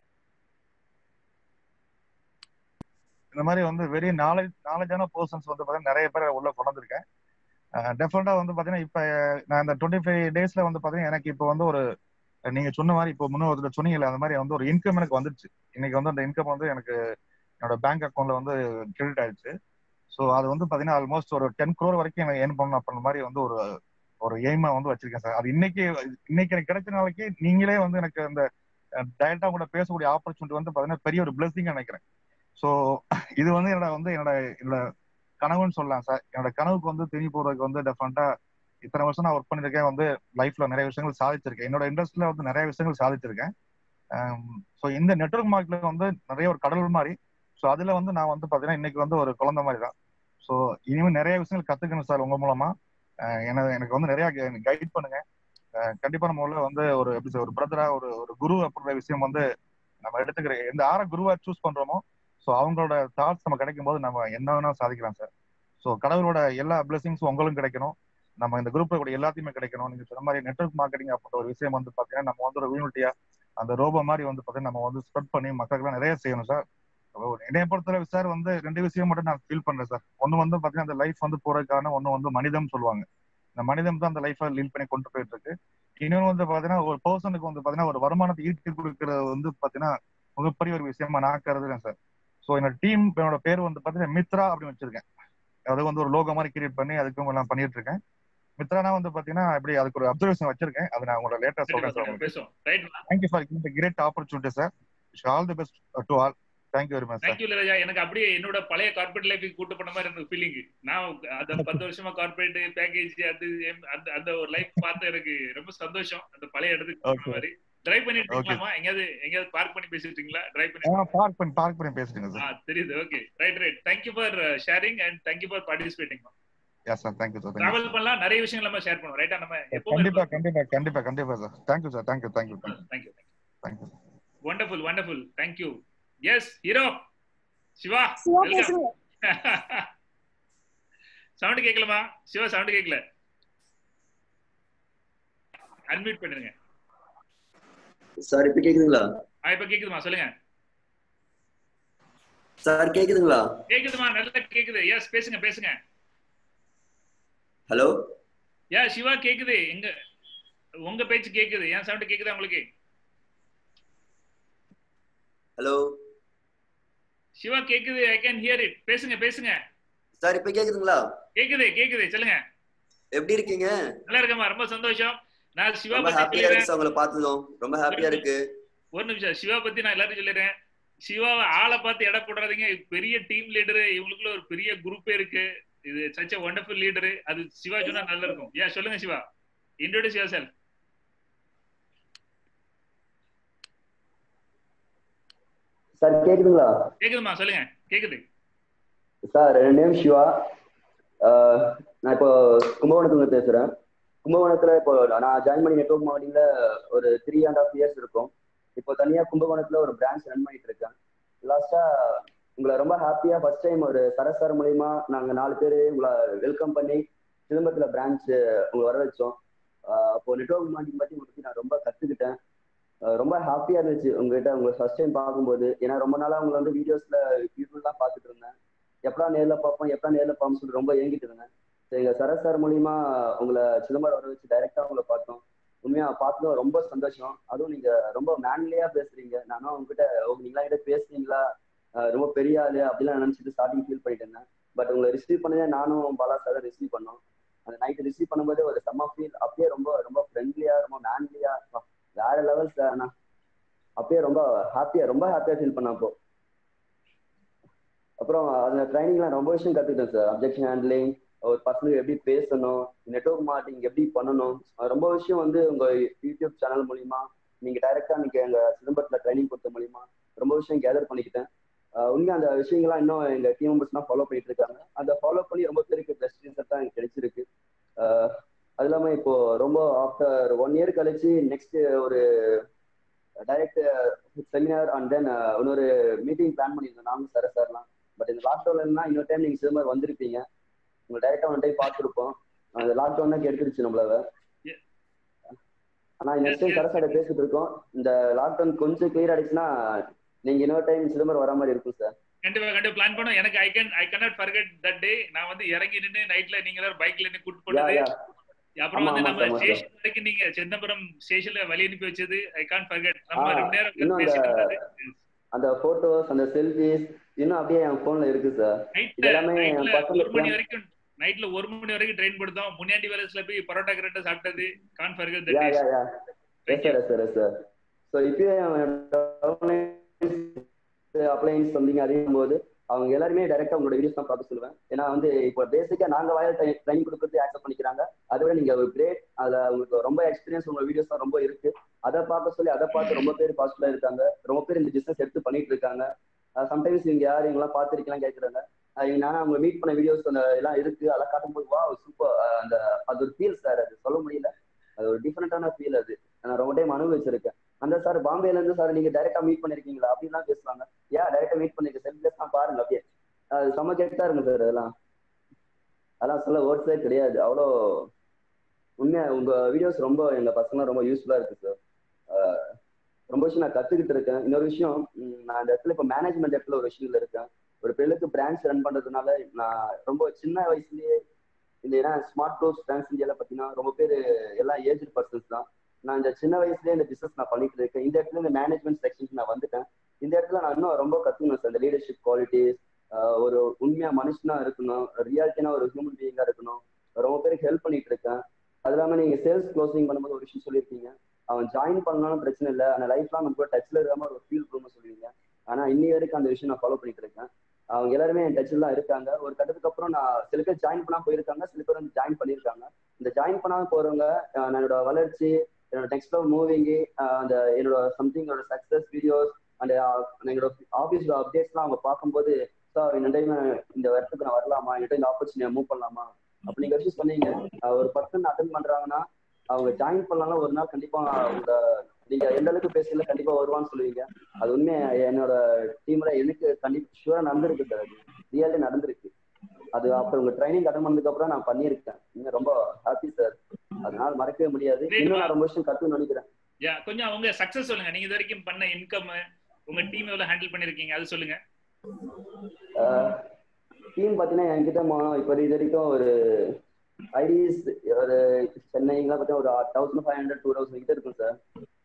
இந்த மாதிரி வந்து வெரி நாலேஜ் நாலேஜான பர்சன்ஸ் வந்து பாத்தீங்கன்னா நிறைய பேர் உள்ள கொண்டு வந்திருக்கேன் டெஃபினட்டா வந்து பாத்தீங்கன்னா இப்ப நான் இந்த டுவெண்ட்டி ஃபைவ் டேஸ்ல வந்து பாத்தீங்கன்னா எனக்கு இப்போ வந்து ஒரு நீங்க சொன்ன மாதிரி இப்போ முன்ன ஒரு சொன்னீங்கல்ல அந்த மாதிரி வந்து ஒரு இன்கம் எனக்கு வந்துருச்சு இன்னைக்கு வந்து அந்த இன்கம் வந்து எனக்கு என்னோட பேங்க் அக்கௌண்ட்ல வந்து கிரெடிட் ஆயிடுச்சு ஸோ அது வந்து பாத்தீங்கன்னா ஆல்மோஸ்ட் ஒரு டென் க்ரோர் வரைக்கும் எனக்கு ஏர்ன் பண்ணணும் அப்படின்ற மாதிரி வந்து ஒரு ஒரு எய்மா வந்து வச்சிருக்கேன் சார் அது இன்னைக்கு இன்னைக்கு எனக்கு கிடைச்ச நாளைக்கு நீங்களே வந்து எனக்கு அந்த டைரக்டா கூட பேசக்கூடிய ஆப்பர்ச்சுனிட்டி வந்து பாத்தீங்கன்னா பெரிய ஒரு பிளஸிங் நினைக்கிறேன் ஸோ இது வந்து என்னோட வந்து என்னோட என்னோட கனவுன்னு சொல்லலாம் சார் என்னோட கனவுக்கு வந்து திரும்பி போறதுக்கு வந்து டெஃபினட்டா இத்தனை வருஷம் நான் ஒர்க் பண்ணிருக்கேன் வந்து லைஃப்ல நிறைய விஷயங்கள் சாதிச்சிருக்கேன் என்னோட இண்டஸ்ட்ரியில வந்து நிறைய விஷயங்கள் சாதிச்சிருக்கேன் ஸோ இந்த நெட்ஒர்க் மார்க்கெட்ல வந்து நிறைய ஒரு கடல் மாதிரி ஸோ அதுல வந்து நான் வந்து பாத்தீங்கன்னா இன்னைக்கு வந்து ஒரு குழந்தை மாதிரி தான் ஸோ இனிமேல் நிறைய விஷயங்கள் கத்துக்கணும் சார் உங்க மூலமா அஹ் எனக்கு எனக்கு வந்து நிறைய கைட் பண்ணுங்க அஹ் கண்டிப்பா நம்ம உள்ள வந்து ஒரு எப்படி சொல்றது, ஒரு பிரதரா ஒரு ஒரு குரு அப்படின்ற விஷயம் வந்து நம்ம எடுத்துக்கிற எந்த ஆற குருவா சூஸ் பண்றோமோ ஸோ அவங்களோட தாட்ஸ் நம்ம கிடைக்கும் போது நம்ம என்ன வேணா சாதிக்கலாம் சார் ஸோ கடவுளோட எல்லா பிளஸிங்ஸும் உங்களும் கிடைக்கணும் நம்ம இந்த குரூப்ல கூட எல்லாத்தையுமே கிடைக்கணும் நீங்க சொன்ன மாதிரி நெட்ஒர்க் மார்க்கெட்டிங் அப்படின்ற ஒரு விஷயம் வந்து பாத்தீங்கன்னா நம்ம வந்து ஒரு யூனிட்டியா அந்த ரோபோ மாதிரி வந்து பாத்தீங்கன்னா நம்ம வந்து ஸ்ப்ரெட் பண்ணி மக்களுக்கு நிறைய செய்யணும் சார் என்னைய பொறுத்தளவு சார் வந்து ரெண்டு விஷயம் மட்டும் நான் ஃபீல் பண்றேன் சார் ஒன்னு வந்து பாத்தீங்கன்னா அந்த லைஃப் வந்து போறதுக்கான ஒன்னு வந்து மனிதம் சொல்லுவாங்க இந்த மனிதம் தான் அந்த லைஃபை லீட் பண்ணி கொண்டு போயிட்டு இருக்கு இன்னொன்று வந்து பாத்தீங்கன்னா ஒரு பர்சனுக்கு வந்து பாத்தீங்கன்னா ஒரு வருமானத்தை ஈட்டி கொடுக்கறது வந்து பாத்தீங்கன்னா மிகப்பெரிய ஒரு விஷயமா நான் கருதுறேன் சார் ஸோ என்னோட டீம் என்னோட பேர் வந்து பாத்தீங்கன்னா மித்ரா அப்படின்னு வச்சிருக்கேன் அது வந்து ஒரு லோகோ மாதிரி கிரியேட் பண்ணி அதுக்கும் எல்லாம் பண்ணிட்டு இருக்கேன் மித்ரானா வந்து பாத்தீங்கன்னா இப்படி அதுக்கு ஒரு அப்சர்வேஷன் வச்சிருக்கேன் அது நான் உங்களோட லேட்டா சொல்றேன் சார் உங்களுக்கு பேசுவோம் ரைட் தேங்க்யூ ஃபார் இந்த great opportunity sir all the best to all thank you very much sir thank you Raja எனக்கு அப்படியே என்னோட பழைய கார்பரேட் லைஃப் கூட்டு பண்ண மாதிரி இருந்தது ஃபீலிங் நான் அந்த பத்து வருஷமா கார்பரேட் பேக்கேஜ் அது எம்- அந்த அந்த ஒரு லைஃப் பார்த்து எனக்கு ரொம்ப சந்தோஷம் அந்த பழைய இடத்துக்கு போன Okay. மாதிரி டிரைவ் பண்ணிட்டு Okay. இருக்கலாமா எங்கேயாவது எங்கேயாவது பார்க் பண்ணி பேசிட்டு இருக்கீங்களா டிரைவ் பண்ணி ஆ பார்க் பண்ணி பார்க் பண்ணி பேசுறீங்க ஆ சார் தெரியுது okay right right thank you for sharing and thank you for participating yes sir thank you sir thank you travel பண்ணலாம் நிறைய விஷயங்கள் நம்ம ஷேர் பண்ணுவோம் ரைட்டா நம்ம எப்பவுமே கண்டிப்பா கண்டிப்பா கண்டிப்பா கண்டிப்பா sir thank you sir thank you thank you thank you thank you thank you wonderful wonderful thank you yes hero Siva Siva welcome பேசுங்க. சவுண்ட் கேட்கலமா சிவா சவுண்ட் கேட்கல அன்மியூட் பண்ணிருங்க சார் இப்ப கேக்குதுங்களா ஆ இப்ப கேக்குதுமா சொல்லுங்க சார் கேக்குதுங்களா கேக்குதுமா நல்லா கேக்குது எஸ் பேசுங்க பேசுங்க ஹலோ யா சிவா கேக்குது எங்க உங்க பேச்சு கேக்குது என் சவுண்ட் கேக்குதா உங்களுக்கு ஹலோ சிவா கேக்குது ஐ கேன் ஹியர் இட் பேசுங்க பேசுங்க சார் இப்ப கேக்குதுங்களா கேக்குது கேக்குது சொல்லுங்க எப்படி இருக்கீங்க நல்லா இருக்கேம்மா ரொம்ப சந்தோஷம் நான் சிவா ரொம்ப பத்தி ஹாப்பியா சொல்லிடுறேன் இருக்கு சார் உங்களை பார்த்ததும் ரொம்ப ஹாப்பியா இருக்கு ஒரு நிமிஷம் சிவா பத்தி நான் எல்லாரும் சொல்லிடுறேன் சிவாவை ஆளை பார்த்து எடை போடுறாதீங்க பெரிய டீம் லீடரு இவங்களுக்குள்ள ஒரு பெரிய குரூப்பே இருக்கு இது சச் ஒண்டர்ஃபுல் லீடரு அது சிவா சொன்னா நல்லா இருக்கும் ஏன் சொல்லுங்க Siva introduce yourself sir கேக்குதுங்களா கேக்குதுமா சொல்லுங்க கேக்குது சார் என் நேம் சிவா ஆஹ் நான் இப்போ கும்பகோணத்துல இருந்து பேசுறேன் கும்பகோணத்துல இப்போ நான் ஜாயின் பண்ணி நெட்ஒர்க் மார்க்கெட்டிங்ல ஒரு த்ரீ அண்ட் ஹாஃப் இயர்ஸ் இருக்கும் இப்போ தனியா கும்பகோணத்துல ஒரு பிரான்ச் ரன் பண்ணிட்டு இருக்கேன் லாஸ்டா உங்களை ரொம்ப ஹாப்பியா ஃபர்ஸ்ட் டைம் ஒரு சரசார் மூலியமா நாங்க நாலு பேர் உங்களை வெல்கம் பண்ணி சிதம்பரத்துல பிரான்ச் உங்களை வர வச்சோம் ஆஹ் அப்போ நெட்ஒர்க் மார்க்கெட்டிங் பத்தி உங்களை பத்தி நான் ரொம்ப கத்துக்கிட்டேன் ஆஹ் ரொம்ப ஹாப்பியா இருந்துச்சு உங்ககிட்ட உங்களை ஃபர்ஸ்ட் டைம் பார்க்கும்போது ஏன்னா ரொம்ப நாளா உங்களை வந்து வீடியோஸ்ல யூடியூப்லாம் பார்த்துட்டு இருந்தேன் எப்படா நேர்ல பார்ப்போம் எப்படா நேர்ல பார்ப்போம்னு சொல்லி ரொம்ப ஏங்கிட்டு இருந்தேன் சரி, எங்க சரத் சார் மூலியமா உங்களை சிதம்பரம் வர வச்சு டைரக்டா உங்களை பார்த்தோம் உண்மையா பார்த்ததும் ரொம்ப சந்தோஷம் அதுவும் நீங்க ரொம்ப மேன்லியா பேசுறீங்க நானும் உங்ககிட்ட ஓ, நீங்களா கிட்ட பேசுறீங்களா ஆஹ் ரொம்ப பெரிய ஆளு அப்படிலாம் நினைச்சிட்டு ஸ்டார்டிங் ஃபீல் பண்ணிட்டு இருந்தேன் பட் உங்களை ரிசீவ் பண்ணதே நானும் பாலா சார் ரிசீவ் பண்ணோம் அந்த நைட் ரிசீவ் பண்ணும்போது ஒரு செம்ம ஃபீல் அப்படியே ரொம்ப ரொம்ப ஃப்ரெண்ட்லியா ரொம்ப மேன்லியா வேற லெவல் சார் ஆனா அப்பயே ரொம்ப ஹாப்பியா ரொம்ப ஹாப்பியா ஃபீல் பண்ண அப்போ அப்புறம் அந்த ட்ரைனிங்லாம் ரொம்ப விஷயம் கத்துக்கிட்டேன் சார் அப்ஜெக்ஷன் ஹேண்ட்லிங் ஒரு பர்சனுக்கு எப்படி பேசணும் நெட்ஒர்க் மார்க்கெட்டிங் எப்படி பண்ணணும் அது ரொம்ப விஷயம் வந்து உங்க யூடியூப் சேனல் மூலியமா நீங்க டைரக்டா நீங்க எங்க சிதம்பரத்துல ட்ரைனிங் கொடுத்த மூலியமா ரொம்ப விஷயம் கேதர் பண்ணிக்கிட்டேன் ஆஹ் உண்மையா அந்த விஷயங்கள்லாம் இன்னும் எங்க டீம் மெம்பர்ஸ்லாம் ஃபாலோ பண்ணிட்டு இருக்காங்க அந்த ஃபாலோ பண்ணி ரொம்ப பேருக்கு பெஸ்ட் ரிசல்ட் தான் எனக்கு கிடைச்சிருக்கு ஆஹ் அது இல்லாம இப்போ ரொம்ப ஆஃப்டர் ஒன் இயர் கழிச்சு நெக்ஸ்ட் ஒரு டைரக்ட் செமினார் அண்ட் தென் இன்னொரு மீட்டிங் பிளான் பண்ணியிருந்தோம் நானும் சார் சார்லாம் பட் இந்த லாக்டவுன்ல இன்னொரு டைம் நீங்க சிதம்பரம் வந்திருப்பீங்க உங்களை டைரக்டா ஒன் டைம் பார்த்துருப்போம் அந்த லாக்டவுன் தான் கெடுத்துருச்சு நம்மள ஆனா நெக்ஸ்ட் டைம் கரசாட பேசிட்டு இருக்கோம் இந்த லாக்டவுன் கொஞ்சம் கிளியர் ஆயிடுச்சுன்னா நீங்க இன்னொரு டைம் சிதம்பரம் வர மாதிரி இருக்கும் சார் கண்டிப்பா கண்டிப்பா பிளான் பண்ணோம் எனக்கு I can I cannot forget that day நான் வந்து இறங்கி நின்னு நைட்ல நீங்க எல்லாரும் பைக்ல நின்னு கூட்டு யா போனது யா அப்புறம் ஆமா வந்து ஆமா நம்ம சார் ஆமா சார் ஸ்டேஷன் வரைக்கும் நீங்க சிதம்பரம் ஸ்டேஷன்ல வழி அனுப்பி வச்சது ஐ கான் forget ஆ நம்ம ரொம்ப நேரம் இன்னும் அந்த பேசிட்டு இருந்தது அந்த போட்டோஸ் அந்த செல்ஃபிஸ் இன்னும் அப்படியே என் போன்ல இருக்கு சார் இது நைட்ல எல்லாமே என் நைட்ல பசங்க ஒரு மணி வரைக்கும் நைட்ல ஒரு மணி வரைக்கும் ட்ரெயின் படுத்தோம் முன்னாடி வேலைஸ்ல போய் பரோட்டா கிரட்டா சாப்பிட்டது can forget that yeah days yeah yeah yes sir yes sir yes sir so இப்பயே அப்ளைன்ஸ் வந்தீங்க அறியும் போது அவங்க எல்லாருமே டைரக்டா உங்களோட வீடியோஸ் தான் பார்க்க சொல்லுவேன் ஏன்னா வந்து இப்போ பேசிக்கா நாங்க வாயில ட்ரைனிங் கொடுக்கறது ஆக்செப்ட் பண்ணிக்கிறாங்க அதை விட நீங்க ஒரு கிரேட் அதுல உங்களுக்கு ரொம்ப எக்ஸ்பீரியன்ஸ் உங்க வீடியோஸ் தான் ரொம்ப இருக்கு அதை பார்க்க சொல்லி அதை பார்த்து ரொம்ப பேர் பாசிட்டிவா இருக்காங்க ரொம்ப பேர் இந்த பிசினஸ் எடுத்து பண்ணிட்டு இருக்காங்க சம்டைம்ஸ் நீங்க யார் இவங்கெல்லாம் பார்த்துருக்கலாம் கேட்கறாங்க அஹ் நானும் அவங்க மீட் பண்ண வீடியோஸ் அந்த எல்லாம் இருக்கு அதெல்லாம் காட்டும்போது வா சூப்பர் அந்த அது ஒரு ஃபீல் சார் அது சொல்ல முடியல அது ஒரு டிஃப்ரெண்டான ஃபீல் அது நான் ரொம்ப டைம் அனுபவிச்சிருக்கேன் அந்த சார் பாம்பேல இருந்து சார் நீங்க டைரக்டா மீட் பண்ணிருக்கீங்களா அப்படின்லாம் பேசுவாங்க ஏன் டைரக்டா மீட் பண்ணிருக்கேன் செல்ஃபியஸ் தான் பாருங்க அப்படியே அது செம்ம கெட்டா இருக்கு சார் அதெல்லாம் அதெல்லாம் சொல்ல வேர்ட்ஸே கிடையாது அவ்வளோ உண்மையா உங்க வீடியோஸ் ரொம்ப எங்க பசங்க ரொம்ப யூஸ்ஃபுல்லா இருக்கு சார் ரொம்ப விஷயம் நான் கத்துக்கிட்டு இருக்கேன் இன்னொரு விஷயம் உம், நான் இந்த இடத்துல இப்போ மேனேஜ்மெண்ட் இடத்துல ஒரு விஷயத்துல இருக்கேன் ஒரு பிள்ளைக்கு பிரான்ச் ரன் பண்றதுனால நான் ரொம்ப சின்ன வயசுலயே இந்த ஏன்னா ஸ்மார்ட் க்ளோஸ் பிரான்ச் இந்தியால பாத்தீங்கன்னா ரொம்ப பேர் எல்லாம் ஏஜ் பர்சன்ஸ் தான் நான் இந்த சின்ன வயசுலயே இந்த பிசினஸ் நான் பண்ணிட்டு இருக்கேன் இந்த இடத்துல இந்த மேனேஜ்மெண்ட் செக்ஷனுக்கு நான் வந்துட்டேன் இந்த இடத்துல நான் இன்னும் ரொம்ப கத்துக்கணும் சார் இந்த லீடர்ஷிப் குவாலிட்டிஸ் ஒரு உண்மையா மனுஷனா இருக்கணும் ரியாலிட்டியான ஒரு ஹியூமன் பீயிங்கா இருக்கணும் ரொம்ப பேருக்கு ஹெல்ப் பண்ணிட்டு இருக்கேன் அது இல்லாம நீங்க சேல்ஸ் க்ளோசிங் பண்ணும்போது ஒரு விஷயம் சொல்லியிருக்கீங்க அவன் ஜாயின் பண்ணாலும் பிரச்சனை இல்லை ஆனா லைஃப் லாங் நம்ம கூட டச்ல இருக்காம ஒரு ஃபீல் பண்ணணும்னு சொல்லுவீங்க ஆனா இன்னி வரைக்கும் அந்த விஷயம் நான் ஃபாலோ பண்ணிட்டு இருக்கேன் அவங்க எல்லாருமே என் டச்சில் தான் இருக்காங்க ஒரு கட்டத்துக்கு அப்புறம் நான் சில பேர் ஜாயின் பண்ணாம போயிருக்காங்க சில பேர் வந்து ஜாயின் பண்ணியிருக்காங்க இந்த ஜாயின் பண்ணாம போறவங்க அஹ் நான் என்னோட வளர்ச்சி என்னோட நெக்ஸ்ட் லெவல் மூவிங் அந்த என்னோட சம்திங் என்னோட சக்சஸ் வீடியோஸ் அந்த எங்களோட ஆஃபீஸோட அப்டேட்ஸ்லாம் அவங்க பார்க்கும்போது சார் இந்த டைம் இந்த இடத்துக்கு நான் வரலாமா இந்த இந்த ஆப்பர்ச்சுனிட்டி மூவ் பண்ணலாமா அப்படி நீங்க விஷயம் சொன்னீங்க அஹ் ஒரு பர்சன் அட்டன் பண்றாங்கன்னா அவங்க ஜாயின் பண்ணலாம் ஒரு நாள் கண்டிப்பா அவங்க நீங்க எந்த அளவுக்கு பேசல கண்டிப்பா வருவான்னு சொல்லுவீங்க அது உண்மை என்னோட டீம்ல எனக்கு கண்டிப்பா ஷூரா நடந்திருக்கு சார் அது ரியலே நடந்திருக்கு அது அப்புறம் உங்க ட்ரைனிங் அட்டன் பண்ணதுக்கு அப்புறம் நான் பண்ணியிருக்கேன் இன்னும் ரொம்ப ஹாப்பி சார் அதனால மறக்கவே முடியாது இன்னும் நான் ரொம்ப விஷயம் கத்துன்னு நினைக்கிறேன் யா கொஞ்சம் உங்க சக்சஸ் சொல்லுங்க நீங்க இது வரைக்கும் பண்ண இன்கம் உங்க டீம் எவ்வளவு ஹேண்டில் பண்ணிருக்கீங்க அது சொல்லுங்க டீம் பாத்தீங்கன்னா என்கிட்ட மொ- இப்போ இது வரைக்கும் ஒரு ஐடிஸ் ஒரு சென்னைங்கெல்லாம் பார்த்தீங்கன்னா ஒரு thousand five hundred two thousand கிட்ட இருக்கும் சார்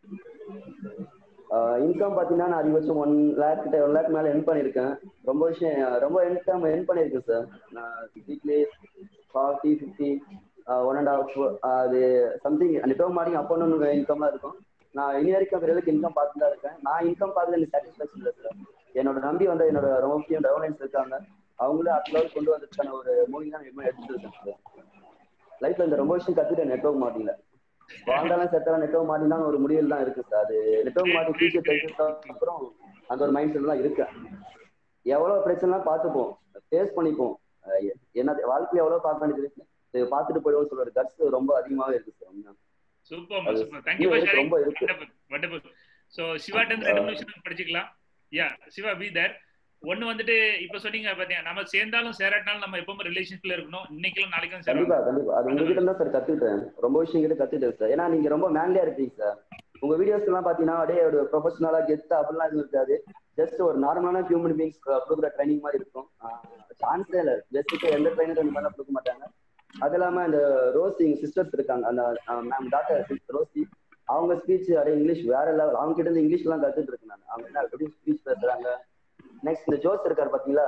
இன்கம் பார்த்தீங்கன்னா நான் அதிகபட்சம் ஒன் லேக் கிட்ட ஒன் லேக் மேலே என் பண்ணியிருக்கேன் ரொம்ப விஷயம் ரொம்ப இன்கம் என் பண்ணியிருக்கேன் சார் நான் weekly forty fifty one and half அது சம்திங் நெட்ஒர்க் மார்க்கெட்டிங் அப்போ ஒன்று இன்கம்லாம் இருக்கும் நான் இனி வரைக்கும் பிறகு இன்கம் பார்த்து தான் இருக்கேன் நான் இன்கம் பார்த்து எனக்கு சாட்டிஸ்ஃபேக்ஷன் இல்லை சார் என்னோட நம்பி வந்து என்னோட ரொம்ப முக்கியம் டெவலப்மெண்ட்ஸ் இருக்காங்க அவங்களும் அடுத்த லெவல் கொண்டு வந்ததுக்கான ஒரு மூவி தான் நான் எடுத்துட்டு இருக்கேன் சார் லைஃப்ல இந்த ரொம்ப விஷயம் கத்துட்டேன் நெட்ஒர்க் மார்க்கெட்டிங்ல வாழ்ந்தாலும் செத்தாலும் நெட்ஒர்க் மார்க்கெட்டிங் தான் ஒரு முடிவில் தான் இருக்கு சார் அது நெட்ஒர்க் மார்க்கெட்டிங் ஃபியூச்சர் தெரிஞ்சதுக்கு அப்புறம் அந்த ஒரு மைண்ட் செட் தான் இருக்கேன் எவ்வளவு பிரச்சனைலாம் பார்த்துப்போம் ஃபேஸ் பண்ணிப்போம் அஹ் எ- என்ன வாழ்க்கையில எவ்வளவு பார்க்க வேண்டியது இருக்கு இதை பார்த்துட்டு போயிடுவோம் சொல்ற கட்ஸ் ரொம்ப அதிகமாவே இருக்கு சார் உண்மையா. சூப்பர் அது சூப்பர் தேங்க்யூ இன்னும் ஃபார் இருக்கு, ஷேரிங் ரொம்ப இருக்கு வண்டர்ஃபுல் வண்டர்ஃபுல் சோ சிவாட்ட இருந்து ரெண்டு நிமிஷம் படிச்சுக்கலாம் யா சிவா பி தேர் ஒன்னு வந்துட்டு இப்ப சொன்னீங்க பாத்தீங்க நம்ம சேர்ந்தாலும் சேராட்டினாலும் நம்ம எப்பவுமே ரிலேஷன்ஷிப்ல இருக்கணும் இன்னைக்கும் நாளைக்கும் கண்டிப்பா சேரணும் கண்டிப்பா அது உங்ககிட்ட தான் சார் கத்துக்கிட்டேன் ரொம்ப விஷயம் கிட்ட கத்துக்கிட்டேன் சார் ஏன்னா நீங்க ரொம்ப மேன்லியா இருக்கீங்க சார் உங்க வீடியோஸ் எல்லாம் பாத்தீங்கன்னா அப்படியே ஒரு ப்ரொஃபஷனலா கெத்து அப்படிலாம் எதுவும் இருக்காது ஜஸ்ட் ஒரு நார்மலான ஹியூமன் பீங்ஸ் கொடுக்குற ட்ரைனிங் மாதிரி இருக்கும் சான்ஸே இல்லை ஜஸ்ட்டுக்கு எந்த ட்ரைனர் இந்த மாதிரிலாம் கொடுக்க மாட்டாங்க அது இல்லாம இந்த ரோசி சிஸ்டர்ஸ் இருக்காங்க அந்த மேம் டாக்டர் ரோசி அவங்க ஸ்பீச் அப்படியே இங்கிலீஷ் வேற லெவல் அவங்க கிட்ட இருந்து இங்கிலீஷ் எல்லாம் கத்துட்டு இருக்கேன் நான் அவங்க என்ன எப்படி ஸ்பீச் பேசுறாங்க நெக்ஸ்ட் இந்த ஜோஸ் இருக்காரு பாத்தீங்களா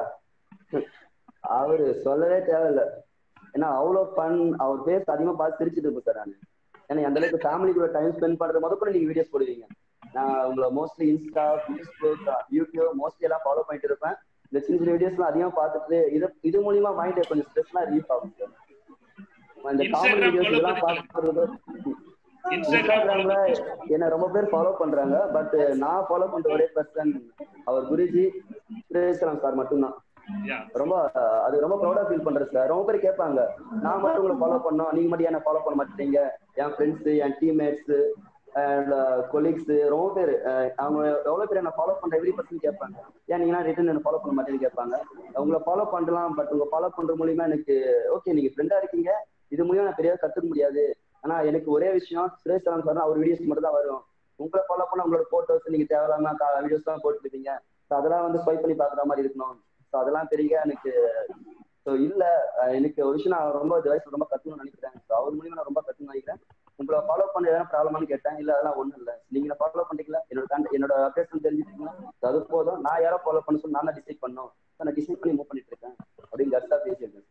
அவரு சொல்லவே தேவையில்ல ஏன்னா அவ்வளோ ஃபன் அவர் பேச அதிகமா பார்த்து சிரிச்சிட்டு இருப்பேன் சார் நான் ஏன்னா அந்த அளவுக்கு ஃபேமிலி கூட டைம் ஸ்பெண்ட் பண்றது முத கூட நீங்க வீடியோஸ் போடுவீங்க நான் உங்களை mostly Insta Facebook YouTube mostly எல்லாம் ஃபாலோ பண்ணிட்டு இருப்பேன் இந்த சின்ன சின்ன வீடியோஸ்லாம் அதிகமா பார்த்துட்டு இது இது மூலியமா மைண்ட் கொஞ்சம் ஸ்ட்ரெஸ்லாம் ரிலீஃப் ஆகும் சார் அந்த காமெடி இன்ஸ்டாகிராம் வீடியோஸ் ஃபாலோ இதெல்லாம் பண்ணி பார்க்கறது இன்ஸ்டாகிராம் ஃபாலோ இன்ஸ்டாகிராம்ல என்ன ரொம்ப பேர் ஃபாலோ பண்றாங்க பட் நான் ஃபாலோ பண்ற ஒரே பர்சன் அவர் குருஜி சுரேஷ்கலாம் சார் மட்டும்தான் யா ரொம்ப அஹ், அது ரொம்ப ப்ரௌடா ஃபீல் பண்றேன் சார் ரொம்ப பேர் கேட்பாங்க நான் மட்டும் உங்களை ஃபாலோ பண்ணோம் நீங்க மட்டும் என்ன ஃபாலோ பண்ண மாட்டீங்க என் ஃப்ரெண்ட்ஸ் என் டீம்மேட்ஸ் அண்ட் கொலீக்ஸ் ரொம்ப பேர் அஹ், அவங்க எவ்வளவு பேர் என்ன ஃபாலோ பண்ற எவ்ரி பர்சன் கேட்பாங்க ஏன் நீங்க ரிட்டன் என்ன ஃபாலோ பண்ண மாட்டேன்னு கேட்பாங்க உங்களை ஃபாலோ பண்ணலாம் பட் உங்க ஃபாலோ பண்ற மூலியமா எனக்கு ஓகே நீங்க ஃப்ரெண்டா இருக்கீங்க இது மூலியமா நான் பெரிய கத்துக்க முடியாது ஆனா எனக்கு ஒரே விஷயம் சுரேஷ் சரம் சார் அவர் வீடியோஸ் மட்டும் தான் வரும் உங்களை ஃபாலோ பண்ண உங்களோட போட்டோஸ் நீங்க தேவையில்லாம வீடியோஸ் தான் போட்டுருப்பீங்க So அதெல்லாம் வந்து ஸ்வைப் பண்ணி பாக்குற மாதிரி இருக்கணும் ஸோ அதெல்லாம் பெரிய எனக்கு ஸோ இல்ல அஹ் எனக்கு ஒரு விஷயம் நான் ரொம்ப இந்த வயசுல ரொம்ப கத்துக்கணும்னு நினைக்கிறேன் ஸோ அவர் மூலியமா நான் ரொம்ப கத்துக்கணும்னு நினைக்கிறேன் உங்களை ஃபாலோ பண்ண எதாவது ப்ராப்ளமானு கேட்டேன் இல்ல அதெல்லாம் ஒண்ணும் இல்ல நீங்க ஃபாலோ பண்ணிக்கல என்னோட கண்ட என்னோட அப்டேஷன் தெரிஞ்சுட்டீங்கன்னா so அது போதும் நான் யாரோ ஃபாலோ பண்ண சொல்லி நான் தான் டிசைட் பண்ணோம் So நான் டிசைட் பண்ணி மூவ் பண்ணிட்டு இருக்கேன் அப்படின்னு கரெக்டா பேசியிருக்கேன்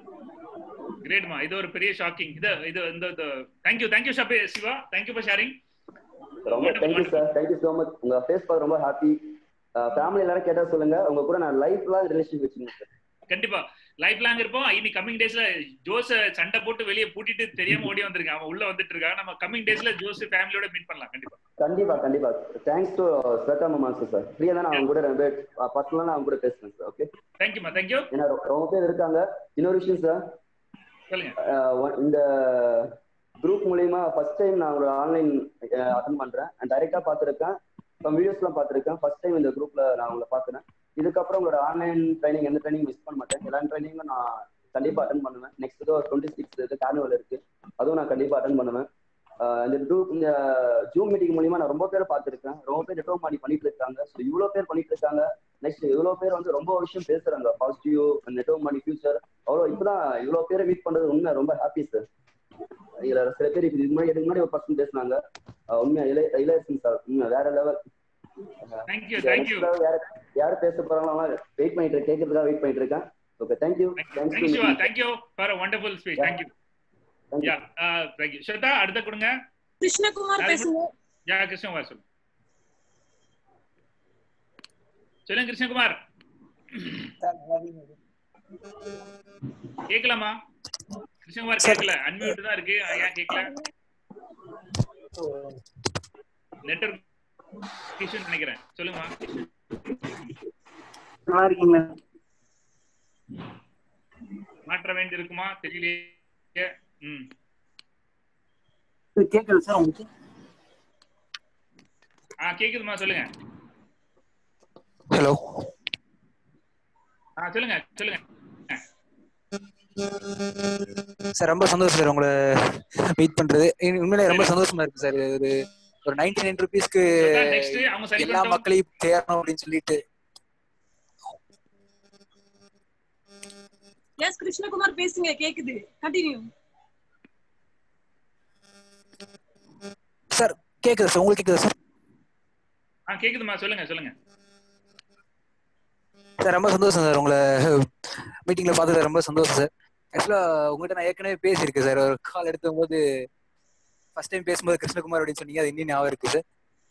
கிரேட்மா இது ஒரு பெரிய ஷாக்கிங் இது இது இந்த தேங்க்யூ தேங்க்யூ ஷாபே சிவா தேங்க்யூ ஃபார் ஷேரிங் ரொம்ப thank you sir thank you so much உங்க ஃபேஸ் பார்க்க ரொம்ப ஹாப்பி ஃபேமிலி எல்லாரும் கேட்டா சொல்லுங்க உங்க கூட நான் லைஃப் லாங் ரிலேஷன் வச்சுக்கணும் சார் கண்டிப்பா லைஃப் லாங் இருப்போம் இனி கமிங் டேஸ்ல ஜோஸ் சண்டை போட்டு வெளியே பூட்டிட்டு தெரியாம ஓடி வந்திருக்கான் அவன் உள்ள வந்துட்டு இருக்கான் நம்ம கமிங் டேஸ்ல ஜோஸ் ஃபேமிலியோட மீட் பண்ணலாம் கண்டிப்பா கண்டிப்பா கண்டிப்பா தேங்க்ஸ் டு ஸ்வேதா மாமாஸ் சார் ஃப்ரீயா தான் நான் அவங்க கூட ரெண்டு பர்சனலா நான் அவங்க கூட பேசுறேன் சார் ஓகே தேங்க்யூமா தேங்க்யூ ஏன்னா ரொ- ரொம்ப பேர் இருக்காங்க இன்னொரு விஷயம் சார் சொல்லுங்க இந்த குரூப் மூலியமா ஃபர்ஸ்ட் டைம் நான் ஒரு ஆன்லைன் அட்டன் பண்றேன் டைரக்டா பார்த்துருக்கேன் some வீடியோஸ்லாம் பார்த்துருக்கேன் ஃபர்ஸ்ட் டைம் இந்த குரூப்ல நான் உங்களை பார்க்குறேன் இதுக்கப்புறம் உங்களோட ஆன்லைன் ட்ரைனிங் எந்த ட்ரைனிங் மிஸ் பண்ண மாட்டேன் எல்லா ட்ரைனிங்கும் நான் கண்டிப்பா அட்டன் பண்ணுவேன் நெக்ஸ்ட் இதோ டுவெண்ட்டி சிக்ஸ் இருக்கு கார்னிவல் இருக்கு அதுவும் நான் கண்டிப்பா அட்டன் பண்ணுவேன் ஆஹ் இந்த குரூப் இந்த ஜூம் மீட்டிங் மூலியமா நான் ரொம்ப பேரை பார்த்துருக்கேன் ரொம்ப பேர் நெட்வொர்க் மாடி பண்ணிட்டு இருக்காங்க ஸோ இவ்வளோ பேர் பண்ணிட்டு இருக்காங்க நெக்ஸ்ட் இவ்வளோ பேர் வந்து ரொம்ப விஷயம் பேசுறாங்க பாசிட்டிவ் நெட்வொர்க் மாடி ஃபியூச்சர் அவ்வளோ இப்பதான் இவ்வளோ பேரை மீட் பண்றது உண்மை ரொம்ப ஹாப்பி சார் இதுல சில பேர் இப்ப இதுக்கு முன்னாடி இதுக்கு முன்னாடி ஒரு பர்சன் பேசுனாங்க ஆஹ் உண்மையா இளைய இளையரசன் சார் உண்மை வேற லெவல் தேங்க்யூ தேங்க்யூ யாரு யாரு பேச போறாங்களோ வெயிட் பண்ணிட்டு இருக்கேன் கேட்கறதுக்காக வெயிட் பண்ணிட்டு இருக்கேன் okay thank you thank you Siva thank you for wonderful speech thank you yeah thank you Swetha அடுத்த கொடுங்க கிருஷ்ணகுமார் பேசுங்க யா கிருஷ்ணகுமார் சொல்லுங்க சொல்லுங்க கிருஷ்ணகுமார் கேக்கலாமா கிருஷ்ணகுமார் கேட்கல அன்மியூட் தான் இருக்கு ஏன் கேட்கல நெட்வொர்க் இஷ்யூன்னு நினைக்கிறேன் சொல்லுங்கம்மா நல்லா இருக்கீங்களா மாற்ற வேண்டி இருக்குமா தெரியலையே ம் கேக்குது சார் உங்களுக்கு ஆ கேக்குதுமா சொல்லுங்க ஹலோ ஆ சொல்லுங்க சொல்லுங்க சார் ரொம்ப சந்தோஷம் சார் உங்களை மீட் பண்றது இ- உண்மையிலே ரொம்ப சந்தோஷமா இருக்கு சார் ஒரு ஒரு நைன்டி நைன் ருபீஸ்க்கு next அவங்க சரி எல்லா பண்ணிட்டோம். மக்களையும் தேரணும் அப்படின்னு சொல்லிட்டு எஸ் கிருஷ்ணகுமார் பேசுங்க கேக்குது கண்டினியூ சார் கேக்குதா சார் உங்களுக்கு கேக்குதா சார் ஆ கேக்குதுமா சொல்லுங்க சொல்லுங்க சார் ரொம்ப சந்தோஷம் சார் உங்களை மீட்டிங்ல பார்த்தது ரொம்ப சந்தோஷம் சார் ஆக்சுவலா உங்ககிட்ட நான் ஏற்கனவே பேசியிருக்கேன் சார் ஒரு கால் எடுக்கும்போது ஃபர்ஸ்ட் டைம் பேசும்போது கிருஷ்ணகுமார் அப்படின்னு சொன்னீங்க அது இன்னும் ஞாபகம் இருக்கு சார்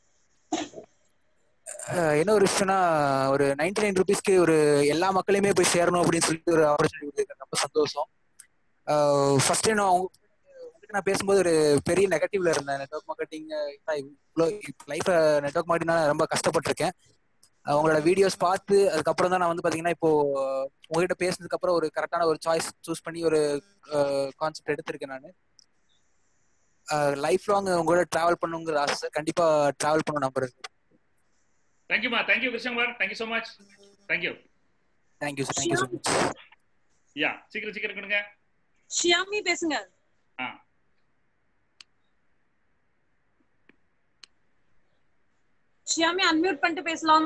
அஹ் என்ன ஒரு விஷயம்னா ஒரு நைன்டி நைன் ருபீஸ்க்கு ஒரு எல்லா மக்களையுமே போய் சேரணும் அப்படின்னு சொல்லிட்டு ஒரு ஆப்பர்ச்சுனிட்டி ரொம்ப சந்தோஷம் ஃபர்ஸ்ட் டைம் நான் உங்க- உங்ககிட்ட நான் பேசும்போது ஒரு பெரிய நெகட்டிவ்ல இருந்தேன் நெட்ஒர்க் மார்க்கெட்டிங் இவ்வளோ லைஃப் நெட்ஒர்க் மார்க்கெட்டிங் நான் ரொம்ப கஷ்டப்பட்டிருக்கேன் அஹ் உங்களோட வீடியோஸ் பார்த்து அதுக்கப்புறம் தான் நான் வந்து பாத்தீங்கன்னா இப்போ உங்ககிட்ட பேசுனதுக்கு அப்புறம் ஒரு கரெக்டான ஒரு சாய்ஸ் சூஸ் பண்ணி ஒரு கான்செப்ட் எடுத்திருக்கேன் நான் லைஃப் லாங் உங்களோட டிராவல் பண்ணுங்கிற ஆசை கண்டிப்பா டிராவல் பண்ண நம்புறேன் தேங்க்யூமா thank you Krishnakumar thank you so much thank you thank you sir thank you so much yeah சீக்கிரம் சீக்கிரம் கொடுங்க ஷியாமி பேசுங்க ஆ ஷியாமி அன்மியூட் பண்ணிட்டு பேசலாம்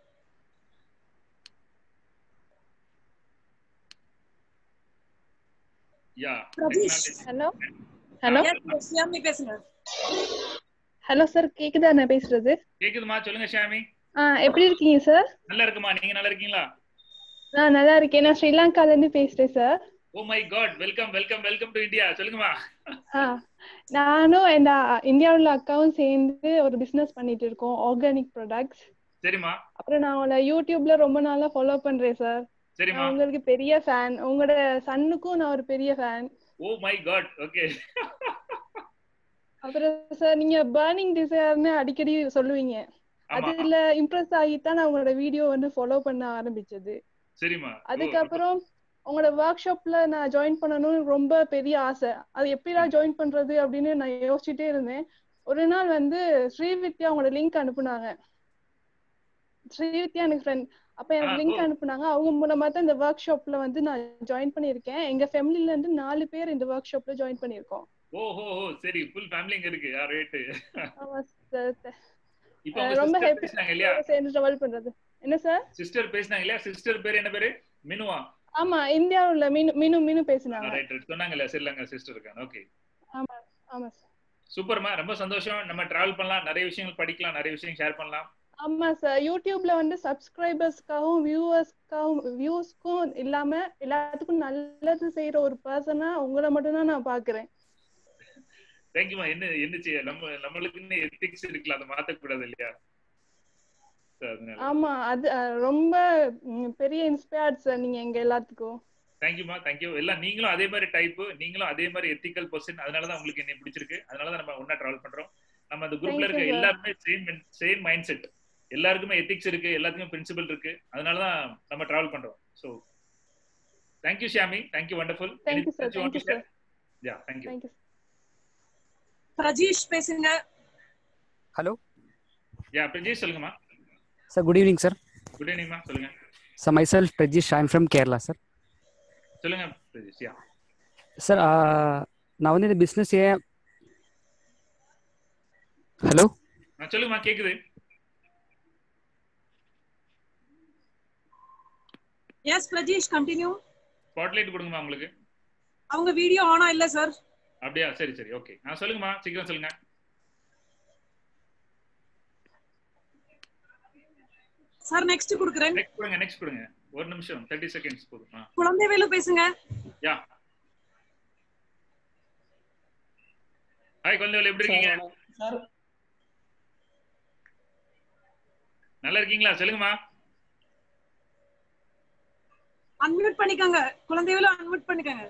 yeah Pradeesh hello hello Yes, Shyami பேசுங்க ஹலோ சார் கேக்குதா நான் பேசுறது கேக்குதுமா சொல்லுங்க ஷாமி ஆ எப்படி இருக்கீங்க சார் நல்லா இருக்குமா நீங்க நல்லா இருக்கீங்களா நான் நல்லா இருக்கேன் நான் ஸ்ரீலங்கால இருந்து பேசுறேன் sir oh my god welcome welcome welcome to India சொல்லுங்கம்மா ஆ நானும் என் இந்தியாவில் உள்ள அக்காவும் சேர்ந்து ஒரு பிசினஸ் பண்ணிட்டு இருக்கோம் ஆர்கானிக் ப்ராடக்ட்ஸ் சரிம்மா அப்புறம் நான் உங்களை யூடியூப்ல ரொம்ப நாளா ஃபாலோ பண்றேன் சார் சரிம்மா நான் உங்களுக்கு பெரிய ஃபேன் உங்களோட சன்னுக்கும் நான் ஒரு பெரிய fan oh my god okay அப்புறம் சார் நீங்க பர்னிங் டிசைர்னு அடிக்கடி சொல்லுவீங்க ஆமா அதுல இம்ப்ரெஸ் ஆகி தான் நான் உங்களோட வீடியோ வந்து ஃபாலோ பண்ண ஆரம்பிச்சது சரிம்மா ஓ, அதுக்கப்புறம் உங்களோட ஒர்க் ஷாப்ல நான் ஜாயின் பண்ணணும்னு ரொம்ப பெரிய ஆசை அது எப்படிடா ஜாயின் பண்றது அப்படின்னு நான் யோசிச்சுட்டே இருந்தேன் ஒரு நாள் வந்து ஸ்ரீவித்யா உங்களோட லிங்க் அனுப்புனாங்க ஸ்ரீவித்யா எனக்கு ஃப்ரெண்ட் அப்ப ஆ, எனக்கு ஓ. லிங்க் அனுப்புனாங்க அவங்க மூலமா தான் இந்த ஒர்க் ஷாப்ல வந்து நான் ஜாயின் பண்ணியிருக்கேன் எங்க ஃபேமிலில இருந்து நாலு பேர் இந்த ஒர்க் ஷாப்ல ஜாயின் பண்ணியிருக்கோம் ஓ ஹோ ஹோ சரி ஃபுல் ஃபேமிலிங்க இருக்கு யா ரைட் ஆமா sir. இப்போ அஹ் உங்க ரொம்ப சிஸ்டர் ஹாப்பி பேசுனாங்க இல்லையா சேர்ந்து ட்ராவல் பண்றது என்ன சார் சிஸ்டர் பேசுனாங்க இல்லையா சிஸ்டர் பேர் என்ன பேரு மினுவா ஆமா இந்தியாவுல மீனு மீனு மீனு பேசினாங்க ரைட் ரைட் சொன்னாங்கல்ல ஸ்ரீலங்கா சிஸ்டர் இருக்காங்க ஓகே ஆமா ஆமா sir. சூப்பர்மா ரொம்ப சந்தோஷம் நம்ம டிராவல் பண்ணலாம் நிறைய விஷயங்கள் படிக்கலாம் நிறைய விஷயம் ஷேர் பண்ணலாம் ஆமா சார் யூடியூப்ல வந்து சப்ஸ்கிரைபர்ஸ்க்காகவும் வியூவர்ஸ்க்காகவும் வியூஸ்க்கும் இல்லாம எல்லாத்துக்கும் நல்லது செய்யற ஒரு பர்சனா உங்களை மட்டும் தான் நான் பாக்குறேன் தேங்க்யூமா என்ன என்ன செய்ய நம்ம நம்மளுக்குன்னு எத்திக்ஸ் இருக்குல்ல அதை மாத்தக்கூடாது இல்லையா So, அதனால ஆமா அது அஹ், ரொம்ப ம், பெரிய இன்ஸ்பயர்ட் சார் நீங்க எங்க எல்லாத்துக்கும் தேங்க்யூமா தேங்க்யூ எல்லாம் நீங்களும் அதே மாதிரி டைப் நீங்களும் அதே மாதிரி எத்திக்கல் பர்சன் அதனாலதான் உங்களுக்கு என்ன பிடிச்சிருக்கு அதனாலதான் நம்ம ஒன்னா டிராவல் பண்றோம் நம்ம அந்த குரூப்ல Thank you, இருக்க sir. எல்லாருமே சேம் சேம் மைண்ட் செட் எல்லாருக்குமே எத்திக்ஸ் இருக்கு எல்லாத்துக்குமே பிரின்சிபல் இருக்கு அதனாலதான் நம்ம டிராவல் பண்றோம் so thank you Shyami thank you wonderful Thank you, sir. Thank you, sir. Yeah thank you thank you Prajeesh பேசுங்க ஹலோ யா பிரஜேஷ் சொல்லுங்கம்மா sir good evening sir good ஈவினிங்மா சொல்லுங்க sir myself Prajeesh I am from Kerala sir சொல்லுங்க பிரஜேஷ் யா சார் நான் வந்து இந்த பிஸ்னஸ் ஏன் ஹலோ ஆ, சொல்லுங்கம்மா கேக்குது எஸ் பிரஜீஷ் கண்டினியூ ஸ்பாட்லைட் கொடுங்கம்மா உங்களுக்கு அவங்க வீடியோ ஆனா இல்ல சார் அப்படியா சரி சரி ஓகே நான் சொல்லுங்கம்மா சீக்கிரம் சொல்லுங்க சார் நெக்ஸ்ட் குடுக்குறேன் நெக்ஸ்ட் கொடுங்க நெக்ஸ்ட் கொடுங்க ஒரு நிமிஷம் தேர்ட்டி செகண்ட்ஸ் போதும் ஆ குழந்தை வேலு பேசுங்க யா ஹாய் குழந்தைகள் எப்படி இருக்கீங்க சார் நல்லா இருக்கீங்களா சொல்லுங்கம்மா அன்மியூட் பண்ணிக்கோங்க குழந்தை வேலு அன்மியூட் பண்ணிக்கோங்க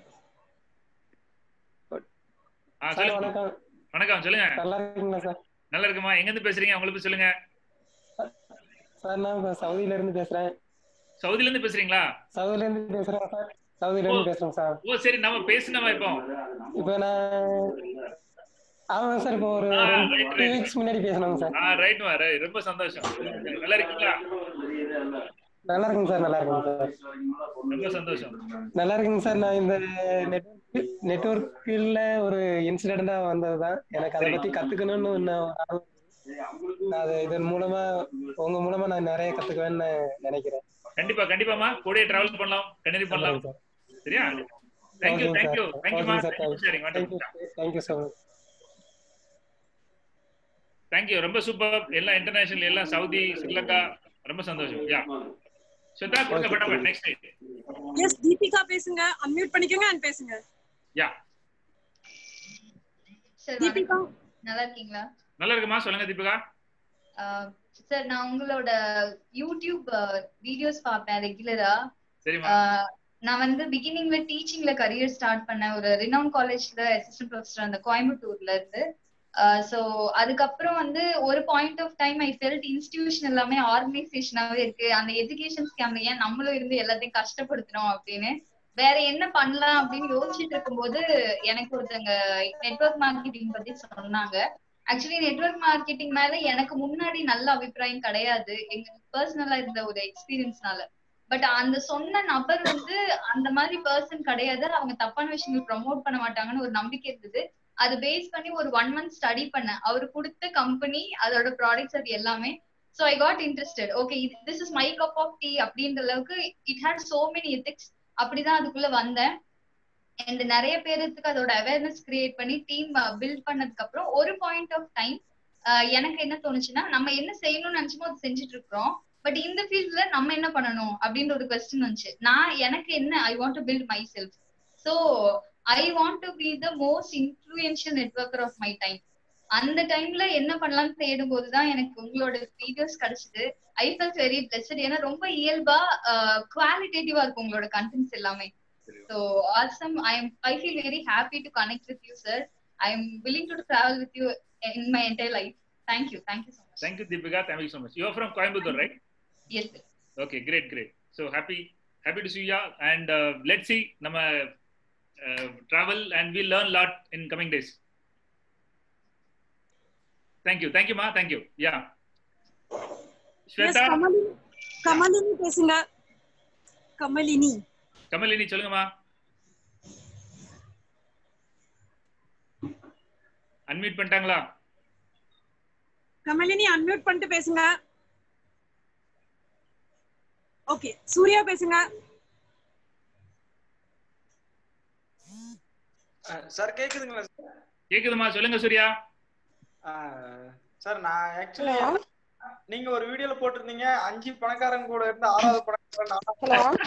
ஆ சார் சொல்லுங்க வணக்கம் வணக்கம் சொல்லுங்க நல்லா இருக்கீங்களா சார் நல்லா இருக்குமா எங்க இருந்து பேசுறீங்க உங்களுக்கு சொல்லுங்க சார் நான் இப்ப சவுதியில இருந்து பேசுறேன் சவுதில இருந்து பேசுறீங்களா சவுதியில இருந்து பேசுறேன் சார் சவுதியில இருந்து பேசுறேன் சார் ஓ சரி நம்ம பேசுனவா இப்போ இப்போ நான் ஆமாம் சார் இப்போ ஒரு ஆ, ரெண்டு right, டூ right. வீக்ஸ் முன்னாடி பேசணும் சார் ஆ ரைட்மா ரைட் ரொம்ப சந்தோஷம் நல்லா இருக்கீங்களா நல்லா இருக்குங்க சார் நல்லா இருக்குங்க சார் ரொம்ப சந்தோஷம் நல்லா இருக்குங்க சார் நான் இந்த நெட்வொர்க் நெட்வொர்க்கில் ஒரு இன்சிடென்டா வந்தது தான் எனக்கு அதை சரி. பத்தி கத்துக்கணும்னு நான் ஒரு ஆர்வம். நான் அது இதன் மூலமா உங்க மூலமா நான் நிறைய கத்துக்குவேன்னு நினைக்கிறேன் கண்டிப்பா கண்டிப்பாமா கூடயே டிராவல் பண்ணலாம் கண்டினியூ பண்ணலாம் சரியா தேங்க்யூ ஓகேங்க தேங்க்யூ சார் தேங்க்யூமா ஓகேங்க sir thank you sharing thank you thank you so much thank you ரொம்ப சூப்பர் எல்லாம் இன்டர்நேஷனல் எல்லாம் சவுதி ஸ்ரீலங்கா ரொம்ப சந்தோஷம் யா ஸ்வேதா கொடுங்க பட்டாபட் நெக்ஸ்ட் எஸ் தீபிகா பேசுங்க அன்மியூட் பண்ணிக்கோங்க அண்ட் பேசுங்க யா சார் தீபிகா நல்லா இருக்கீங்களா நல்லா இருக்குமா சொல்லுங்க தீபிகா சார் நான் உங்களோட யூடியூப் வீடியோஸ் பார்ப்பேன் ரெகுலரா சரிம்மா நான் வந்து பிகினிங்ல டீச்சிங்ல கரியர் ஸ்டார்ட் பண்ணேன் ஒரு ரினவுன் காலேஜ்ல அசிஸ்டன்ட் ப்ரொஃபஸர் அந்த கோயம்புத்தூர்ல இருந்து ஸோ அதுக்கப்புறம் வந்து ஒரு point of time I felt institution எல்லாமே ஆர்கனைசேஷனாவே இருக்கு அந்த எஜுகேஷன் ஸ்கேம்ல ஏன் நம்மளும் இருந்து எல்லாத்தையும் கஷ்டப்படுத்துறோம் அப்படின்னு வேற என்ன பண்ணலாம் அப்படின்னு யோசிச்சுட்டு இருக்கும்போது எனக்கு ஒருத்தங்க நெட்வொர்க் மார்க்கெட்டிங் பத்தி சொன்னாங்க ஆக்சுவலி நெட்வொர்க் மார்க்கெட்டிங் மேல எனக்கு முன்னாடி நல்ல அபிப்பிராயம் கிடையாது எங்க பர்சனலா இருந்த ஒரு எக்ஸ்பீரியன்ஸ்னால பட் அந்த சொன்ன நபர் வந்து அந்த மாதிரி பர்சன் கிடையாது அவங்க தப்பான விஷயங்கள் ப்ரமோட் பண்ண மாட்டாங்கன்னு ஒரு நம்பிக்கை இருந்தது அது பேஸ் பண்ணி ஒரு ஒன் மந்த் ஸ்டடி பண்ணேன் அவர் கொடுத்த கம்பெனி அதோட ப்ராடக்ட்ஸ் அது எல்லாமே so I got interested okay this is my cup of tea அப்படின்ற அளவுக்கு it had so many ethics அப்படிதான் அதுக்குள்ள வந்தேன் அண்ட் நிறைய பேருக்கு அதோட அவேர்னஸ் கிரியேட் பண்ணி டீம் பில்ட் பண்ணதுக்கு அப்புறம் ஒரு பாயிண்ட் ஆஃப் டைம் எனக்கு என்ன தோணுச்சுன்னா நம்ம என்ன செய்யணும்னு நினைச்சோமோ அது செஞ்சுட்டு இருக்கிறோம் பட் இந்த ஃபீல்ட்ல நம்ம என்ன பண்ணணும் அப்படின்ற ஒரு கொஸ்டின் வந்துச்சு நான் எனக்கு என்ன I want to build myself so I want to be the most influential networker of my time அந்த டைம்ல என்ன பண்ணலாம்னு தேடும் போதுதான் எனக்கு உங்களோட வீடியோஸ் கிடைச்சது ஐ ஃபெல்ட் வெரி பிளஸ்ட் ஏன்னா ரொம்ப இயல்பா குவாலிட்டேட்டிவா இருக்கும் உங்களோட கண்டென்ட்ஸ் எல்லாமே so awesome I am I feel very happy to connect with you sir I am willing to travel with you in my entire life thank you thank you so much Thank you, Deepika. Thank you so much. You are from Coimbatore, right? Yes sir Okay, great, great. So happy, happy to see you. And uh, let's see, நம்ம uh, travel and we learn lot in coming days. Thank you, thank you, ma. Thank you. Yeah. Yes Swetha Kamalini Kamalini பேசுங்க கமலினி கமலினி சொல்லுங்கம்மா unmute பண்ணிட்டாங்களா Kamalini unmute பண்ணிட்டு பேசுங்க okay Surya பேசுங்க sir கேக்குதுங்களா sir கேக்குதுமா சொல்லுங்க சூர்யா சார் நான் ஆக்சுவலி நீங்க ஒரு வீடியோல போட்டிருந்தீங்க அஞ்சு பணக்காரங்க கூட இருந்து ஆறாவது பணக்காரன்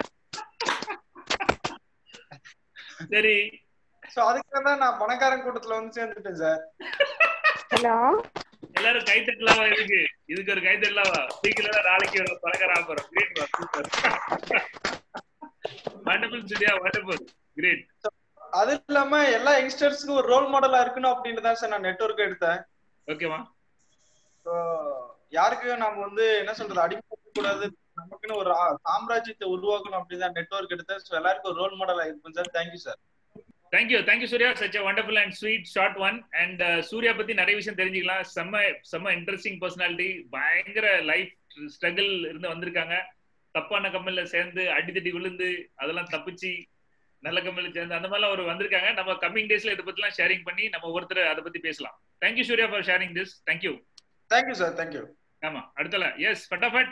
சரி சோ அதுக்காக தான் நான் பணக்காரன் கூட்டத்துல வந்து சேர்ந்துட்டேன் சார் ஹலோ எல்லாரும் கை தட்டலாமா இதுக்கு இதுக்கு ஒரு கை தட்டலாமா சீக்கிரம் நாளைக்கு ஒரு பழக்கற ஆப்பறோம் great super wonderful Surya wonderful great அது இல்லாம எல்லா யங்ஸ்டர்ஸ்க்கும் ஒரு ரோல் மாடலா இருக்கணும் அப்படின்னு தான் சார் நான் நெட்வொர்க் எடுத்தேன் ஓகேவா So, யாருக்கும் நாம வந்து என்ன சொல்றது அடிமைப்படுத்த கூடாது நமக்குன்னு ஒரு ஆ- சாம்ராஜ்யத்தை உருவாக்கணும் அப்படின்னு தான் நெட்வொர்க் எடுத்தேன் ஸோ எல்லாருக்கும் ஒரு ரோல் மாடலா இருப்பேன் sir thank you sir thank you thank you Surya such a wonderful and sweet short one and Surya பத்தி நிறைய விஷயம் தெரிஞ்சுக்கலாம் செம்ம செம்ம இன்ட்ரெஸ்டிங் பர்சனாலிட்டி பயங்கர லைஃப் ஸ்ட்ரகிள் இருந்து வந்திருக்காங்க தப்பான கம்பெனில சேர்ந்து அடித்தடி விழுந்து அதெல்லாம் தப்பிச்சு நல்ல கம்பெனில சேர்ந்து அந்த மாதிரிலாம் ஒரு வந்திருக்காங்க நம்ம கம்மிங் டேஸ்ல இதை பத்திலாம் ஷேரிங் பண்ணி நம்ம ஒருத்தர் அதை பத்தி பேசலாம் thank you Surya for sharing this thank you thank you sir thank you ஆமா அடுத்தல எஸ் ஃபட்டாஃபட்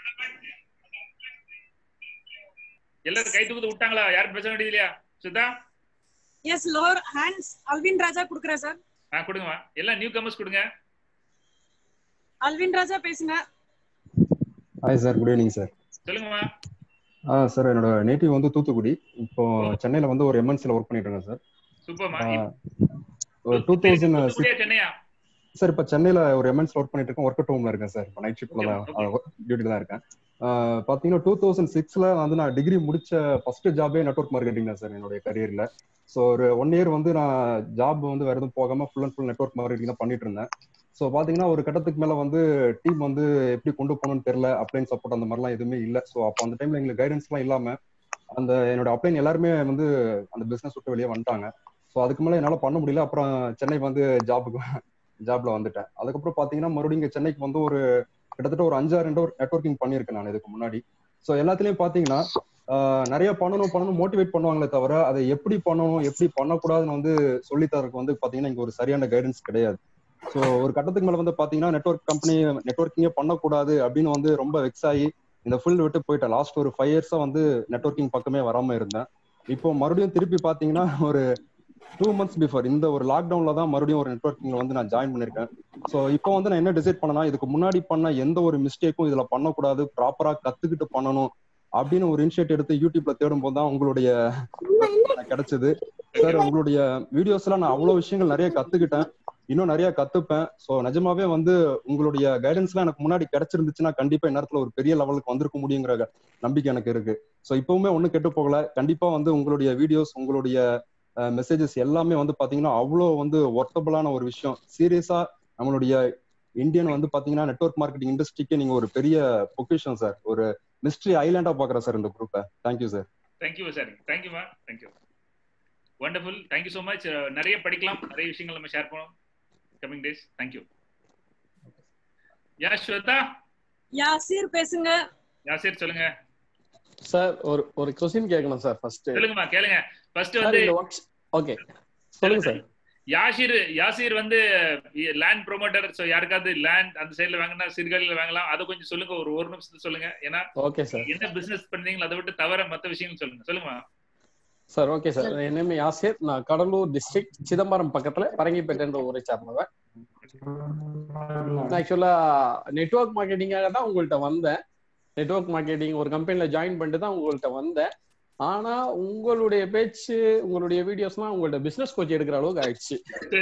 எல்லாரும் கை தூக்கத்து விட்டாங்களா யாரும் பேச வேண்டியது இல்லையா Sudha yes lower hands Alwin Raja குடுக்குறேன் சார் ஆ கொடுங்கம்மா எல்லாம் நியூ கமர்ஸ் கொடுங்க அல்வின் ராஜா பேசுங்க hi sir good evening sir சொல்லுங்கம்மா ஆ சார் என்னோட நேட்டிவ் வந்து தூத்துக்குடி இப்போ சென்னையில் வந்து ஒரு எம்என்சியில் ஒர்க் பண்ணிட்டு இருக்கேன் சார் சூப்பர்மா ஒரு டூ தௌசண்ட் தூத்துக்குடியா சென்னையா சார் இப்போ சென்னையில் ஒரு எம்என்சியில் ஒர்க் பண்ணிட்டு இருக்கேன் ஒர்க் அட் ஹோம்ல இருக்கேன் சார் இப்போ நைட் ஷிஃப்ட்ல தான் Okay, டியூட்டில தான் இருக்கேன் ஆஹ் பாத்தீங்கன்னா டூ தௌசண்ட் சிக்ஸ்ல வந்து நான் டிகிரி முடிச்ச ஃபர்ஸ்ட் ஜாபே நெட்வொர்க் மார்க்கெட்டிங் தான் சார் என்னுடைய கரியர்ல ஸோ ஒரு ஒன் இயர் வந்து நான் ஜாப் வந்து வேற எதுவும் போகாம full and full network marketing தான் பண்ணிட்டு இருந்தேன் ஸோ பாத்தீங்கன்னா ஒரு கட்டத்துக்கு மேல வந்து டீம் வந்து எப்படி கொண்டு போகணும்னு தெரியல அப்ளைன் சப்போர்ட் அந்த மாதிரிலாம் எதுவுமே இல்லை ஸோ அப்போ அந்த டைம்ல எங்களுக்கு கைடன்ஸ்லாம் இல்லாம அந்த என்னோட அப்ளைன் எல்லாருமே வந்து அந்த பிசினஸ் விட்டு வெளியே வந்துட்டாங்க ஸோ அதுக்கு மேல என்னால பண்ண முடியல அப்புறம் சென்னை வந்து ஜாபுக்கு ஜாப்ல வந்துட்டேன் அதுக்கப்புறம் பாத்தீங்கன்னா மறுபடியும் இங்க சென்னைக்கு வந்து ஒரு கிட்டத்தட்ட ஒரு அஞ்சாறு நெட்வொர்க்கிங் பண்ணியிருக்கேன் நான் இதுக்கு முன்னாடி ஸோ எல்லாத்துலயும் பாத்தீங்கன்னா ஆஹ் நிறைய பண்ணணும் பண்ணணும் மோட்டிவேட் பண்ணுவாங்களே தவிர அதை எப்படி பண்ணணும் எப்படி பண்ணக்கூடாதுன்னு வந்து சொல்லி தரக்கு வந்து பாத்தீங்கன்னா இங்க ஒரு சரியான கைடன்ஸ் கிடையாது ஸோ ஒரு கட்டத்துக்கு மேல வந்து பாத்தீங்கன்னா நெட்வொர்க் கம்பெனி நெட்வொர்க்கிங்கே பண்ணக்கூடாது அப்படின்னு வந்து ரொம்ப வெக்ஸ் ஆகி இந்த ஃபீல்டு விட்டு போயிட்டேன் லாஸ்ட் ஒரு ஃபைவ் இயர்ஸா வந்து நெட்வொர்க்கிங் பக்கமே வராம இருந்தேன் இப்போ மறுபடியும் திருப்பி பாத்தீங்கன்னா ஒரு டூ மந்த்ஸ் பிஃபோர் இந்த ஒரு லாக்டவுன்ல தான் மறுபடியும் ஒரு நெட்வொர்க்கிங்ல வந்து நான் ஜாயின் பண்ணிருக்கேன் ஸோ இப்போ வந்து நான் என்ன டிசைட் பண்ணனா இதுக்கு முன்னாடி பண்ண எந்த ஒரு மிஸ்டேக்கும் இதுல பண்ணக்கூடாது ப்ராப்பரா கத்துக்கிட்டு பண்ணணும் அப்படின்னு ஒரு இனிஷியேட் எடுத்து யூடியூப்ல தேடும் போது தான் உங்களுடைய கிடைச்சது சார் உங்களுடைய வீடியோஸ்ல நான் அவ்வளவு விஷயங்கள் நிறைய கத்துக்கிட்டேன் இன்னும் நிறைய கத்துப்பேன் ஸோ நிஜமாவே வந்து உங்களுடைய கைடன்ஸ்லாம் எனக்கு முன்னாடி கிடைச்சிருந்துச்சுன்னா கண்டிப்பா இந்நேரத்துல ஒரு பெரிய லெவலுக்கு வந்திருக்க முடியுங்கிற நம்பிக்கை எனக்கு இருக்கு ஸோ இப்பவுமே ஒன்றும் கெட்டு போகல கண்டிப்பா வந்து உங்களுடைய வீடியோஸ் உங்களுடைய மெசேஜஸ் எல்லாமே வந்து பாத்தீங்கன்னா அவ்வளோ வந்து ஒர்த்தபிளான ஒரு விஷயம் சீரியஸா நம்மளுடைய இந்தியன் வந்து பாத்தீங்கன்னா நெட்ஒர்க் மார்க்கெட்டிங் இண்டஸ்ட்ரிக்கு நீங்க ஒரு பெரிய பொக்கிஷன் சார் ஒரு மிஸ்ட்ரி ஐலாண்டா பாக்குறேன் சார் இந்த குரூப்பை தேங்க்யூ சார் தேங்க்யூ சார் தேங்க்யூமா thank you wonderful thank you so much நிறைய படிக்கலாம் நிறைய விஷயங்கள் நம்ம ஷேர் பண்ணுவோம் coming days thank you yeah Swetha Yasir பேசுங்க யாசிர் சொல்லுங்க சார் ஒரு ஒரு கொஸ்டின் கேட்கணும் சார் ஃபர்ஸ்ட் சொல்லுங்கம்மா கேளுங்க ஃபர்ஸ்ட் வந்து ஓகே சொல்லுங்க சார் யாஷிர் யாசிர் வந்து லேண்ட் ப்ரோமோட்டர் சோ யாருக்காவது லேண்ட் அந்த சைடுல வாங்கினா சிறுகாலில வாங்கலாம் அதை கொஞ்சம் சொல்லுங்க ஒரு ஒரு நிமிஷத்துல சொல்லுங்க ஏன்னா ஓகே சார் என்ன பிசினஸ் பண்றீங்களோ அதை விட்டு தவிர மத்த விஷயங்கள் சொல்லுங்க சொல்லுங்க சார் ஓகே சார் என் நேம் யாசிர் நான் கடலூர் டிஸ்ட்ரிக்ட் சிதம்பரம் பக்கத்துல பரங்கிப்பேட்டைன்ற ஊரை சார்ந்தவன் ஆக்சுவலா நெட்ஒர்க் மார்க்கெட்டிங்காக தான் உங்கள்கிட்ட வந்தேன் நெட்ஒர்க் மார்க்கெட்டிங் ஒரு கம்பெனில ஜாயின் பண்ணிட்டு தான் உங்கள்கிட்ட வந்தேன் ஆனா உங்களுடைய பேச்சு உங்களுடைய வீடியோஸ்லாம் உங்கள்ட்ட பிசினஸ் கோச் எடுக்கிற அளவுக்கு ஆயிடுச்சு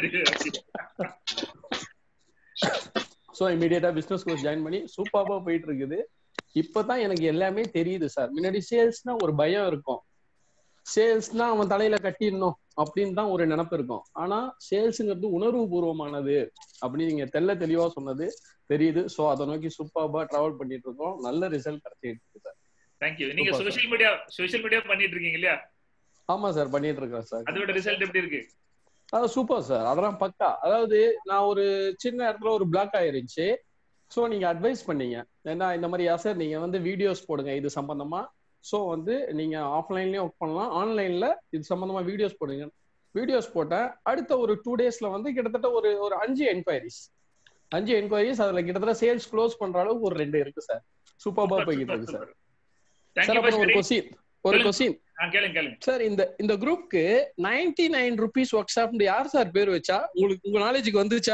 ஸோ இமீடியட்டா பிசினஸ் கோச் ஜாயின் பண்ணி சூப்பராக போயிட்டு இருக்குது இப்பதான் எனக்கு எல்லாமே தெரியுது சார் முன்னாடி சேல்ஸ்னா ஒரு பயம் இருக்கும் சேல்ஸ்னா அவன் தலையில கட்டிடணும் அப்படின்னு தான் ஒரு நினப்பு இருக்கும் ஆனா சேல்ஸுங்கிறது உணர்வு பூர்வமானது அப்படின்னு நீங்க தெல்ல தெளிவா சொன்னது தெரியுது ஸோ அதை நோக்கி சூப்பராக டிராவல் பண்ணிட்டு இருக்கோம் நல்ல ரிசல்ட் கிடைச்சிட்டு இருக்கு சார் தேங்க்யூ நீங்க சோஷியல் மீடியா சோஷியல் மீடியா பண்ணிட்டு இருக்கீங்க இல்லையா ஆமா சார் பண்ணிட்டு இருக்கேன் சார் அதோட ரிசல்ட் எப்படி இருக்கு அது சூப்பர் சார் அதெல்லாம் பக்கா அதாவது நான் ஒரு சின்ன இடத்துல ஒரு பிளாக் ஆயிருந்துச்சு ஸோ நீங்க அட்வைஸ் பண்ணீங்க ஏன்னா இந்த மாதிரி யா சார் நீங்க வந்து வீடியோஸ் போடுங்க இது சம்பந்தமா ஸோ வந்து நீங்க ஆஃப்லைன்லயும் ஒர்க் பண்ணலாம் ஆன்லைன்ல இது சம்பந்தமா வீடியோஸ் போடுங்க வீடியோஸ் போட்டேன் அடுத்த ஒரு டூ டேஸ்ல வந்து கிட்டத்தட்ட ஒரு ஒரு அஞ்சு என்கொயரிஸ் அஞ்சு என்கொயரிஸ் அதுல கிட்டத்தட்ட சேல்ஸ் க்ளோஸ் பண்ற அளவுக்கு ஒரு ரெண்டு இருக்கு சார் சூப்பர்பா போய்கிட்டு இருக்கு சார் சார் அப்புறம் ஒரு கொஸ்டின் ஒரு கொஸ்டின் கேளுங்க கேளுங்க சார் இந்த இந்த குரூப்க்கு ninety nine rupees workshop யார் சார் பேர் வச்சா உங்களுக்கு உங்க நாலேஜுக்கு வந்துச்சா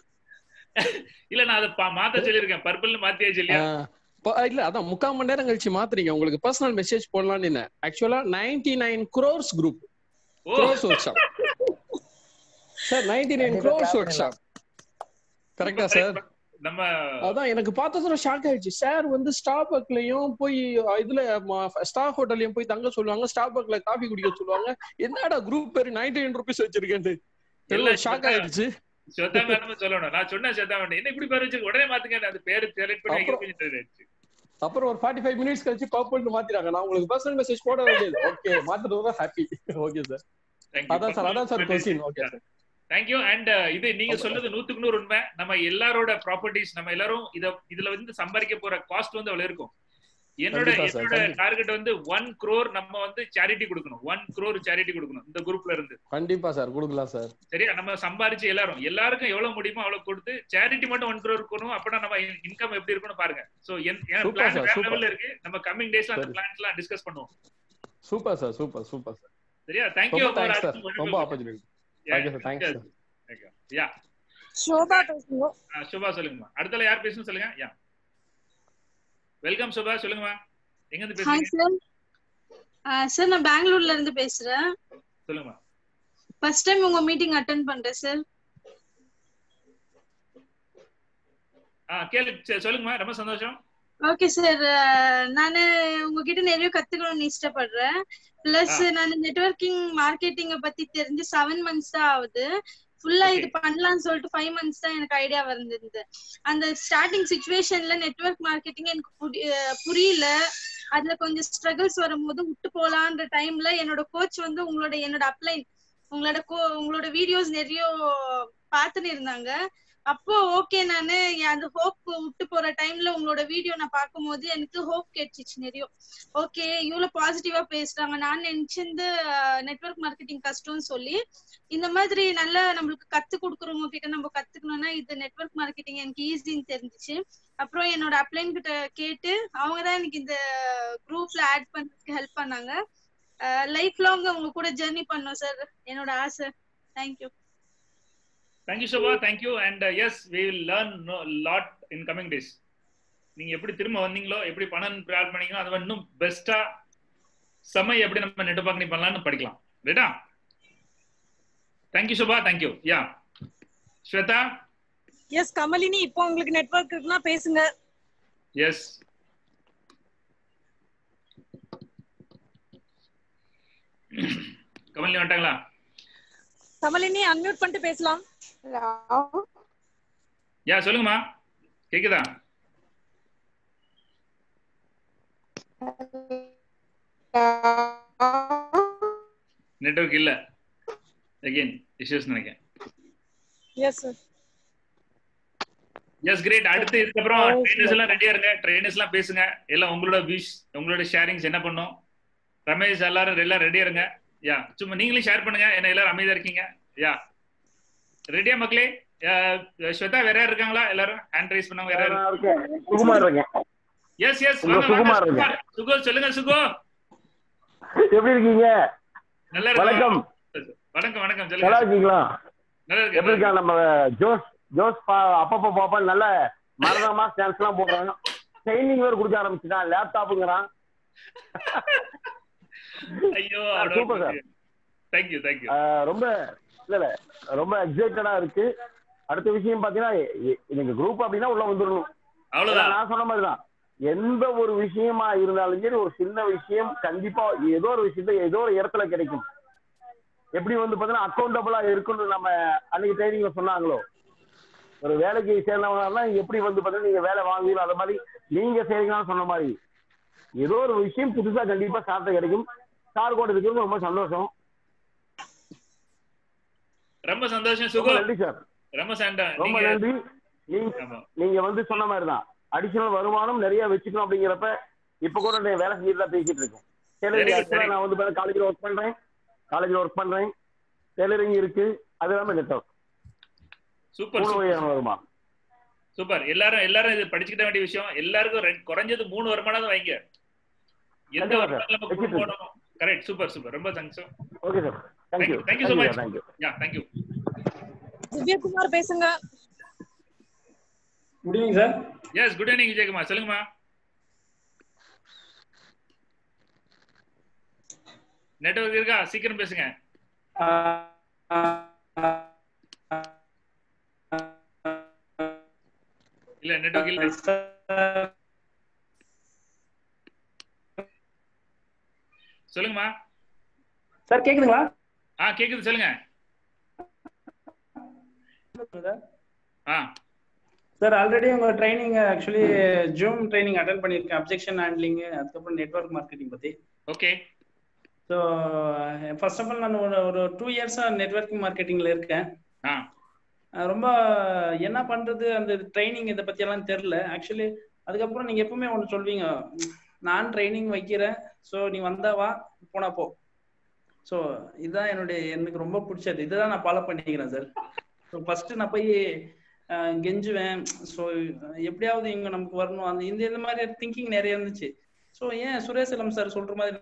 இல்ல நான் அதை மாத்த சொல்லியிருக்கேன் பர்பிள் மாத்தியாச்சு இல்லையா இல்ல அதான் முக்கால் மணி நேரம் கழிச்சு மாத்துறீங்க உங்களுக்கு பர்சனல் மெசேஜ் போடலாம்னு ஆக்சுவலா ninety nine crores group crores workshop sir ninety nine crores workshop கரெக்டா சார் நம்ம அதான் எனக்கு பார்த்ததுல ஷாக் ஆயிடுச்சு சார் வந்து ஸ்டாப் பக்லயும் போய் இதுல ஸ்டார் ஹோட்டல்லையும் போய் தங்க சொல்லுவாங்க ஸ்டாப் பக்ல காஃபி குடிக்க சொல்லுவாங்க என்னடா குரூப் பேர் நைன்டி நைன் ருபீஸ் வச்சிருக்கேன் எல்லாம் ஷாக் ஆயிடுச்சு ஸ்வேதா மேடம் சொல்லணும் நான் சொன்னேன் ஸ்வேதா மேடம் என்ன இப்படி பேர் வச்சு உடனே மாத்துங்க அது பேரு செலக்ட் பண்ணி கொஞ்சம் அப்புறம் ஒரு ஃபார்ட்டி ஃபைவ் மினிட்ஸ் கழிச்சு பர்பிள் மாத்திராங்க நான் உங்களுக்கு பர்சனல் மெசேஜ் போட வேண்டியது ஓகே மாத்துறது ஹாப்பி ஓகே சார் அதான் சார் அதான் sir question okay sir thank you and இது நீங்க சொல்றது நூத்துக்கு நூறு உண்மை நம்ம எல்லாரோட ப்ராப்பர்ட்டிஸ் நம்ம எல்லாரும் இத இதுல வந்து சம்பாதிக்க போற காஸ்ட் வந்து அவ்வளவு இருக்கும் என்னோட என்னோட டார்கெட் வந்து ஒன் குரோர் நம்ம வந்து சேரிட்டி கொடுக்கணும் ஒன் குரோர் சேரிட்டி கொடுக்கணும் இந்த குரூப்ல இருந்து கண்டிப்பா சார் கொடுக்கலாம் சார் சரியா நம்ம சம்பாரிச்சு எல்லாரும் எல்லாருக்கும் எவ்வளவு முடியுமோ அவ்வளவு கொடுத்து சேரிட்டி மட்டும் ஒன் குரோர் இருக்கணும் அப்படின்னா நம்ம இன்கம் எப்படி இருக்கும்னு பாருங்க சோ என் பிளான் வேற லெவல்ல இருக்கு நம்ம கமிங் டேஸ்ல அந்த பிளான்ஸ் எல்லாம் டிஸ்கஸ் பண்ணுவோம் super sir super super sir சரியா தேங்க்யூ சார் ரொம்ப opportunity thank you sir thanks sir yeah Shobha பேசுங்க ஷோபா சொல்லுங்கம்மா அடுத்தல யார் பேசணும் சொல்லுங்க யா வெல்கம் சோபா சொல்லுங்கம்மா எங்க இருந்து ஹாய் பேசுறீங்க சார் சார் நான் பெங்களூர்ல இருந்து பேசுறேன் சொல்லுங்கம்மா ஃபர்ஸ்ட் டைம் உங்க மீட்டிங் அட்டென்ட் பண்றேன் சார் ஆ கேளு சரி, சொல்லுங்கம்மா ரொம்ப சந்தோஷம் ஓகே சார் நானு உங்ககிட்ட நிறைய கத்துக்கணும்னு இஷ்டப்படுறேன் பிளஸ் நான் நெட்வொர்க்கிங் மார்க்கெட்டிங்க பத்தி தெரிஞ்சு செவன் மந்த்ஸ் தான் ஆகுது ஃபுல்லா இது பண்ணலாம்னு சொல்லிட்டு ஃபைவ் மந்த்ஸ் தான் எனக்கு ஐடியா வந்திருந்தது அந்த ஸ்டார்டிங் சுச்சுவேஷன்ல நெட்வொர்க் மார்க்கெட்டிங் எனக்கு புரி- அஹ் புரியல அதுல கொஞ்சம் ஸ்ட்ரகிள்ஸ் வரும்போது விட்டு போலான்ற டைம்ல என்னோட கோச் வந்து உங்களோட என்னோட அப்ளைன் உங்களோட கோ உங்களோட வீடியோஸ் நிறைய பார்த்துன்னு இருந்தாங்க அப்போ ஓகே நானு அந்த ஹோப் விட்டு போற டைம்ல உங்களோட வீடியோ நான் பார்க்கும்போது எனக்கு ஹோப் கிடைச்சிச்சு நிறைய ஓகே இவ்வளவு பாசிட்டிவா பேசுறாங்க நான் நினைச்சிருந்து நெட்வொர்க் மார்க்கெட்டிங் கஷ்டம்னு சொல்லி இந்த மாதிரி நல்லா நம்மளுக்கு கத்து கொடுக்குறவங்க கிட்ட நம்ம கத்துக்கணும்னா இது நெட்வொர்க் மார்க்கெட்டிங் எனக்கு ஈஸின்னு தெரிஞ்சுச்சு அப்புறம் என்னோட அப்ளைன் கிட்ட கேட்டு அவங்க தான் எனக்கு இந்த குரூப்ல ஆட் பண்றதுக்கு ஹெல்ப் பண்ணாங்க லைஃப் லாங் உங்க கூட ஜெர்னி பண்ணோம் சார் என்னோட ஆசை thank you Thank you, Shobha. Thank you. And uh, yes, we will learn a lot in coming days. நீங்க எப்படி திரும்ப வந்தீங்களோ எப்படி பணம் ப்ரியாட் பண்ணீங்களோ அது இன்னும் பெஸ்டா செம எப்படி நம்ம நெட் மார்க்கெட்டிங் பண்ணலாம்னு படிக்கலாம் ரைட்டா thank you Subha thank you yeah Swetha yes Kamalini இப்போ உங்களுக்கு நெட்வொர்க் இருக்குன்னா பேசுங்க எஸ் கமலினி வந்துட்டாங்களா கமலினி அன்மியூட் பண்ணிட்டு பேசலாம் யா சொல்லுங்கம்மா கேக்குதா நெட்வொர்க் இல்ல அகைன் இஷ்யூஸ் நினைக்கிறேன் எஸ் சார் எஸ் கிரேட் அடுத்து இதுக்கப்புறம் ட்ரைனர்ஸ் எல்லாம் ரெடியா இருங்க ட்ரைனர்ஸ் எல்லாம் பேசுங்க எல்லாம் உங்களோட விஷ் உங்களோட ஷேரிங்ஸ் என்ன பண்ணும் ரமேஷ் எல்லாரும் எல்லாம் ரெடியா இருங்க யா சும்மா நீங்களும் ஷேர் பண்ணுங்க என்ன எல்லாரும் அமைதியா இருக்கீங்க யா ரெடியா மக்களே அஹ், ஸ்வேதா வேற யார் இருக்காங்களா எல்லாரும் ஹேண்ட் ரைஸ் பண்ணவங்க வேற யாரு சுகுமார் இருக்கேன் எஸ் எஸ் உங்க வாங்க வாங்க சுகுமார் இருங்க. சுகுமார் சுகோ சொல்லுங்க சுகோ எப்படி இருக்கீங்க நல்லா இருக்கு வணக்கம் வணக்கம் வணக்கம் நல்லா சொல்லுங்க இருக்கீங்களா நல்லா இருக்கு எப்படி இருக்கா நம்ம ஜோஸ் ஜோஸ் பா- அப்பப்ப பாப்பா நல்ல மரணமா ஸ்டான்ஸ் எல்லாம் போடுறாங்க ட்ரைனிங் வேற கொடுக்க ஆரம்பிச்சுட்டான் லேப்டாப்புங்கிறான் ஐயோ சூப்பர் சார் தேங்க்யூ தேங்க்யூ ரொம்ப இல்ல இல்ல ரொம்ப எக்ஸைட்டடா இருக்கு அடுத்த விஷயம் பாத்தீங்கன்னா எ- நீங்க குரூப் அப்படின்னா உள்ள வந்துடணும் அவ்வளவுதான். ஏன்னா நான் சொன்ன மாதிரிதான் எந்த ஒரு விஷயமா இருந்தாலும் சரி ஒரு சின்ன விஷயம் கண்டிப்பா ஏதோ ஒரு விஷயத்த ஏதோ ஒரு இடத்துல கிடைக்கும் எப்படி வந்து பாத்தீங்கன்னா அக்கௌண்டபிளா இருக்குன்னு நம்ம அன்னைக்கு ட்ரைனிங்ல சொன்னாங்களோ ஒரு வேலைக்கு சேர்ந்தவங்கன்னா எப்படி வந்து பாத்தீங்கன்னா நீங்க வேலை வாங்குவீங்களோ அது மாதிரி நீங்க செய்றீங்கன்னு சொன்ன மாதிரி ஏதோ ஒரு விஷயம் புதுசா கண்டிப்பா சார்ட்ட கிடைக்கும் சார் கூட இருக்கிறது ரொம்ப சந்தோஷம் ரொம்ப சந்தோஷம் ரொம்ப சுகோ நன்றி சார் ரொம்ப சண்டை ரொம்ப நீங்க நன்றி நீங்க நீங்க வந்து சொன்ன மாதிரி தான் அடிஷனல் வருமானம் நிறைய வச்சுக்கணும் அப்படிங்கிறப்ப இப்ப கூட நான் வேலை செஞ்சுட்டு தான் பேசிட்டு இருக்கேன் Very டெய்லரிங் good, ஆக்சுவலா very நான் வந்து காலேஜ்ல ஒர்க் பண்றேன் காலேஜ்ல ஒர்க் பண்றேன் டெய்லரிங் இருக்கு அது இல்லாம நெட்ஒர்க் சூப்பர் மூணு சூப்பர் வகையான வருமானம் சூப்பர் எல்லாரும் எல்லாரும் இது படிச்சுக்கிட்ட வேண்டிய விஷயம் எல்லாருக்கும் ரெண்டு- குறைஞ்சது மூணு வருமானம் வைங்க எந்த கண்டிப்பா வருமானம் சார். நம்ம வச்சிட்டு இருக்கேன். போடணும் கரெக்ட் சூப்பர் சூப்பர் ரொம்ப thanks okay sir thank you thank you so much thank you yeah thank you Divyakumar பேசுங்க good evening sir yes good evening Vijayakumar சொல்லுங்கம்மா நெட்வொர்க் இருக்கா சீக்கிரம் பேசுங்க இல்ல நெட்வொர்க் இல்ல சொல்லுங்கம்மா சார் கேக்குதுங்களா ஆ கேக்குது சொல்லுங்க ஆ சார் ஆல்ரெடி உங்க training actually Zoom training attend பண்ணியிருக்கேன் அப்ஜெக்ஷன் ஹேண்ட்லிங் அதுக்கப்புறம் நெட்வொர்க் மார்க்கெட்டிங் பத்தி okay so first of all நான் ஒரு ஒரு டூ இயர்ஸா நெட்வொர்க்கிங் மார்க்கெட்டிங்ல இருக்கேன் ஆ அஹ் ரொம்ப என்ன பண்றது அந்த ட்ரைனிங் இதை பத்தி எல்லாம் தெரியல ஆக்சுவலி அதுக்கப்புறம் நீங்க எப்பவுமே ஒன்று சொல்வீங்க நான் ட்ரைனிங் வைக்கிறேன் ஸோ நீ வந்தா வா போனா போ ஸோ இதுதான் என்னுடைய எனக்கு ரொம்ப பிடிச்சது இதுதான் நான் ஃபாலோ பண்ணிக்கிறேன் சார் ஸோ ஃபர்ஸ்ட் நான் போய் அஹ், கெஞ்சுவேன் ஸோ எப்படியாவது இங்க நமக்கு வரணும் அந்த இந்த இந்த மாதிரி திங்கிங் நிறைய இருந்துச்சு ஸோ ஏன் சுரேசலம் சார் சொல்ற மாதிரி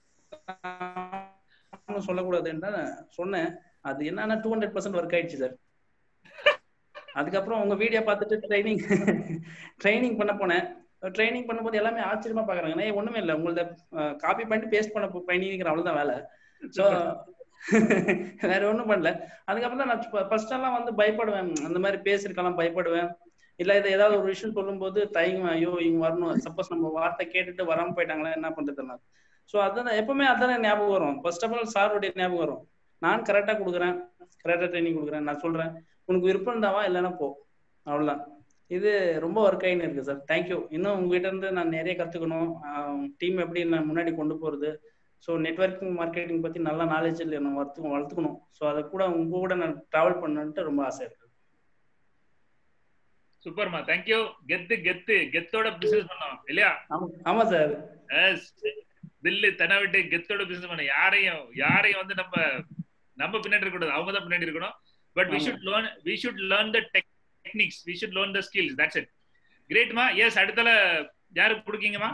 நானும் சொல்லக்கூடாதுன்னு தான் சொன்னேன் அது என்னன்னா டூ ஹண்ட்ரட் பர்சன்ட் ஒர்க் ஆயிடுச்சு சார் அதுக்கப்புறம் உங்க வீடியோ பார்த்துட்டு ட்ரைனிங் ட்ரைனிங் பண்ண போனேன் ட்ரைனிங் பண்ணும்போது எல்லாமே ஆச்சரியமா பாக்குறாங்க ஏய் ஒண்ணுமே இல்லை உங்களத காப்பி பண்ணிட்டு பேஸ்ட் பண்ண பண்ணிக்கிற அவ்வளவுதான் வேலை ஸோ வேற ஒண்ணும் பண்ணல அதுக்கப்புறம் தான் நான் ஃபர்ஸ்ட் எல்லாம் வந்து பயப்படுவேன் அந்த மாதிரி பேசிருக்கலாம் பயப்படுவேன் இல்ல இது ஏதாவது ஒரு விஷயம் சொல்லும்போது தயங்குவேன் ஐயோ இவங்க வரணும் சப்போஸ் நம்ம வார்த்தை கேட்டுட்டு வராம போயிட்டாங்களா என்ன பண்றதுலாம் ஸோ அதான் எப்பவுமே அதானே ஞாபகம் வரும் ஃபர்ஸ்ட் ஆஃப் ஆல் சாருடைய ஞாபகம் வரும் நான் கரெக்டா கொடுக்குறேன் கரெக்டா ட்ரைனிங் கொடுக்குறேன் நான் சொல்றேன் உனக்கு விருப்பம் இருந்தாவா இல்லைன்னா போ அவ்வளவுதான் இது ரொம்ப ஒர்க் ஆகின்னு இருக்கு சார் தேங்க்யூ இன்னும் உங்ககிட்ட இருந்து நான் நிறைய கத்துக்கணும் டீம் எப்படி நான் முன்னாடி கொண்டு போறது ஸோ நெட்ஒர்க்கிங் மார்க்கெட்டிங் பத்தி நல்ல நாலேஜ் நான் வளர்த்து வளர்த்துக்கணும் ஸோ அதை கூட உங்க கூட நான் டிராவல் பண்ணணுன்ட்டு ரொம்ப ஆசை இருக்கு சூப்பர்மா தேங்க்யூ கெத்து கெத்து கெத்தோட பிசினஸ் பண்ணோம் இல்லையா ஆமா சார் எஸ் தில்லு தன விட்டு கெத்தோட பிசினஸ் பண்ண யாரையும் யாரையும் வந்து நம்ம நம்ம பின்னாடி இருக்க கூடாது அவங்க தான் பின்னாடி இருக்கணும் பட் வி ஆமா. Should learn we should learn the techniques we should learn the skills that's it கிரேட்மா எஸ் அடுத்தல யாருக்கு கொடுக்கீங்கம்மா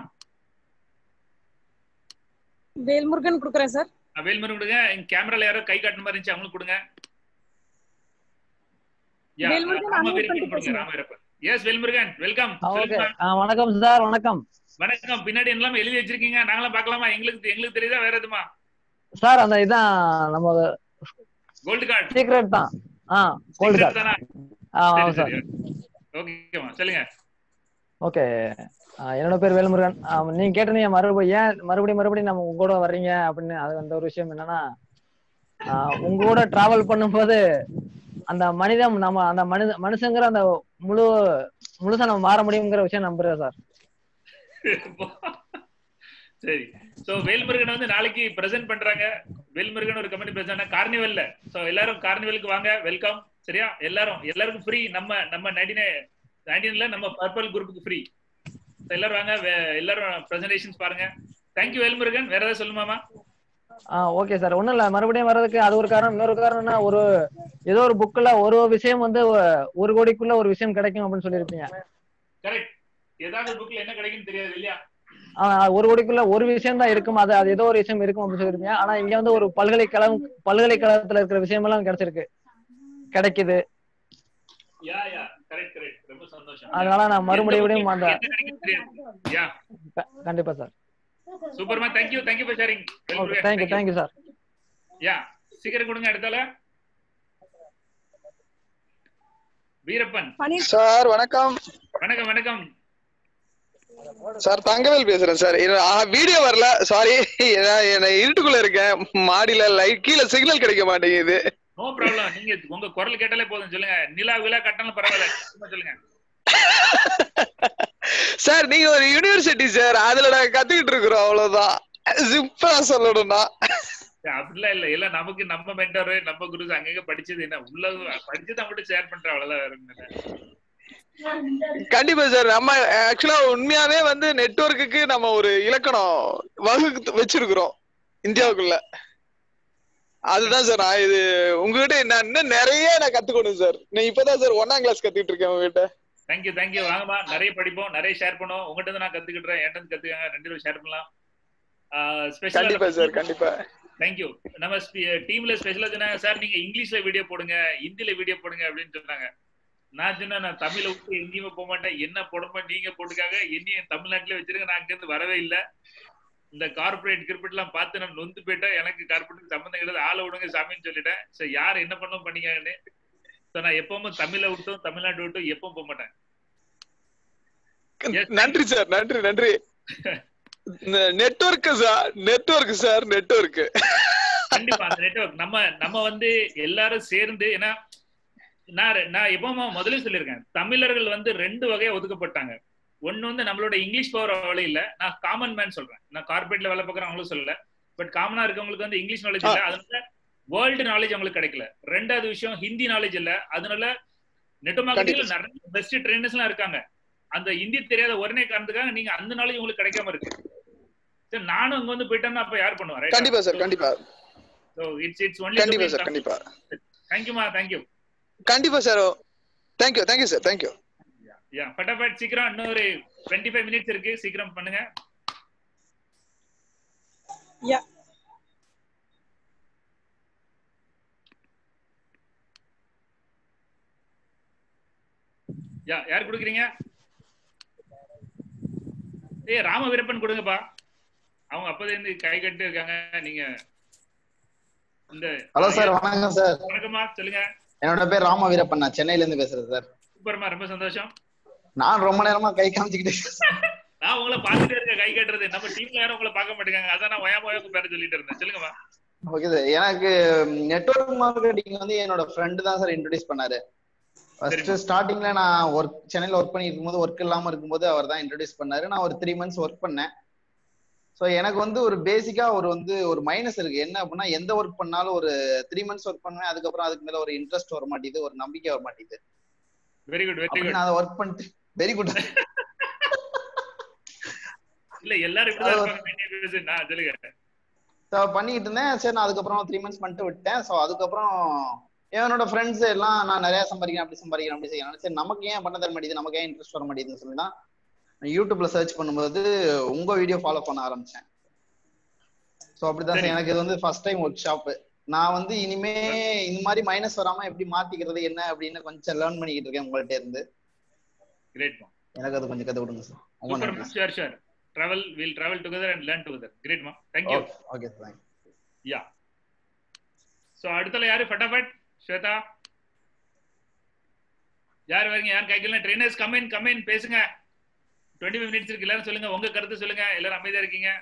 வேல்முருகன் கொடுக்குறேன் சார் வேல்மரு கொடுங்க எங்க கேமரால யாரோ கை காட்டுன மாதிரி இருந்துச்சு அவங்களுக்கு கொடுங்க Yeah, வேல்முருகன் ராம unmute வீரப்பன் பண்ணிட்டு கொடுங்க பேசுங்க. Rama Veerappan yes Velmurugan welcome okay வணக்கம் சார் வணக்கம் வணக்கம் பின்னாடி எல்லாம் எழுதி வச்சிருக்கீங்க நாங்களாம் பார்க்கலாமா எங்களுக்கு எங்களுக்கு தெரியுதா வேற எதுமா சார் அந்த இதான் நம்ம கோல்டு கார்டு சீக்ரெட் தான் ஆ கோல்டு கார்டு தானா ஆ சரி ஆமாம் சார் சரி ஓகேமா சொல்லுங்க ஓகே என்னோட பேர் வேல்முருகன் ஆ, நீங்க கேட்டீங்க மறுபடியும் ஏன் மறுபடியும் மறுபடியும் நம்ம உங்க கூட வர்றீங்க அப்படின்னு அது அந்த ஒரு விஷயம் என்னன்னா ஆ, உங்க கூட டிராவல் பண்ணும்போது அந்த மனிதம் நம்ம அந்த மனித மனுஷங்கிற அந்த முழு முழுசா நம்ம மாற முடியுங்கிற விஷயம் நம்புறேன் சார் சரி சோ வேல்முருகன் வந்து நாளைக்கு பிரசன்ட் பண்றாங்க வேல்முருகன் ஒரு கம்பெனி பிரசன்ட் கார்னிவல்ல சோ எல்லாரும் கார்னிவலுக்கு வாங்க வெல்கம் சரியா எல்லாரும் எல்லாருக்கும் ஃப்ரீ நம்ம நம்ம நைன்டி நைன்டீன்ல நம்ம பர்பிள் குரூப்புக்கு ஃப்ரீ எல்லாரும் வாங்க வே- எல்லாரும் பிரசன்டேஷன்ஸ் பாருங்க தேங்க்யூ வேல்முருகன் வேற ஏதாவது சொல்லுமாமா ஆ ஓகே சார் ஒண்ணும் இல்ல மறுபடியும் வர்றதுக்கு அது ஒரு காரணம் இன்னொரு காரணம்னா ஒரு ஏதோ ஒரு புக்ல ஒரு விஷயம் வந்து ஒ- ஒரு கோடிக்குள்ள ஒரு விஷயம் கிடைக்கும் அப்படின்னு சொல்லியிருப்பீங்க கரெக்ட் ஏதாவது புக்ல என்ன கிடைக்குன்னு தெரியாது இல்லையா ஆ, ஒரு கோடிக்குள்ள ஒரு விஷயம் தான் இருக்கும் அது அது ஏதோ ஒரு விஷயம் இருக்கும் அப்படின்னு சொல்லியிருப்பீங்க ஆனா இங்க வந்து ஒரு பல்கலைக்கழகம் பல்கலைக்கழகத்துல இருக்கிற விஷயம் எல்லாம் கிடைச்சிருக்கு கிடைக்குது யா யா கரெக்ட் கரெக்ட் ரொம்ப சந்தோஷம் அதனால நான் மறுபடியும் எந்த மறுபடியும் அந்த என்ன கிடைக்குன்னு தெரியாது யா க- கண்டிப்பா சார் சூப்பர்மா thank you thank you for sharing okay thank you thank you sir yeah சீக்கிரம் கொடுங்க அடுத்தால வீரப்பன் சார் வணக்கம் வணக்கம் வணக்கம் சார் தங்கவேல் பேசுறேன் சார் வீடியோ வரல சாரி என்ன இருட்டுக்குள்ள இருக்கேன் மாடியில லைட் கீழே சிக்னல் கிடைக்க மாட்டேங்குது நோ ப்ராப்ளம் நீங்க உங்க குரல் கேட்டாலே போதும் சொல்லுங்க நிலா விழா கட்டணம் பரவாயில்ல சும்மா சொல்லுங்க சார் நீங்க ஒரு யூனிவர்சிட்டி சார் அதுல நாங்க கத்துக்கிட்டு இருக்கிறோம் அவ்வளவுதான் சிம்பிளா சொல்லணும்னா சரி, அப்படிலாம் இல்ல இல்ல நமக்கு நம்ம மென்டர் நம்ம குருஸ் அங்கங்க படிச்சது என்ன உள்ள படிச்சதை மட்டும் ஷேர் பண்ற அவ்வளவுதான் வேற ஒண்ணும் இல்ல. கண்டிப்பா சார் நம்ம ஆக்சுவலா உண்மையாவே வந்து நெட்வொர்க்குக்கு நம்ம ஒரு இலக்கணம் வகுத்து வச்சிருக்கிறோம் இந்தியாவுக்குள்ள அதுதான் சார் நான் இது உங்ககிட்ட நான் இன்னும் நிறைய நான் கத்துக்கணும் சார் நான் இப்பதான் சார் ஒன்னாம் கிளாஸ் கத்துக்கிட்டு இருக்கேன் உங்ககிட்ட தேங்க்யூ தேங்க்யூ வாங்கம்மா நிறைய படிப்போம் நிறைய ஷேர் பண்ணுவோம் உங்ககிட்ட இருந்து நான் கத்துக்கிட்டேன் என்கிட்ட இருந்து கத்துக்கங்க ரெண்டு பேரும் ஷேர் பண்ணலாம் கண்டிப்பா சார் கண்டிப்பா தேங்க்யூ நம்ம டீம்ல ஸ்பெஷலா சொன்னாங்க சார் நீங்க இங்கிலீஷ்ல வீடியோ போடுங்க ஹிந்தில வீடியோ போடுங்க அப்படின்னு சொன்னாங்க நான் சொன்னேன் நான் தமிழை விட்டு எங்கேயுமே போக மாட்டேன் என்ன போடணுமோ நீங்க போட்டுக்காங்க என்னையும் தமிழ்நாட்டுல வச்சிருக்க நான் அங்க இருந்து வரவே இல்லை இந்த கார்பரேட் கிரிக்கெட் எல்லாம் பார்த்து நான் நொந்து போயிட்டேன் எனக்கு கார்பரேட் சம்மந்தம் கிடையாது ஆளை விடுங்க சாமின்னு சொல்லிட்டேன் சரி யார் என்ன பண்ணணும் பண்ணிக்காங்கன்னு So, நான் எப்பவுமே தமிழை விட்டும் தமிழ்நாட்டை விட்டும் எப்பவும் போக மாட்டேன் நன்றி சார் நன்றி நன்றி network sir network sir network கண்டிப்பா அந்த நெட்வொர்க் நம்ம நம்ம வந்து எல்லாரும் சேர்ந்து ஏன்னா நான் ரெ- நான் எப்பவுமே முதல்ல சொல்லியிருக்கேன் தமிழர்கள் வந்து ரெண்டு வகையா ஒதுக்கப்பட்டாங்க ஒண்ணு வந்து நம்மளோட இங்கிலீஷ் பவர் அவ்வளவு இல்ல நான் காமன் மேன் சொல்றேன் நான் கார்பரேட்ல வேலை பார்க்குறேன் அவங்களும் சொல்லல பட் காமனா இருக்கவங்களுக்கு வந்து இங்கிலீஷ் நாலேஜ் இல்ல அதனால வேர்ல்டு நாலேஜ் அவங்களுக்கு கிடைக்கல ரெண்டாவது விஷயம் ஹிந்தி நாலேஜ் இல்ல அதனால நெட் மார்க்கெட்டிங்ல நிறைய பெஸ்ட் ட்ரெயினர்ஸ் எல்லாம் இருக்காங்க அந்த ஹிந்தி தெரியாத ஒரே காரணத்துக்காக நீங்க அந்த நாலேஜ் உங்களுக்கு கிடைக்காம இருக்கு சரி நானும் அங்க வந்து போயிட்டேன்னா அப்ப யார் பண்ணுவா கண்டிப்பா சார் கண்டிப்பா ஸோ இட்ஸ் இட்ஸ் ஒன்லி கண்டிப்பா சார் கண்டிப்பா தேங்க்யூமா தேங்க்யூ கண்டிப்பா sir thank you thank you sir thank you yeah பட்டாபட் சீக்கிரம் இன்னொரு டுவெண்ட்டி ஃபைவ் மினிட்ஸ் இருக்கு சீக்கிரம் பண்ணுங்க Yeah. யா யார் கொடுக்குறீங்க ஏய் ராம வீரப்பன் கொடுங்கப்பா அவங்க அப்போதே இருந்து கை கட்டு இருக்காங்க நீங்க இந்த ஹலோ சார் வணக்கம் சார் வணக்கம்மா சொல்லுங்க என்னோட பேர் ராம வீரப்பன் நான் சென்னையில இருந்து பேசுறேன் சார் சூப்பர்மா ரொம்ப சந்தோஷம் நான் ரொம்ப நேரமா கை காமிச்சுக்கிட்டு இருக்கேன். நான் உங்களை பார்த்துட்டே இருக்கேன் கை கட்டுறது நம்ம டீம்ல யாரும் உங்களை பார்க்க மாட்டேங்காங்க அதான் நான் ஒயா ஒயா பேர சொல்லிட்டு இருந்தேன் சொல்லுங்கம்மா ஓகே சார் எனக்கு நெட்வொர்க் மார்க்கெட்டிங் வந்து என்னோட ஃப்ரெண்டு தான் சார் இன்ட்ரோடியூஸ் பண்ணாரு ஃபர்ஸ்ட் ஸ்டார்டிங்ல நான் ஒர்க் சென்னையில ஒர்க் பண்ணிட்டு இருக்கும்போது ஒர்க் இல்லாம இருக்கும்போது அவர் தான் இன்ட்ரோடியூஸ் பண்ணாரு நான் ஒரு த்ரீ மந்த்ஸ் ஒர்க் பண்ணேன் ஸோ எனக்கு வந்து ஒரு பேசிக்கா ஒரு வந்து ஒரு மைனஸ் இருக்கு என்ன அப்படின்னா எந்த ஒர்க் பண்ணாலும் ஒரு த்ரீ மந்த்ஸ் ஒர்க் பண்ணுவேன் அதுக்கப்புறம் அதுக்கு மேல ஒரு இன்ட்ரெஸ்ட் வர மாட்டேங்குது ஒரு நம்பிக்கை வர மாட்டேங்குது வெரி குட் வெரி அப்படி குட் நான் அதை ஒர்க் பண்ணிட்டு வெரி குட் இல்ல எல்லாரும் இப்படிதான் இருப்பாங்க maintain பேசு. நான் சொல்லுங்க ஸோ பண்ணிட்டு இருந்தேன் சரி நான் அதுக்கப்புறம் த்ரீ மந்த்ஸ் பண்ணிட்டு விட்டேன் ஸோ அதுக்கப்புறம் என்னோட ஃப்ரெண்ட்ஸ் எல்லாம் நான் நிறைய சம்பாதிக்கிறேன் அப்படி சம்பாதிக்கிறேன் அப்படி செய்யணும் சரி நமக்கு ஏன் பண்ண தர மாட்டேங்குது நமக்கு ஏன் இன்ட்ரெஸ்ட் வர மாட்டேங்குதுன்னு சொல்லி தான் யூடியூப்ல சர்ச் பண்ணும்போது உங்க வீடியோ ஃபாலோ பண்ண ஆரம்பிச்சேன் ஸோ அப்படிதான் சார் எனக்கு இது வந்து ஃபர்ஸ்ட் டைம் ஒர்க் ஷாப் நான் வந்து இனிமே இந்த மாதிரி மைனஸ் வராம எப்படி மாத்திக்கிறது என்ன அப்படின்னு கொஞ்சம் லேர்ன் பண்ணிக்கிட்டு இருக்கேன் உங்கள்ட்ட இருந்து கிரேட் மா எனக்கு அது கொஞ்சம் கத்து கொடுங்க சார் ரொம்ப சூப்பர் நன்றி மா sure sure travel we'll travel together and learn together great மா thank you okay okay sir yeah so அடுத்தல யாரு ஃபட்டாஃபட் ஸ்வேதா யார் வரீங்க யார் கைக்கல trainers come in come in பேசுங்க 20 மினிட்ஸ் இருக்கு எல்லாரும் சொல்லுங்க உங்க கருத்து சொல்லுங்க எல்லாரும் அமைதியா இருக்கீங்க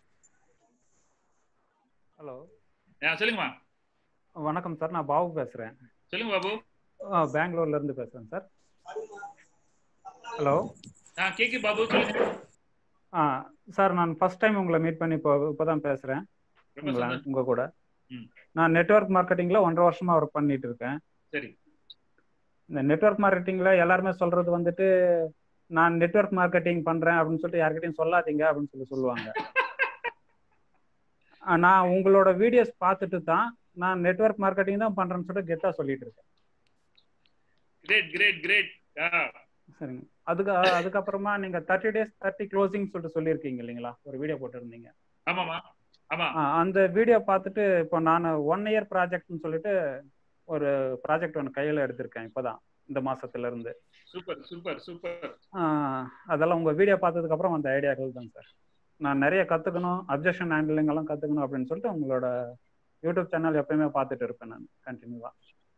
ஹலோ ஆ, சொல்லுங்கம்மா வணக்கம் சார் நான் பாபு பேசுறேன் சொல்லுங்க பாபு ஆ, பெங்களூர்ல இருந்து பேசுறேன் சார் ஹலோ ஆ கேக்கு பாபு சொல்லுங்க ஆ சார் நான் ஃபர்ஸ்ட் டைம் உங்களை மீட் பண்ணி இப்போ இப்போதான் பேசுறேன் ரொம்ப உங்களை சந்தோஷம். உங்க கூட ம். நான் நெட்வொர்க் மார்க்கெட்டிங்ல ஒன்றரை வருஷமா ஒர்க் பண்ணிட்டு இருக்கேன் சரி இந்த நெட்வொர்க் மார்க்கெட்டிங்ல எல்லாருமே சொல்றது வந்துட்டு நான் நெட்வொர்க் மார்க்கெட்டிங் பண்றேன் அப்படின்னு சொல்லிட்டு யார்கிட்டயும் சொல்லாதீங்க அப்படின்னு சொல்லி சொல்லுவாங்க ஆ, நான் உங்களோட வீடியோஸ் பார்த்துட்டு தான் நான் நெட்வொர்க் மார்க்கெட்டிங் தான் பண்றேன்னு சொல்லிட்டு கெத்தா சொல்லிட்டு இருக்கேன் கிரேட் கிரேட் கிரேட் சரிங்க அதுக்கு அதுக்கப்புறமா நீங்க தேர்ட்டி டேஸ் தேர்ட்டி க்ளோசிங் சொல்லிட்டு சொல்லியிருக்கீங்க இல்லைங்களா ஒரு வீடியோ போட்டிருந்தீங்க ஆமாமா ஆமா ஆ, அந்த வீடியோ பார்த்துட்டு இப்போ நான் ஒன் இயர் ப்ராஜெக்ட்னு சொல்லிட்டு ஒரு ப்ராஜெக்ட் ஒன்று கையில் எடுத்திருக்கேன் இப்போதான் இந்த மாசத்துல இருந்து சூப்பர் சூப்பர் சூப்பர் ஆ, அதெல்லாம் உங்க வீடியோ பார்த்ததுக்கு அப்புறம் அந்த ஐடியாக்கள் தான் சார் நான் நிறைய கத்துக்கணும் அப்ஜெக்ஷன் ஹேண்ட்லிங் எல்லாம் கத்துக்கணும் அப்படின்னு சொல்லிட்டு உங்களோட யூடியூப் சேனல் எப்பயுமே பார்த்துட்டு இருப்பேன் நான் கண்டினியூவா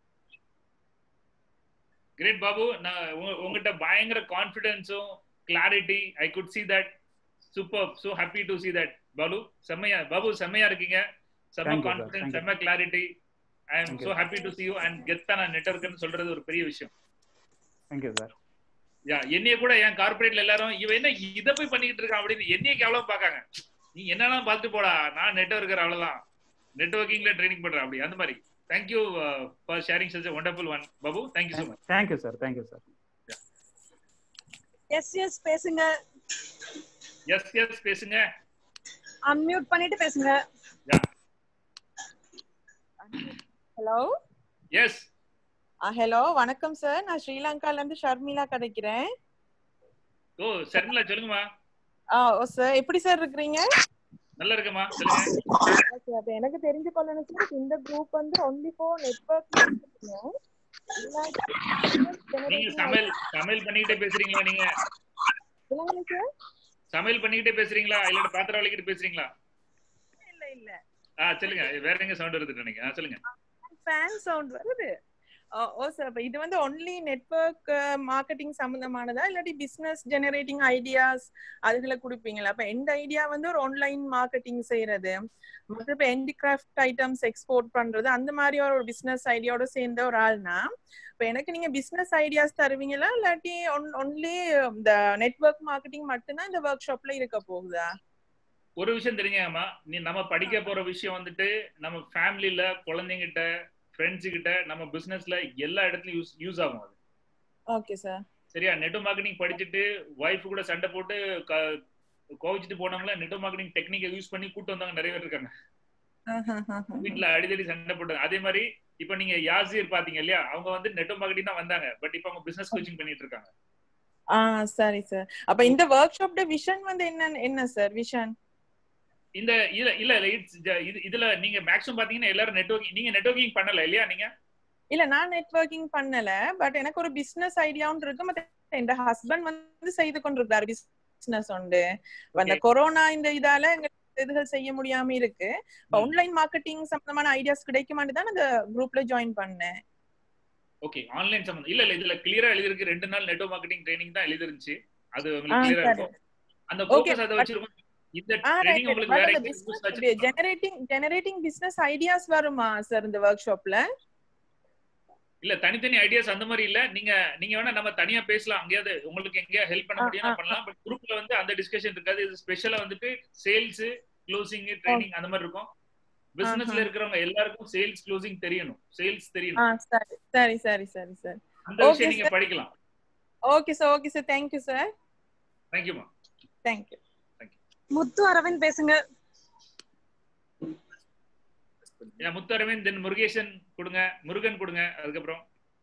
கிரேட் பாபு நான் உங்க- உங்ககிட்ட பயங்கர கான்ஃபிடன்ஸும் clarity I good see that super so happy to see that Babu செம்மையா பாபு செம்மையா இருக்கீங்க செம்ம Thank you, sir. Confidence Thank you. செம்ம clarity I am Thank so you. happy to see you and கெத்தான நெட்வொர்க்னு சொல்றது ஒரு பெரிய விஷயம் தேங்க்யூ சார் யா என்னைய கூட என் கார்பரேட்ல எல்லாரும் இவன் என்ன இத போய் பண்ணிக்கிட்டு இருக்கான் அப்படின்னு என்னைய கேவலம் பாக்காங்க நீ என்னன்னா பார்த்து போடா நான் நெட்வொர்க்கர் அவ்வளவுதான் நெட்வொர்க்கிங்ல ட்ரைனிங் பண்றேன் அப்படி அந்த மாதிரி thank you for sharing such wonderful one Babu thank you so much thank you sir thank you sir yes yes பேசுங்க எஸ் எஸ் பேசுங்க அன்மியூட் பண்ணிட்டு பேசுங்க ஹலோ எஸ் ஹலோ வணக்கம் சார் நான் ஸ்ரீலங்கால இருந்து ஷர்மிளா கிடைக்கிறேன் ஓ சர்மிளா சொல்லுங்கம்மா ஆ ஓ சார் எப்படி சார் இருக்கிறீங்க நல்லா இருக்கம்மா சொல்லுங்க ஓகே அப்ப எனக்கு தெரிஞ்சு கொள்ளணும் சார் இந்த குரூப் வந்து ஒன்லி ஃபார் நெட்வொர்க் நீங்க சமையல் சமையல் பண்ணிக்கிட்டே பேசுறீங்களா நீங்க இல்லைங்க சார் சமையல் பண்ணிக்கிட்டே பேசுறீங்களா இல்ல பாத்திரம் விளக்கிட்டு பேசுறீங்களா இல்ல இல்ல ஆ சொல்லுங்க வேற எங்க சவுண்ட் வருது நினைக்கிறேன் ஆ, சொல்லுங்க ஃபேன் சவுண்ட் வருது ஓ ஓ சார் அப்ப இது வந்து ஒன்லி நெட்வொர்க் மார்க்கெட்டிங் சம்பந்தமானதா இல்லாட்டி பிசினஸ் ஜெனரேட்டிங் ஐடியாஸ் அதுகளை கொடுப்பீங்களா அப்ப எந்த ஐடியா வந்து ஒரு ஆன்லைன் மார்க்கெட்டிங் செய்யறது மற்ற இப்ப என்டி கிராஃப்ட் ஐட்டம்ஸ் எக்ஸ்போர்ட் பண்றது அந்த மாதிரி ஒரு பிசினஸ் ஐடியாவோட சேர்ந்த ஒரு ஆள்னா இப்ப எனக்கு நீங்க பிசினஸ் ஐடியாஸ் தருவீங்களா இல்லாட்டி ஒன்லி இந்த நெட்வொர்க் மார்க்கெட்டிங் மட்டும்தான் இந்த ஒர்க் ஷாப்ல இருக்க போகுதா ஒரு விஷயம் தெரிஞ்சுங்கம்மா நீ நம்ம படிக்க போற விஷயம் வந்துட்டு நம்ம ஃபேமிலில குழந்தைங்கிட்ட ஃப்ரெண்ட்ஸ் கிட்ட நம்ம பிசினஸ்ல எல்லா இடத்துலயும் யூஸ் யூஸ் ஆகும் அது ஓகே சார் சரியா நெட் மார்க்கெட்டிங் படிச்சுட்டு ஒய்ஃப் கூட சண்டை போட்டு க- கோவிச்சிட்டு போனவங்கள நெட் மார்க்கெட்டிங் டெக்னிக்கை யூஸ் பண்ணி கூட்டு வந்தவங்க நிறைய பேர் இருக்காங்க வீட்ல அடிதடி சண்டை போட்டு அதே மாதிரி இப்ப நீங்க யாசிர் பாத்தீங்க இல்லையா அவங்க வந்து நெட் மார்க்கெட்டிங் தான் வந்தாங்க பட் இப்ப அவங்க பிசினஸ் கோச்சிங் பண்ணிட்டு இருக்காங்க ஆ சரி சார் அப்ப இந்த ஒர்க் ஷாப்ட விஷன் வந்து என்ன என்ன சார் விஷன் இந்த இல்ல இல்ல இல்ல இட்ஸ் இது இதுல நீங்க மேக்ஸிமம் பாத்தீங்கன்னா எல்லாரும் நெட்வொர்க்கிங் நீங்க நெட்வொர்க்கிங் பண்ணல இல்லையா நீங்க இல்ல நான் நெட்வொர்க்கிங் பண்ணல பட் எனக்கு ஒரு பிசினஸ் ஐடியாவும் இருக்கு மத்த என் ஹஸ்பண்ட் வந்து செய்து கொண்டிருக்காரு பிசினஸ் உண்டு இப்ப அந்த Okay. கொரோனா இந்த இதால எங்க இதுகள் செய்ய முடியாம இருக்கு ஆன்லைன் மார்க்கெட்டிங் சம்பந்தமான ஐடியாஸ் கிடைக்குமான்னு தான் அந்த குரூப்ல ஜாயின் பண்ணேன் ஓகே ஆன்லைன் சம்பந்தம் இல்ல இல்ல இதுல கிளியரா எழுதிருக்கு ரெண்டு நாள் நெட்வொர்க் மார்க்கெட்டிங் ட்ரைனிங் தான் எழுதிருந்துச்சு அது ஆ, உங்களுக்கு கிளியரா சரி. இருக்கும் அந்த Okay, ஃபோக்கஸ் அதை but- வச்சிருக்கும் இந்த ஆ ட்ரைனிங் ரைட் உங்களுக்கு வேற எங்க யூஸ் ஆச்சு ஜெனரேட்டிங் ஜெனரேட்டிங் பிசினஸ் ஐடியாஸ் வருமா சார் இந்த ஒர்க் ஷாப்ல இல்ல தனித்தனி ஐடியாஸ் அந்த மாதிரி இல்ல நீங்க நீங்க வேணா நம்ம தனியா பேசலாம் அங்கேயாவது உங்களுக்கு எங்கேயா ஹெல்ப் பண்ண ஆ, முடியும்னா ஆ, பண்ணலாம் பட் குரூப்ல வந்து அந்த டிஸ்கஷன் இருக்காது இது ஸ்பெஷலா வந்துட்டு சேல்ஸ் க்ளோசிங் ட்ரைனிங் அந்த மாதிரி இருக்கும் பிசினஸ்ல ஆஹா. இருக்கிறவங்க எல்லாருக்கும் சேல்ஸ் க்ளோசிங் தெரியணும் சேல்ஸ் ஆ தெரியணும் சரி சரி சரி சரி சார் அந்த ஓகே விஷயம் நீங்க சார் படிக்கலாம் okay sir okay sir thank you sir தேங்க்யூமா தேங்க்யூ முத்து அரவிந்த் பேசுங்க ஏன் முத்து அரவிந்த் தென் முருகேசன் கொடுங்க முருகன் கொடுங்க அதுக்கப்புறம்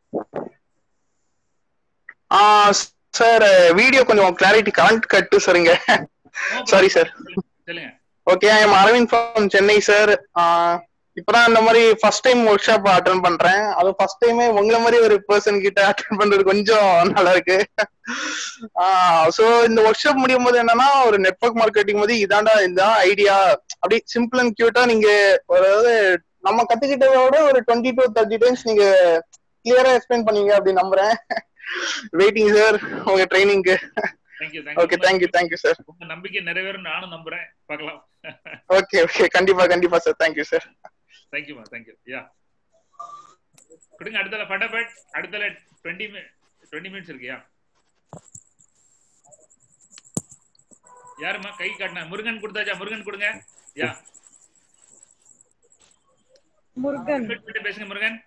சார் வீடியோ கொஞ்சம் கிளாரிட்டி கரண்ட் கட்டு சரிங்க சாரி சார் சொல்லுங்க okay I am Aravind from Chennai sir இப்பதான் இந்த மாதிரி first time workshop attend பண்றேன் அது ஃபர்ஸ்ட் டைமே உங்களை மாதிரி ஒரு பர்சன் கிட்ட அட்டன் பண்றது கொஞ்சம் நல்லா இருக்கு சோ இந்த ஒர்க் ஷாப் முடியும் போது என்னன்னா ஒரு நெட்வொர்க் மார்க்கெட்டிங் போது இதாண்டா இந்த ஐடியா அப்படி சிம்பிள் அண்ட் கியூட்டா நீங்க அதாவது நம்ம கத்துக்கிட்டதை விட ஒரு டுவெண்ட்டி டு தேர்ட்டி டைம்ஸ் நீங்க கிளியரா எக்ஸ்பிளைன் பண்ணீங்க அப்படி நம்புறேன் வெயிட்டிங் சார் உங்க ட்ரைனிங்க்கு thank you okay thank you thank you sir உங்க நம்பிக்கை நிறைவேறும் நானும் நம்புறேன் பார்க்கலாம் ஓகே ஓகே கண்டிப்பா கண்டிப்பா சார் தேங்க்யூ சார் தேங்க்யூமா தேங்க்யூ யா கொடுங்க அடுத்தல ஃபட்டாஃபட் அடுத்தல டுவெண்ட்டி டுவெண்ட்டி மினிட்ஸ் இருக்கியா யாரும்மா கை காட்டினா முருகன் கொடுத்தாச்சா முருகன் கொடுங்க யா முருகன் பேசுங்க முருகன்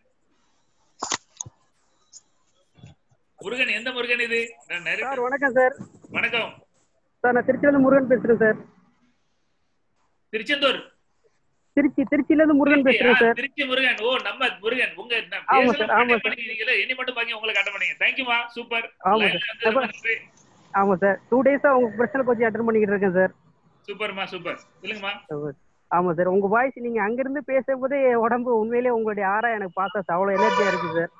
முருகன் எந்த முருகன் இது நான் நிறைய சார் வணக்கம் சார் வணக்கம் சார் நான் திருச்சியிலேருந்து முருகன் பேசுறேன் சார் திருச்செந்தூர் திருச்சி திருச்சியில இருந்து முருகன் பேசுறேன் ஆ, சார் திருச்சி முருகன் ஓ நம்ம முருகன் உங்க நான் ஆமா பேசல சார், ஆமா கட் சார். பண்ணிக்கிறீங்களே இனி மட்டும் பாக்கி உங்களை கட் பண்ணீங்க தேங்க்யூமா சூப்பர் ஆமா சார் அப்ப- ஆமா சார் டூ டேஸா உங்க பிரச்சனை கொஞ்சம் அட்டன் பண்ணிக்கிட்டு இருக்கேன் சார் சூப்பர்மா சூப்பர் சொல்லுங்கம்மா ஆமா சார் உங்க வாய்ஸ் நீங்க அங்கிருந்து பேசும்போதே என் உடம்பு உண்மையிலேயே உங்களுடைய ஆறா எனக்கு பார்த்தா அவ்வளவு எனர்ஜியா இருக்கு சார்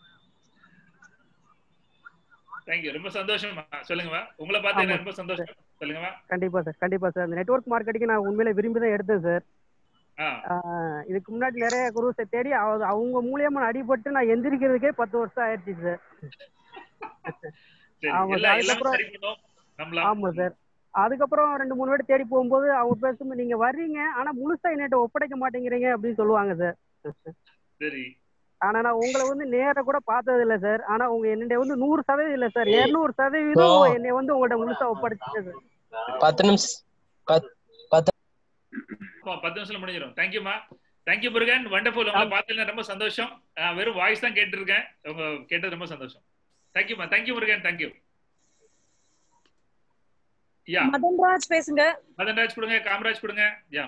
தேங்க்யூ ரொம்ப சந்தோஷமா சொல்லுங்கம்மா உங்களை பார்த்து எனக்கு ரொம்ப சந்தோஷம் சொல்லுங்கம்மா கண்டிப்பா சார் கண்டிப்பா சார் இந்த நெட்வொர்க் மார்க்கெட்டிஙங் நான் உண்மையிலே விரும்பி தான் எடுத்தேன் சார் ஆ ஆஹ் இதுக்கு முன்னாடி நிறைய குருஸை தேடி அவ- அவங்க மூலியமா நான் அடிபட்டு நான் எந்திரிக்கிறதுக்கே பத்து வருஷம் ஆயிடுச்சு சார் சரி ஆமா எல்லாம் சார் எல்லாம் அதுக்கப்புறம் சரி பண்ணோம் நம்மளாம் ஆமா சார் அதுக்கப்புறம் ரெண்டு மூணு வாட்டி தேடி போகும்போது அவங்க பேசும்போது நீங்க வர்றீங்க ஆனா முழுசா என்கிட்ட ஒப்படைக்க மாட்டேங்கிறீங்க அப்படின்னு சொல்லுவாங்க சார் சரி ஆனா நான் உங்களை வந்து நேர கூட பார்த்தது இல்ல சார் ஆனா உங்க என்னுடைய வந்து நூறு சதவீதம் இல்ல சார் இருநூறு சதவீதம் Bro. என்னை வந்து உங்கள்ட்ட முழுசா ஒப்படைச்சிங்க சார் பத்து நிமிஷம் பத்- பத்து அப்போ பத்து நிமிஷம் முடிஞ்சிடும் தேங்க்யூமா தேங்க்யூ முருகன் வண்டர்ஃபுல் உங்களை பார்த்ததுல ரொம்ப சந்தோஷம் நான் வெறும் வாய்ஸ் தான் கேட்டிருக்கேன் உங்க கேட்டது ரொம்ப சந்தோஷம் தேங்க்யூமா thank you Murugan thank you yeah Madhanraj பேசுங்க மதன்ராஜ் கொடுங்க காமராஜ் கொடுங்க யா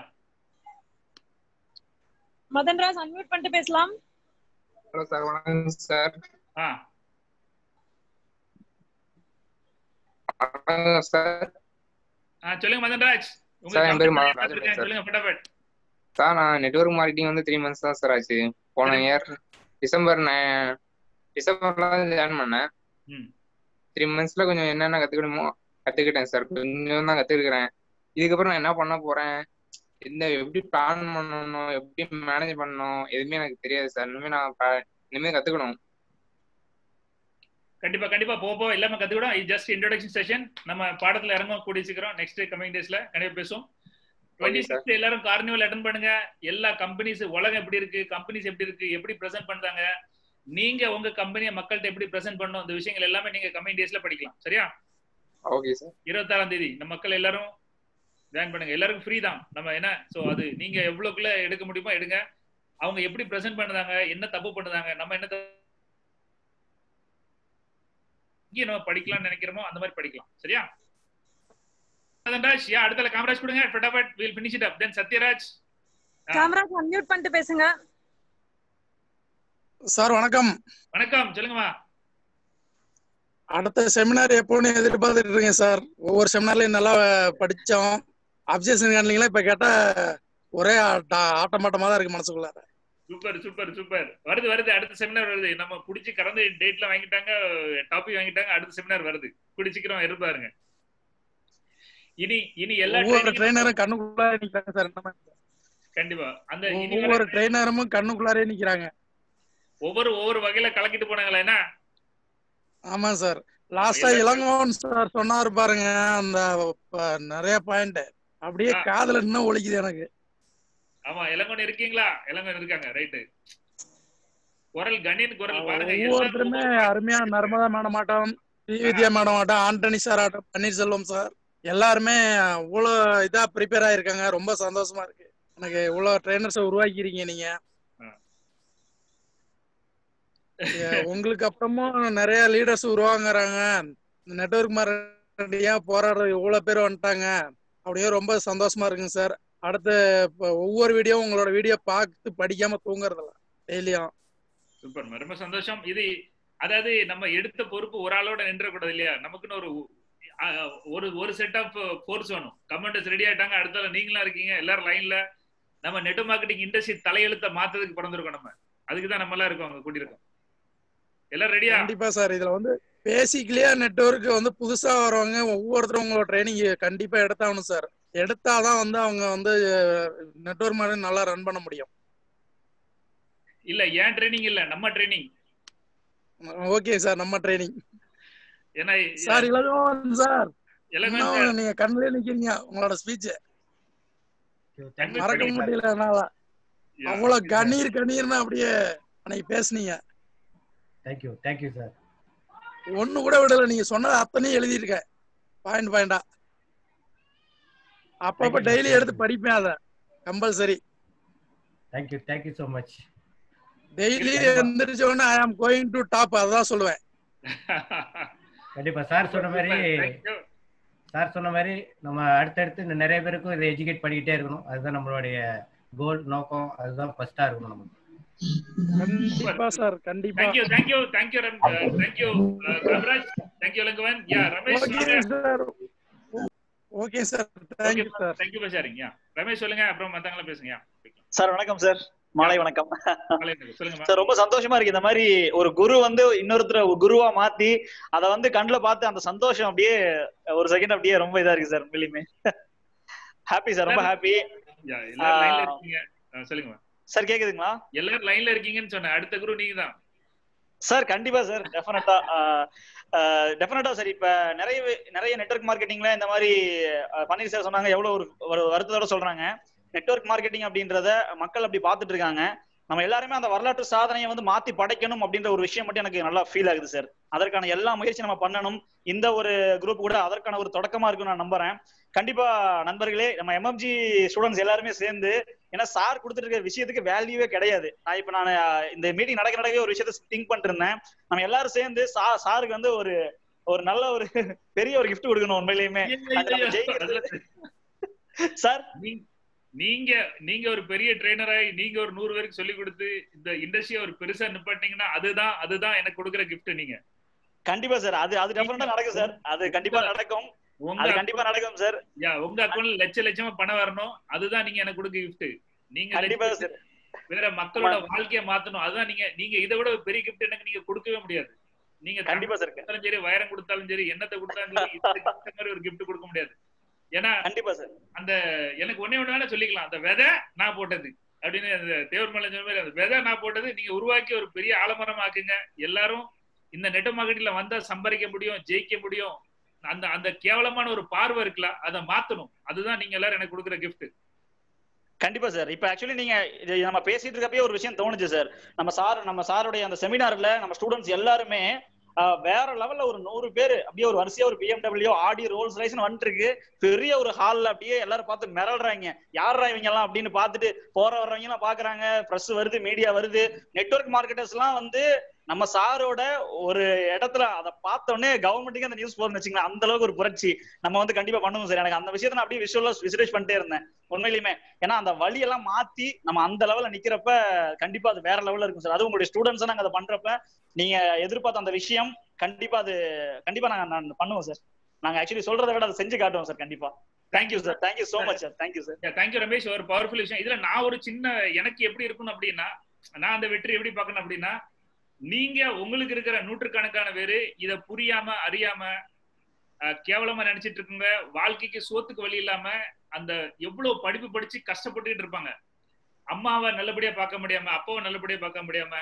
மதன்ராஜ் அன்மியூட் பண்ணிட்டு பேசலாம் ஹலோ சார் வணக்கம் சார் ஆ வணக்கம் சார் ஆ சொல்லுங்க மதன்ராஜ் உங்க சார், என் பேரு company மதன் name ராஜன் சொல்லுங்க சார். சொல்லுங்க ஃபட்டாஃபட் சார் நான் நெட்வொர்க் மார்க்கெட்டிங் வந்து த்ரீ மந்த்ஸ் தான் சார் ஆச்சு போன இயர் டிசம்பர் நை- டிசம்பர்ல ஜாயின் பண்ணேன் ம் த்ரீ மந்த்ஸ்ல கொஞ்சம் என்னென்ன கத்துக்கணுமோ கத்துக்கிட்டேன் சார் கொஞ்சம் தான் கத்துக்கிறேன் இதுக்கப்புறம் நான் என்ன பண்ண போறேன் இந்த எப்படி பிளான் பண்ணணும் எப்படி மேனேஜ் பண்ணணும் எதுவுமே எனக்கு தெரியாது சார் இனிமே நான் ப- இனிமே கத்துக்கணும் கண்டிப்பா கண்டிப்பா போக போக எல்லாமே கத்துக்கிடும் இது ஜஸ்ட் இன்ட்ரோடக்ஷன் செஷன் நம்ம பாடத்துல இறங்கும் கூடி சீக்கிரம் நெக்ஸ்ட் கமிங் டேஸ்ல கண்டிப்பா பேசுவோம் டுவெண்ட்டி சிக்ஸ் எல்லாரும் கார்னிவல் அட்டன் பண்ணுங்க எல்லா கம்பெனிஸ் உலகம் எப்படி இருக்கு கம்பெனிஸ் எப்படி இருக்கு எப்படி பிரசன்ட் பண்றாங்க நீங்க உங்க கம்பெனியை மக்கள்கிட்ட எப்படி பிரசன்ட் பண்ணணும் இந்த விஷயங்கள் எல்லாமே நீங்க கமிங் டேஸ்ல படிக்கலாம் சரியா ஓகே சார் இருபத்தாறாம் தேதி நம்ம மக்கள் எல்லாரும் ஜாயின் பண்ணுங்க எல்லாருக்கும் ஃப்ரீ தான் நம்ம என்ன சோ அது நீங்க எவ்வளவுக்குள்ள எடுக்க முடியுமோ எடுங்க அவங்க எப்படி பிரசன்ட் பண்ணுதாங்க என்ன தப்பு பண்ணுதாங்க நம்ம என்ன தப்பு- இங்கே நம்ம படிக்கலாம்னு நினைக்கிறோமோ அந்த மாதிரி படிக்கலாம் சரியா மதன்ராஜ் யா அடுத்தல காமராஜ் கொடுங்க ஃபட்டாஃபட் will finish it up then Sathyaraj Kamaraj unmute பண்ணிட்டு பேசுங்க சார் வணக்கம் வணக்கம் சொல்லுங்கம்மா அடுத்த செமினார் எப்போன்னு எதிர்பார்த்துட்டு இருக்கேன் சார் ஒவ்வொரு செமினார்லயும் நல்லா படிச்சோம் அப்சேஷன் ஹேண்ட்லிங்லாம் இப்ப கேட்டா ஒரே ஆட்ட- ஆட்டமாட்டமா தான் இருக்கு மனசுக்குள்ள சூப்பர் சூப்பர் சூப்பர் வருது வருது அடுத்த செமினார் வருது நம்ம புடிச்சு கறந்து டேட்ல வாங்கிட்டாங்க டாபிக் வாங்கிட்டாங்க அடுத்த செமினார் வருது குடிச்சிக்கிறோம் இருப்பாருங்க இனி இனி எல்லா ஒவ்வொரு training- ட்ரெயினரும் கண்ணுக்குள்ளாரே நிக்கிறாங்க சார் என்ன பண்றது? கண்டிப்பா அந்த இனி வர ஒவ்வொரு ட்ரெயினரும் கண்ணுக்குள்ளாரே நிக்கிறாங்க ஒவ்வொரு ஒவ்வொரு வகையில கலக்கிட்டு போனாங்களா என்ன ஆமா சார் லாஸ்டா இளங்கோவன் சார் சொன்னாரு பாருங்க அந்த ப- நிறைய பாயிண்ட் அப்படியே காதுல இன்னும் ஒலிக்குது எனக்கு ஆமா இளங்கோன் இருக்கீங்களா இளங்கோன் இருக்காங்க ரைட்டு குரல் கணின் குரல் பாருங்க எல்லாரும் ஒவ்வொருத்தருமே அருமையா நர்மதா மேடம் ஆட்டம் டி வித்யா மேடம் ஆட்டம் ஆண்டனி சார் ஆட்டம் பன்னீர்செல்வம் சார் எல்லாருமே இவ்வளோ இதா ப்ரிப்பேர் ஆயிருக்காங்க ரொம்ப சந்தோஷமா இருக்கு எனக்கு இவ்வளோ ட்ரைனர்ஸை உருவாக்கிக்கிறீங்க நீங்க ஏ, உங்களுக்கு அப்புறமும் நிறைய லீடர்ஸ் உருவாங்குறாங்க நெட்வொர்க் மார்க்கெட்டிங்கா போராடுறது இவ்வளவு பேர் வந்துட்டாங்க அப்படியே ரொம்ப சந்தோஷமா இருக்குங்க சார் அடுத்து இப்ப ஒவ்வொரு வீடியோ உங்களோட வீடியோ பார்த்து படிக்காம தூங்குறதில்ல டெய்லியும் சூப்பர் ரொம்ப சந்தோஷம் இது அதாவது நம்ம எடுத்த பொறுப்பு ஒரு ஆளோட நின்றக்கூடாது இல்லையா நமக்குன்னு ஒரு அஹ், ஒரு ஒரு செட் ஆஃப் ஃபோர்ஸ் வேணும் கமெண்டர்ஸ் ரெடி ஆயிட்டாங்க அடுத்தால நீங்களா இருக்கீங்க எல்லாரும் லைன்ல நம்ம நெட் மார்க்கெட்டிங் இண்டஸ்ட்ரி தலையெழுத்த மாத்ததுக்கு பிறந்திருக்கோம் நம்ம அதுக்கு தான் நம்ம எல்லாம் இருக்கோம் அங்க கூட்டியிருக்கோம் எல்லாம் ரெடியா கண்டிப்பா சார் இதுல வந்து பேசிக்கலியா நெட்வொர்க் வந்து புதுசா வரவங்க ஒவ்வொருத்தரும் உங்களோட ட்ரைனிங் கண்டிப்பா எடுத்தாகணும் சார் எடுத்தாதான் வந்து அவங்க வந்து நெட்வொர்க் மாதிரி நல்லா ரன் பண்ண முடியும் இல்ல ஏன் ட்ரைனிங் இல்ல நம்ம ட்ரைனிங் ஓகே சார் நம்ம ட்ரைனிங் ஏன்னா சார் இளகோவன் சார் இளங்கோவன் இன்னும் சார். நீங்க கண்ணிலே நிக்கிறீங்க உங்களோட ஸ்பீச் கண்ணில் மறக்க தெரியுது. முடியல என்னால அவ்வளவு கண்ணீர் கண்ணீர்னு அப்படியே அன்னைக்கு பேசுனீங்க தேங்க்யூ தேங்க்யூ சார் ஒண்ணு கூட விடல நீங்க சொன்னது அத்தனையும் எழுதியிருக்கேன் பாயிண்ட் பாயிண்டா அப்பப்ப Thank you, டெய்லி sir. எடுத்து படிப்பேன் அத compulsory thank you thank you so much daily எந்திரிச்ச உடனே ஐ ஆம் கோயிங் டு டாப் அதான் சொல்லுவேன் கண்டிப்பா சார் சொன்ன மாதிரி Thank you. சார் சொன்ன மாதிரி நம்ம அடுத்தடுத்து இன்னும் நிறைய பேருக்கும் இதை எஜுகேட் பண்ணிக்கிட்டே இருக்கணும் அதுதான் நம்மளுடைய கோல் நோக்கம் அதுதான் ஃபர்ஸ்டா இருக்கணும் நமக்கு கண்டிப்பா சார் கண்டிப்பா thank you thank you thank you thank you Kamaraj thank you Ilangovan yeah Ramesh okay sir okay sir thank you sir thank you for sharing yeah Ramesh சொல்லுங்க அப்புறம் மத்தவங்கள பேசுங்க சார் வணக்கம் சார் மாலை வணக்கம் சொல்லுங்க சார் ரொம்ப சந்தோஷமா இருக்கு இந்த மாதிரி ஒரு குரு வந்து இன்னொருத்தர ஒரு குருவா மாத்தி அத வந்து கண்ணுல பார்த்து அந்த சந்தோஷம் அப்படியே ஒரு செகண்ட் அப்படியே ரொம்ப இதா இருக்கு சார் உண்மையிலுமே ஹாப்பி சார் ரொம்ப ஹாப்பி யா எல்லாரும் லைன்ல இருக்கீங்க ஆ, சொல்லுங்க சார் கேக்குதுங்களா எல்லாரும் லைன்ல இருக்கீங்கன்னு சொன்னேன் அடுத்த குரு நீங்க தான் சார் கண்டிப்பா சார் டெஃபினட்டா டெஃபினட்டா சார் இப்ப நிறைய நிறைய நெட்வொர்க் மார்க்கெட்டிங்ல இந்த மாதிரி அஹ், பன்னீர் சார் சொன்னாங்க எவ்வளவு ஒரு ஒரு வருத்தத்தோட சொல்றாங்க நெட்வொர்க் மார்க்கெட்டிங் அப்படின்றத மக்கள் அப்படி பார்த்துட்டு இருக்காங்க நம்ம எல்லாருமே அந்த வரலாற்று சாதனையை வந்து மாத்தி படைக்கணும் அப்படின்ற ஒரு விஷயம் மட்டும் எனக்கு நல்லா ஃபீல் ஆகுது சார் அதற்கான எல்லா முயற்சி நம்ம பண்ணணும் இந்த ஒரு குரூப் கூட அதற்கான ஒரு தொடக்கமா இருக்கும்னு நான் நம்புறேன் கண்டிப்பா நண்பர்களே நம்ம எம்எம்ஜி ஸ்டூடெண்ட்ஸ் எல்லாருமே சேர்ந்து ஏன்னா சார் கொடுத்துட்டு இருக்க விஷயத்துக்கு வேல்யூவே கிடையாது நான் இப்ப நான் இந்த மீட்டிங் நடக்க நடக்கவே ஒரு விஷயத்த திங்க் பண்ணிட்டு இருந்தேன் நம்ம எல்லாரும் சேர்ந்து சா சாருக்கு வந்து ஒரு ஒரு நல்ல ஒரு பெரிய ஒரு gift கொடுக்கணும் உண்மையிலேயுமே அது நம்ம ஜெயிக்கிறது சார் நீங்க நீங்க ஒரு பெரிய ட்ரெயினராய் நீங்க ஒரு நூறு பேருக்கு சொல்லி கொடுத்து இந்த இண்டஸ்ட்ரியை ஒரு பெருசா நிப்பாட்டினீங்கன்னா அதுதான் அதுதான் எனக்கு கொடுக்குற gift நீங்க கண்டிப்பா சார் அது அது டெஃபினட்டா நடக்கும் சார் அது கண்டிப்பா நடக்கும் அது கண்டிப்பா நடக்கும் சார் யா உங்க அக்கௌண்ட்ல லட்ச லட்சமா பணம் வரணும் அதுதான் நீங்க எனக்கு கொடுக்க gift நீங்க கண்டிப்பா லட்ச- வேற மக்களோட வாழ்க்கைய மாத்தணும் அதுதான் நீங்க நீங்க இதை விட ஒரு பெரிய கிஃப்ட் எனக்கு நீங்க கொடுக்கவே முடியாது நீங்க கண்டிப்பா சார் கொடுத்தாலும் சரி வயரம் கொடுத்தாலும் சரி என்னத்தை கொடுத்தாலும் சரி இந்த gift மாதிரி ஒரு கிஃப்ட் கொடுக்க முடியாது ஏன்னா கண்டிப்பா சார் அந்த எனக்கு ஒண்ணே ஒண்ணு வேணா சொல்லிக்கலாம் அந்த விதை நான் போட்டது அப்படின்னு அந்த தேவர் மலை சொன்ன மாதிரி அந்த விதை நான் போட்டது நீங்க உருவாக்கி ஒரு பெரிய ஆலமரம் ஆக்குங்க எல்லாரும் இந்த நெட்ட மார்க்கெட்டில் வந்தா சம்பாதிக்க முடியும் ஜெயிக்க முடியும் அந்த அந்த கேவலமான ஒரு பார்வை இருக்குல்ல அதை மாத்தணும் அதுதான் நீங்க எல்லாரும் எனக்கு கொடுக்குற gift கண்டிப்பா சார் இப்ப ஆக்சுவலி நீங்க இது நம்ம பேசிட்டு இருக்கப்பயே ஒரு விஷயம் தோணுச்சு சார் நம்ம சார் நம்ம சாருடைய அந்த செமினார்ல நம்ம ஸ்டூடெண்ட்ஸ் எல்லாருமே ஆஹ், வேற லெவல்ல ஒரு நூறு பேர் அப்படியே ஒரு வரிசையா ஒரு பிஎம்டபிள்யூ ஆடி ரோல்ஸ் ரைஸ்னு வந்துட்டு இருக்கு பெரிய ஒரு ஹால்ல அப்படியே எல்லாரும் பார்த்து மிரள்றாங்க யாரா இவங்க எல்லாம் அப்படின்னு பார்த்துட்டு போற வர்றவங்க எல்லாம் பாக்குறாங்க பிரஸ் வருது மீடியா வருது நெட்வொர்க் மார்க்கெட்டர்ஸ் எல்லாம் வந்து நம்ம சாரோட ஒரு இடத்துல அதை பார்த்த உடனே கவர்மெண்ட்டுக்கு அந்த நியூஸ் போகுதுன்னு வச்சுங்களேன் அந்த அளவுக்கு ஒரு புரட்சி நம்ம வந்து கண்டிப்பா பண்ணுவோம் சார் எனக்கு அந்த விஷயத்தை நான் அப்படியே விஷுவலா விசுரேஷ் பண்ணிட்டே இருந்தேன் உண்மையிலுமே ஏன்னா அந்த வழியெல்லாம் மாத்தி நம்ம அந்த லெவல்ல நிக்கிறப்ப கண்டிப்பா அது வேற லெவல்ல இருக்கும் சார் அதுவும் உங்களுடைய ஸ்டூடெண்ட்ஸ் நாங்க அதை பண்றப்ப நீங்க எதிர்பார்த்த அந்த விஷயம் கண்டிப்பா அது கண்டிப்பா நாங்க நான் பண்ணுவோம் சார் நாங்க ஆக்சுவலி சொல்றதை விட அதை செஞ்சு காட்டுவோம் சார் கண்டிப்பா thank you sir thank you so much sir thank you sir thank you Ramesh ஒரு பவர்ஃபுல் விஷயம் இதுல நான் ஒரு சின்ன எனக்கு எப்படி இருக்கணும் அப்படின்னா நான் அந்த வெற்றி எப்படி பார்க்கணும் அப்படின்னா நீங்க உங்களுக்கு இருக்கிற நூற்றுக்கணக்கான பேரு இத புரியாம அறியாம அஹ், கேவலமா நினைச்சிட்டு இருக்குங்க வாழ்க்கைக்கு சோத்துக்கு வழி இல்லாம அந்த எவ்வளவு படிப்பு படிச்சு கஷ்டப்பட்டுக்கிட்டு இருப்பாங்க அம்மாவை நல்லபடியா பார்க்க முடியாம அப்பாவை நல்லபடியா பார்க்க முடியாம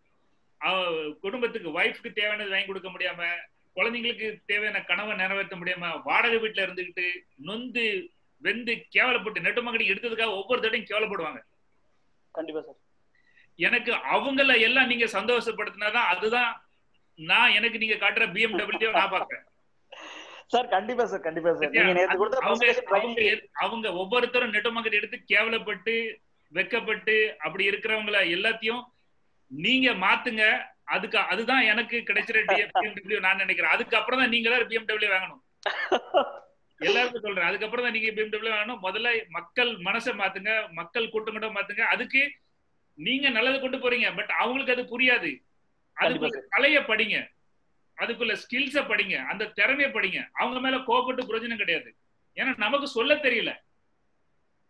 அவ- குடும்பத்துக்கு ஒய்ஃப்க்கு தேவையானது வாங்கி கொடுக்க முடியாம குழந்தைங்களுக்கு தேவையான கனவை நிறைவேற்ற முடியாம வாடகை வீட்டுல இருந்துகிட்டு நொந்து வெந்து கேவலப்பட்டு நெட்டு மகடி எடுத்ததுக்காக ஒவ்வொரு தடையும் கேவலப்படுவாங்க கண்டிப்பா சார் எனக்கு அவங்கள எல்லாம் நீங்க சந்தோஷப்படுத்தினாதான் அதுதான் நான் எனக்கு நீங்க காட்டுற பிஎம்டபிள்யூ நான் பாக்குறேன் சார் கண்டிப்பா சார் கண்டிப்பா சார் நீங்க நேத்து கொடுத்த அவங்க presentation அவங்க எ- அவங்க ஒவ்வொருத்தரும் நெட்டு மகடி எடுத்து கேவலப்பட்டு வெக்கப்பட்டு அப்படி இருக்கிறவங்கள எல்லாத்தையும் நீங்க மாத்துங்க அதுக்கு அதுதான் எனக்கு கிடைச்சிற பிஎம்டபிள்யூ நான் நினைக்கிறேன் அதுக்கப்புறம் தான் நீங்க தான் பிஎம்டபிள்யூ வாங்கணும் எல்லாருக்கும் சொல்றேன் அதுக்கப்புறம் தான் நீங்க பிஎம்டபிள்யூ வாங்கணும் முதல்ல மக்கள் மனசை மாத்துங்க மக்கள் கூட்டம் கூட்டம் மாத்துங்க அதுக்கு நீங்க நல்லது கொண்டு போறீங்க பட் அவங்களுக்கு அது புரியாது அதுக்குள்ள கலைய படிங்க அதுக்குள்ள ஸ்கில்ஸ படிங்க அந்த திறமைய படிங்க அவங்க மேல கோபப்பட்டு பிரயோஜனம் கிடையாது ஏன்னா நமக்கு சொல்ல தெரியல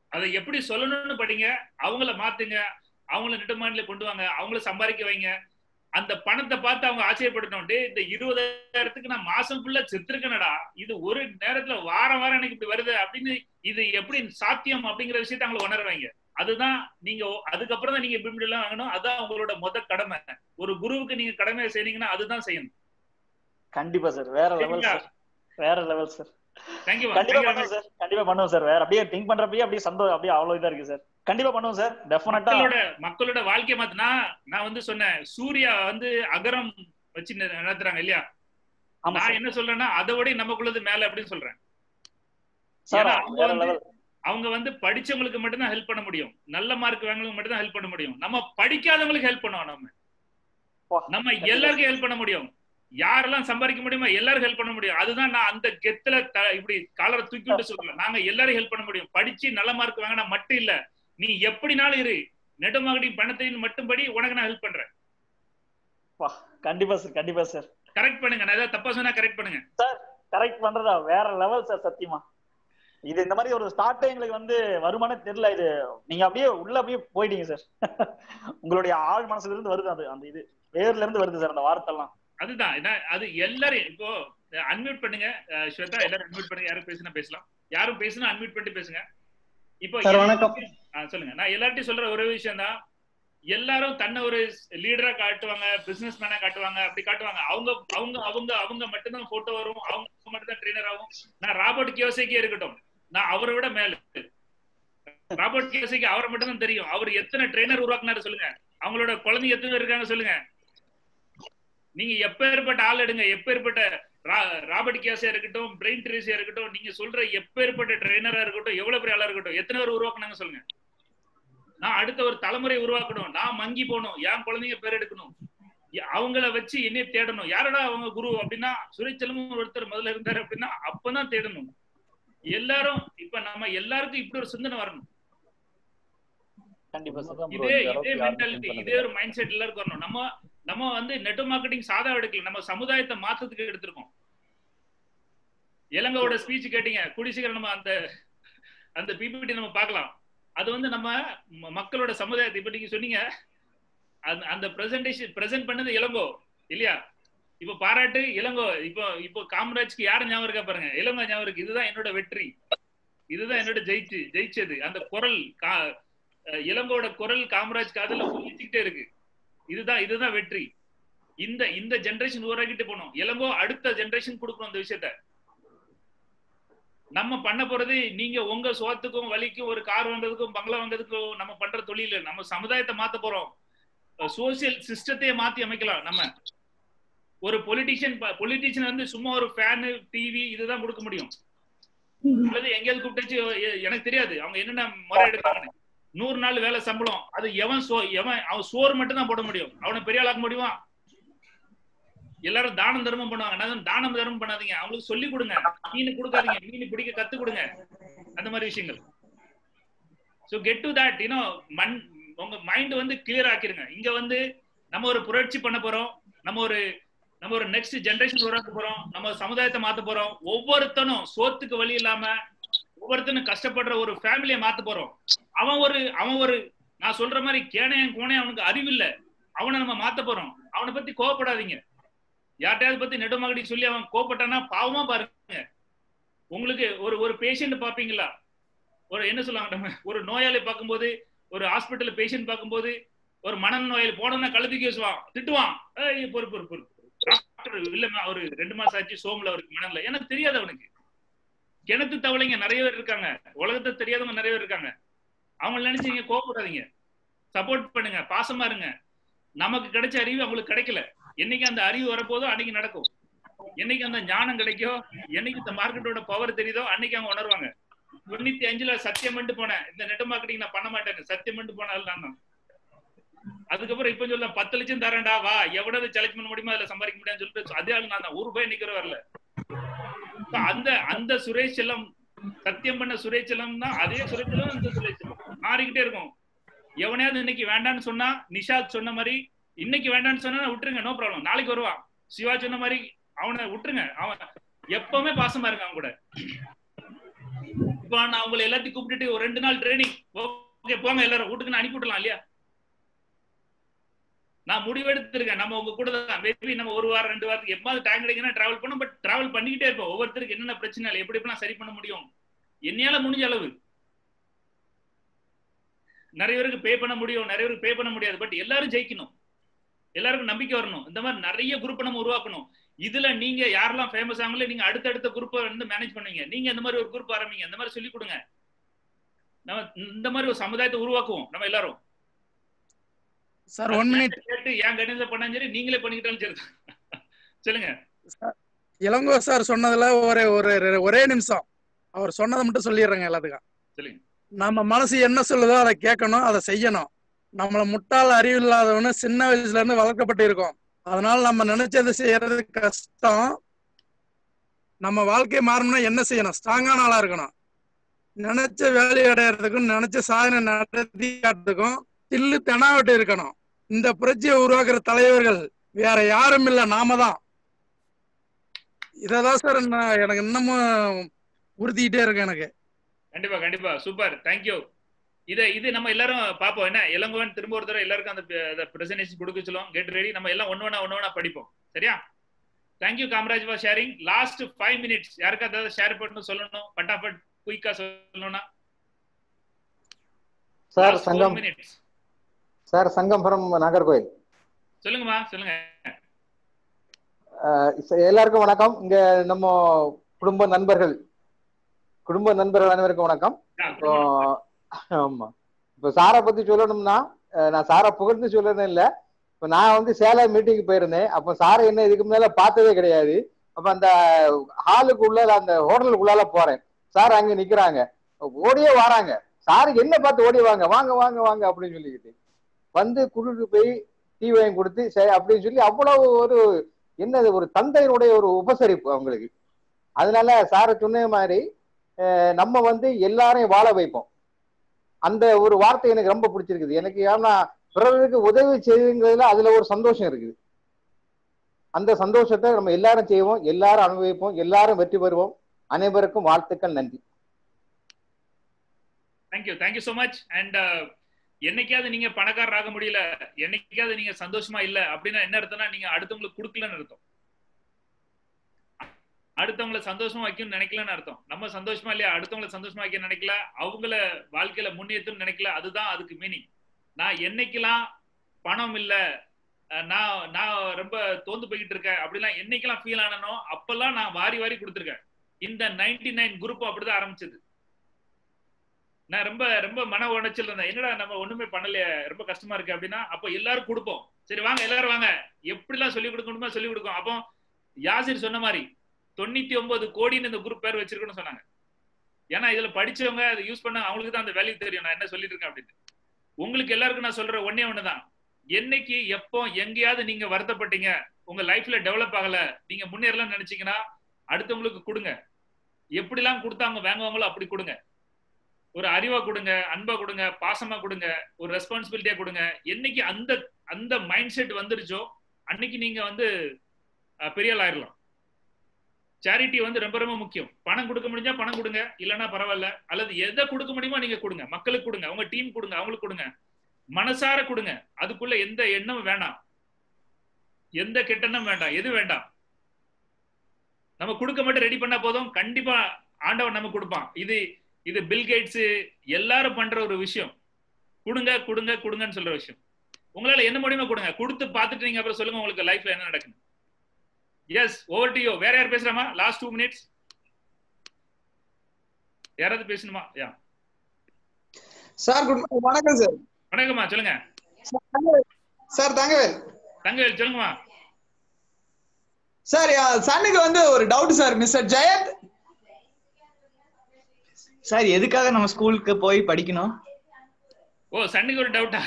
அதை எப்படி சொல்லணும்னு படிங்க அவங்கள மாத்துங்க அவங்கள நெடுமாண்டில கொண்டு வாங்க அவங்கள சம்பாதிக்க வைங்க அந்த பணத்தை பார்த்து அவங்க ஆச்சரியப்படணும் டேய் இந்த இருபதாயிரத்துக்கு நான் மாசம் ஃபுல்லா செத்துருக்கேனடா இது ஒரு நேரத்துல வாரம் வாரம் எனக்கு இப்படி வருது அப்படின்னு இது எப்படி சாத்தியம் அப்படிங்கிற விஷயத்த அவங்களை உணர வைங்க அதுதான் நீங்க அதுக்கப்புறம் தான் நீங்க இப்படி எல்லாம் வாங்கணும் அதான் உங்களோட முத கடமை ஒரு குருவுக்கு நீங்க கடமையை செய்றீங்கன்னா அதுதான் செய்யணும் கண்டிப்பா சார் வேற லெவல் சரிங்களா? சார் வேற லெவல் சார் தேங்க்யூ கண்டிப்பா பண்ணுவோம் சார் கண்டிப்பா பண்ணுவோம் சார் வேற அப்படியே திங்க் பண்றப்பயே அப்படியே சந்தோஷம் அப்படியே அவ்வளவு இதா இருக்கு சார் கண்டிப்பா பண்ணுவோம் சார் டெஃபினட்டா மக்களோட மக்களோட வாழ்க்கை மாத்தினா நான் வந்து சொன்னேன் சூர்யா வந்து அகரம் வச்சு ந- நடத்துறாங்க இல்லையா ஆமா நான் சார். என்ன சொல்றேன்னா அதை விட நமக்குள்ளது மேல அப்படின்னு சொல்றேன் சார், ஏன்னா அவங்க வேற வந்து level. அவங்க வந்து படிச்சவங்களுக்கு மட்டும்தான் ஹெல்ப் பண்ண முடியும் நல்ல மார்க் வாங்கறவங்களுக்கு மட்டும்தான் ஹெல்ப் பண்ண முடியும் நம்ம படிக்காதவங்களுக்கு ஹெல்ப் பண்ணுவோம் நம்ம நம்ம எல்லாருக்கும் ஹெல்ப் பண்ண முடியும் யாரெல்லாம் சம்பாதிக்க முடியுமோ எல்லாரும் ஹெல்ப் பண்ண முடியும் அதுதான் நான் அந்த கெத்துல த- இப்படி காலரை தூக்கி விட்டு சொல்றேன் நாங்க எல்லாரும் ஹெல்ப் பண்ண முடியும் படிச்சு நல்ல மார்க் வாங்கினா மட்டும் இல்ல நீ எப்படினாலும் இரு நெட் மார்க்கெட்டிங் பணத்தையும் மட்டும் படி உனக்கு நான் ஹெல்ப் பண்றேன் வா, கண்டிப்பா சார் கண்டிப்பா சார் கரெக்ட் பண்ணுங்க நான் ஏதாவது தப்பா சொன்னா கரெக்ட் பண்ணுங்க சார் கரெக்ட் பண்றதா வேற லெவல் சார் சத்தியமா இது இந்த மாதிரி ஒரு ஸ்டார்ட் எங்களுக்கு வந்து வருமானம் தெரியல இது நீங்க அப்படியே உள்ள அப்படியே போயிட்டீங்க சார் உங்களுடைய ஆள் மனசுல இருந்து வருது அது அந்த இது வேர்ல இருந்து வருது சார் அந்த வார்த்தை எல்லாம் அதுதான் என்ன- அது எல்லாரும் இப்போ அன்மியூட் பண்ணுங்க அஹ் ஸ்வேதா எல்லாரும் அன்மியூட் பண்ணுங்க யாரும் பேசினா பேசலாம் யாரும் பேசினா அன்மியூட் பண்ணிட்டு பேசுங்க இப்போ Sir, எல்லா- வணக்கம். ஆ, சொல்லுங்க நான் எல்லார்ட்டையும் சொல்ற ஒரே விஷயம் தான் எல்லாரும் தன்னை ஒரு லீடரா காட்டுவாங்க பிசினஸ் மேனா காட்டுவாங்க அப்படி காட்டுவாங்க அவங்க அவங்க அவங்க அவங்க மட்டும்தான் போட்டோ வரும் அவங்க மட்டும்தான் ட்ரெயினர் ஆகும் நான் ராபர்ட் கியோசைக்கே இருக்கட்டும் நான் அவரை விட மேல ராபர்ட் கியோசைக்கு அவரை மட்டும் தான் தெரியும் அவர் எத்தனை ட்ரெயினர் உருவாக்குனாரு சொல்லுங்க அவங்களோட குழந்தைங்க எத்தனை பேர் இருக்காங்க சொல்லுங்க நீங்க எப்பேற்பட்ட ஆள் எடுங்க எப்பேற்பட்ட ரா- ராபர்ட் கியாஸா இருக்கட்டும் பிரெயின் ட்ரேஸியா இருக்கட்டும் நீங்க சொல்ற எப்பேற்பட்ட ட்ரெயினரா இருக்கட்டும் எவ்வளவு பெரிய ஆளா இருக்கட்டும் எத்தனை பேர் உருவாக்குனாங்க சொல்லுங்க நான் அடுத்த ஒரு தலைமுறை உருவாக்கணும் நான் மங்கி போகணும் என் குழந்தைங்க பேர் எடுக்கணும் எ- அவங்கள வச்சு என்னைய தேடணும் யாரடா அவங்க குரு அப்படின்னா சுரேச்சலமும் ஒருத்தர் முதல்ல இருந்தாரு அப்படின்னா அப்பதான் தேடணும் எல்லாரும் இப்ப நம்ம எல்லாருக்கும் இப்படி ஒரு சிந்தனை வரணும் கண்டிப்பா சார் இதே இதே மென்டாலிட்டி இதே ஒரு மைண்ட் செட் எல்லாருக்கும் வரணும் நம்ம நம்ம வந்து நெட் மார்க்கெட்டிங் சாதா எடுக்கல நம்ம சமுதாயத்தை மாத்தத்துக்கு எடுத்திருக்கோம் இலங்கையோட ஸ்பீச் கேட்டீங்க கூடி சீக்கிரம் நம்ம அந்த அந்த பிபிடி நம்ம பார்க்கலாம் அது வந்து நம்ம ம- மக்களோட சமுதாயத்தை இப்ப நீங்க சொன்னீங்க அந்த அந்த பிரசன்டேஷன் பிரசன்ட் பண்ணது இளங்கோ இல்லையா இப்ப பாராட்டு இளங்கோ இப்போ இப்போ காமராஜ்க்கு யார் ஞாபகம் இருக்கா பாருங்க இளங்கோ ஞாபகம் இருக்கு இதுதான் என்னோட வெற்றி இதுதான் என்னோட ஜெயிச்சு ஜெயிச்சது அந்த குரல் கா அஹ் இளங்கோட குரல் காமராஜ் காதுல ஒலிச்சுக்கிட்டே இருக்கு இதுதான் இதுதான் வெற்றி இந்த இந்த ஜெனரேஷன் உருவாக்கிட்டு போனோம் இளங்கோ அடுத்த ஜெனரேஷன் கொடுக்கணும் அந்த விஷயத்த நம்ம பண்ண போறது நீங்க உங்க சுகத்துக்கும் வலிக்கும் ஒரு கார் வாங்குறதுக்கும் பங்களா வாங்குறதுக்கும் நம்ம பண்ற தொழில் நம்ம சமுதாயத்தை மாத்த போறோம் சோசியல் சிஸ்டத்தையே மாத்தி அமைக்கலாம் நம்ம ஒரு பொலிட்டிஷியன் பொலிட்டிஷியன் வந்து சும்மா ஒரு ஃபேனு டிவி இதுதான் கொடுக்க முடியும் அல்லது எங்கேயாவது கூப்பிட்டு எ- எனக்கு தெரியாது அவங்க என்னென்ன முறை எடுக்கிறாங்கன்னு நூறு நாள் வேலை சம்பளம் அது எவன் சோ எவன் அவன் சோறு மட்டும் தான் போட முடியும் அவனை பெரிய ஆளாக்க முடியுமா எல்லாரும் தானம் தர்மம் பண்ணுவாங்க நான் தானம் தர்மம் பண்ணாதீங்க அவங்களுக்கு சொல்லி கொடுங்க மீன் கொடுக்காதீங்க மீன் பிடிக்க கத்து கொடுங்க அந்த மாதிரி விஷயங்கள் so get to that you know man உங்க மைண்ட் வந்து கிளியர் ஆக்கிருங்க இங்க வந்து நம்ம ஒரு புரட்சி பண்ண போறோம் நம்ம ஒரு நம்ம ஒரு நெக்ஸ்ட் ஜெனரேஷன் உருவாக்க போறோம் நம்ம சமுதாயத்தை மாத்த போறோம் ஒவ்வொருத்தனும் சோத்துக்கு வழி இல்லாம ஒவ்வொருத்தனும் கஷ்டப்படுற ஒரு ஃபேமிலியை மாத்த போறோம் அவன் ஒரு அவன் ஒரு நான் சொல்ற மாதிரி கேனையன் கோணையன் அவனுக்கு அறிவு இல்ல அவனை நம்ம மாத்த போறோம் அவனை பத்தி கோவப்படாதீங்க யார்கிட்டயாவது பத்தி நெடுமகடி சொல்லி அவன் கோவப்பட்டானா பாவமா பாருங்க உங்களுக்கு ஒரு ஒரு பேஷண்ட் பாப்பீங்களா ஒரு என்ன சொல்லுவாங்க நம்ம ஒரு நோயாளி பார்க்கும்போது ஒரு ஹாஸ்பிட்டல் பேஷண்ட் பார்க்கும்போது ஒரு மனநோயாளி போனோம்னா கழுத்துக்கு பேசுவான் திட்டுவான் ஏய் பொறு பொறு பொறு டாக்டர் இல்லம்மா ஒரு ரெண்டு மாசம் ஆச்சு சோம்ல அவருக்கு மனநிலை எனக்கு தெரியாது அவனுக்கு கிணத்து தவளைங்க நிறைய பேர் இருக்காங்க உலகத்தை தெரியாதவங்க நிறைய பேர் இருக்காங்க அவங்க நினைச்சீங்க கோவப்படாதீங்க சப்போர்ட் பண்ணுங்க பாசமா இருங்க நமக்கு கிடைச்ச அறிவு அவங்களுக்கு கிடைக்கல என்னைக்கு அந்த அறிவு வரப்போதோ அன்னைக்கு நடக்கும் என்னைக்கு அந்த ஞானம் கிடைக்கோ என்னைக்கு இந்த மார்க்கெட்டோட பவர் தெரியுதோ அன்னைக்கு அவங்க உணர்வாங்க தொண்ணூத்தி அஞ்சுல சத்தியம் பண்ணிட்டு போனேன் இந்த நெட் மார்க்கெட்டிங் நான் பண்ண மாட்டேன் சத்தியம் பண்ணிட்டு போனாலும் நான் தான் அதுக்கப்புறம் இப்ப சொல்ல பத்து லட்சம் தரேன்டா வா எவ்வளவு செலக்ட் பண்ண முடியுமோ அதுல சம்பாதிக்க முடியாதுன்னு சொல்லிட்டு அதே ஆள் நான் தான் ஒரு ரூபாய் நிக்கிற வரல So அந்த அந்த சுரேஷ் செல்லம் சத்தியம் பண்ண சுரேஷ் செல்லம் தான் அதே சுரேஷ் செல்லம் இந்த சுரேஷ் செல்லம் மாறிக்கிட்டே இருக்கும் எவனையாவது இன்னைக்கு வேண்டாம்னு சொன்னா நிஷாத் சொன்ன மாதிரி இன்னைக்கு வேண்டாம்னு சொன்னா விட்டுருங்க நோ ப்ராப்ளம் நாளைக்கு வருவான் சிவா சொன்ன மாதிரி அவனை விட்டுருங்க அவன் எப்பவுமே பாசமா இருக்கான் அவன் கூட இப்போ நான் உங்களை எல்லாத்தையும் கூப்பிட்டுட்டு ஒரு ரெண்டு நாள் ட்ரைனிங் ஓகே போங்க எல்லாரும் வீட்டுக்கு நான் அனுப்பி விடலாம் இல்லையா நான் முடிவெடுத்திருக்கேன் நம்ம உங்க கூட தான் மேபி நம்ம ஒரு வாரம் ரெண்டு வாரத்துக்கு எப்பாவது டைம் கிடைக்குன்னா டிராவல் பண்ணோம் பட் டிராவல் பண்ணிக்கிட்டே இருப்போம் ஒவ்வொருத்தருக்கு என்னென்ன பிரச்சனை இல்லை எப்படி எப்படிலாம் சரி பண்ண முடியும் என்னையால முடிஞ்ச அளவு நிறைய பேருக்கு பே பண்ண முடியும் நிறைய பேருக்கு பே பண்ண முடியாது பட் எல்லாரும் ஜெயிக்கணும் எல்லாருக்கும் நம்பிக்கை வரணும் இந்த மாதிரி நிறைய குரூப் நம்ம உருவாக்கணும் இதுல நீங்க யாரெல்லாம் ஃபேமஸ் ஆகல நீங்க அடுத்தடுத்த குரூப்பை வந்து மேனேஜ் பண்ணுவீங்க நீங்க இந்த மாதிரி ஒரு குரூப் ஆரம்பிங்க இந்த மாதிரி சொல்லி கொடுங்க நம்ம இந்த மாதிரி ஒரு சமுதாயத்தை உருவாக்குவோம் நம்ம எல்லாரும் சார் ஒன் மினிட் கேட்டு என் கைடன்ஸ்ல பண்ணாலும் சரி நீங்களே பண்ணிக்கிட்டாலும் சரி சொல்லுங்க இளங்கோ சார் சொன்னதுல ஒரே ஒரு ஒரே நிமிஷம் அவர் சொன்னதை மட்டும் சொல்லிடுறேங்க எல்லாத்துக்கும் சொல்லுங்க நம்ம மனசு என்ன சொல்லுதோ அதை கேட்கணும் அதை செய்யணும் நம்மள முட்டாள் அறிவு இல்லாதவனு சின்ன வயசுல இருந்து வளர்க்கப்பட்டு இருக்கோம் அதனால நம்ம நினைச்சதை செய்யறது கஷ்டம் நம்ம வாழ்க்கை மாறணும்னா என்ன செய்யணும் ஸ்ட்ராங்கான ஆளா இருக்கணும் நினைச்ச வேலை அடையறதுக்கும் நினைச்ச சாதனை நடத்தி காட்டுறதுக்கும் தில்லு தெனாவட்டு இருக்கணும் இந்த புரட்சியை உருவாக்குற தலைவர்கள் வேற யாரும் இல்ல நாம தான் இததான் சார் நான் எனக்கு இன்னமும் உறுத்திக்கிட்டே இருக்கு எனக்கு கண்டிப்பா கண்டிப்பா சூப்பர் தேங்க்யூ இத இது நம்ம எல்லாரும் பாப்போம் என்ன இளங்கோவன் திரும்ப ஒரு தடவை எல்லாருக்கும் அந்த பிரசன்டேஷன் கொடுக்க சொல்லுவோம் கெட் ரெடி நம்ம எல்லாம் ஒன்னு ஒன்னா ஒன்னு ஒன்னா படிப்போம் சரியா thank you Kamaraj for sharing last five minutes யாருக்கா ஏதாவது ஷேர் பண்ணணும் சொல்லணும் பட்டாபட் குயிக்கா சொல்லணும்னா sir Sangam minutes sir Sangam from Nagercoil சொல்லுங்கம்மா சொல்லுங்க அஹ் எல்லாருக்கும் வணக்கம் இங்க நம்ம குடும்ப நண்பர்கள் குடும்ப நண்பர்கள் அனைவருக்கும் வணக்கம் இப்போ ஆமா இப்போ சாரை பத்தி சொல்லணும்னா அஹ் நான் சாரை புகழ்ந்து சொல்லணும் இல்ல இப்போ நான் வந்து சேலம் மீட்டிங் போயிருந்தேன் அப்போ சாரை என்ன இதுக்கு முன்னால பார்த்ததே கிடையாது அப்ப அந்த ஹாலுக்கு உள்ள அந்த ஹோட்டலுக்குள்ளால போறேன் சார் அங்க நிக்கிறாங்க ஓடியே வராங்க சாருக்கு என்ன பார்த்து ஓடி வாங்க வாங்க வாங்க வாங்க அப்படின்னு சொல்லிக்கிட்டு வந்து குளிருக்கு போய் டீ வாங்கி கொடுத்து சரி அப்படின்னு சொல்லி அவ்வளவு ஒரு என்னது ஒரு தந்தையினுடைய ஒரு உபசரிப்பு அவங்களுக்கு அதனால சாரை சொன்ன மாதிரி அஹ் நம்ம வந்து எல்லாரையும் வாழ வைப்போம் அந்த ஒரு வார்த்தை எனக்கு ரொம்ப பிடிச்சிருக்குது எனக்கு ஏன்னா பிறருக்கு உதவி செய்யுங்கிறதுல அதுல ஒரு சந்தோஷம் இருக்குது அந்த சந்தோஷத்தை நம்ம எல்லாரும் செய்வோம் எல்லாரும் அனுபவிப்போம் எல்லாரும் வெற்றி பெறுவோம் அனைவருக்கும் வாழ்த்துக்கள் நன்றி thank you thank you so much and என்னைக்காவது நீங்க பணக்காரர் ஆக முடியல என்னைக்காவது நீங்க சந்தோஷமா இல்ல அப்படின்னா என்ன அர்த்தம்னா நீங்க அடுத்தவங்களுக்கு கொடுக்கலன்னு அர்த்தம் அடுத்தவங்களை சந்தோஷமா வைக்கணும்னு நினைக்கலன்னு அர்த்தம் நம்ம சந்தோஷமா இல்லையா அடுத்தவங்களை சந்தோஷமா வைக்க நினைக்கல அவங்கள வாழ்க்கையில முன்னேற்றம்னு நினைக்கல அதுதான் அதுக்கு மீனிங் நான் என்னைக்கெல்லாம் பணம் இல்ல அஹ் நான் நான் ரொம்ப தோந்து போய்கிட்டு இருக்கேன் அப்படிலாம் என்னைக்கெல்லாம் ஃபீல் ஆனனோ அப்பெல்லாம் நான் வாரி வாரி கொடுத்துருக்கேன் இந்த நைன்டி நைன் குரூப் அப்படிதான் ஆரம்பிச்சது நான் ரொம்ப ரொம்ப மன உடைச்சல் இருந்தேன் என்னடா நம்ம ஒண்ணுமே பண்ணலையே ரொம்ப கஷ்டமா இருக்கு அப்படின்னா அப்போ எல்லாரும் கொடுப்போம் சரி வாங்க எல்லாரும் வாங்க எப்படிலாம் சொல்லி கொடுக்கணுமோ சொல்லி கொடுக்கும் அப்போ யாசிர் சொன்ன மாதிரி தொண்ணூத்தி ஒன்பது கோடின்னு இந்த குரூப் பேர் வச்சிருக்கணும்னு சொன்னாங்க ஏன்னா இதுல படிச்சவங்க அதை யூஸ் பண்ண அவங்களுக்கு தான் அந்த வேல்யூ தெரியும் நான் என்ன சொல்லிட்டு இருக்கேன் அப்படின்னு உங்களுக்கு எல்லாருக்கும் நான் சொல்ற ஒன்னே ஒண்ணுதான் என்னைக்கு எப்போ எங்கேயாவது நீங்க வருத்தப்பட்டீங்க உங்க லைஃப்ல டெவலப் ஆகல நீங்க முன்னேறலாம் நினைச்சீங்கன்னா அடுத்தவங்களுக்கு கொடுங்க எப்படிலாம் கொடுத்தா அவங்க வாங்குவாங்களோ அப்படி கொடுங்க ஒரு அறிவா கொடுங்க அன்பா கொடுங்க பாசமா கொடுங்க ஒரு ரெஸ்பான்சிபிலிட்டியா கொடுங்க என்னைக்கு அந்த அந்த மைண்ட் செட் வந்துருச்சோ அன்னைக்கு நீங்க வந்து அஹ், பெரிய ஆள் ஆயிரலாம் சேரிட்டி வந்து ரொம்ப ரொம்ப முக்கியம் பணம் கொடுக்க முடிஞ்சா பணம் கொடுங்க இல்லைன்னா பரவாயில்ல அல்லது எதை கொடுக்க முடியுமோ நீங்க கொடுங்க மக்களுக்கு கொடுங்க உங்க டீம் கொடுங்க அவங்களுக்கு கொடுங்க மனசார கொடுங்க அதுக்குள்ள எந்த எண்ணமும் வேண்டாம் எந்த கெட்டெண்ணம் வேண்டாம் எது வேண்டாம் நம்ம கொடுக்க மட்டும் ரெடி பண்ணா போதும் கண்டிப்பா ஆண்டவன் நம்ம கொடுப்பான் இது இது பில் கேட்ஸ் எல்லாரும் பண்ற ஒரு விஷயம் கொடுங்க கொடுங்க கொடுங்கன்னு சொல்ற விஷயம் உங்களால என்ன முடியுமோ கொடுங்க கொடுத்து பார்த்துட்டு நீங்க அப்புறம் சொல்லுங்க உங்களுக்கு லைஃப்ல என்ன நடக்குது எஸ் ஓவர் டு யூ வேற யார் பேசுறாமா லாஸ்ட் டூ மினிட்ஸ் யாராவது பேசணுமா யா சார் குட் வணக்கம் சார் வணக்கம்மா சொல்லுங்க சார் தங்கவேல் தங்கவேல் சொல்லுங்கம்மா சார் சன்னுக்கு வந்து ஒரு doubt sir mister Jayanth sir எதுக்காக நம்ம ஸ்கூலுக்கு போய் படிக்கணும் ஓ சன்னுக்கு ஒரு டவுட்டா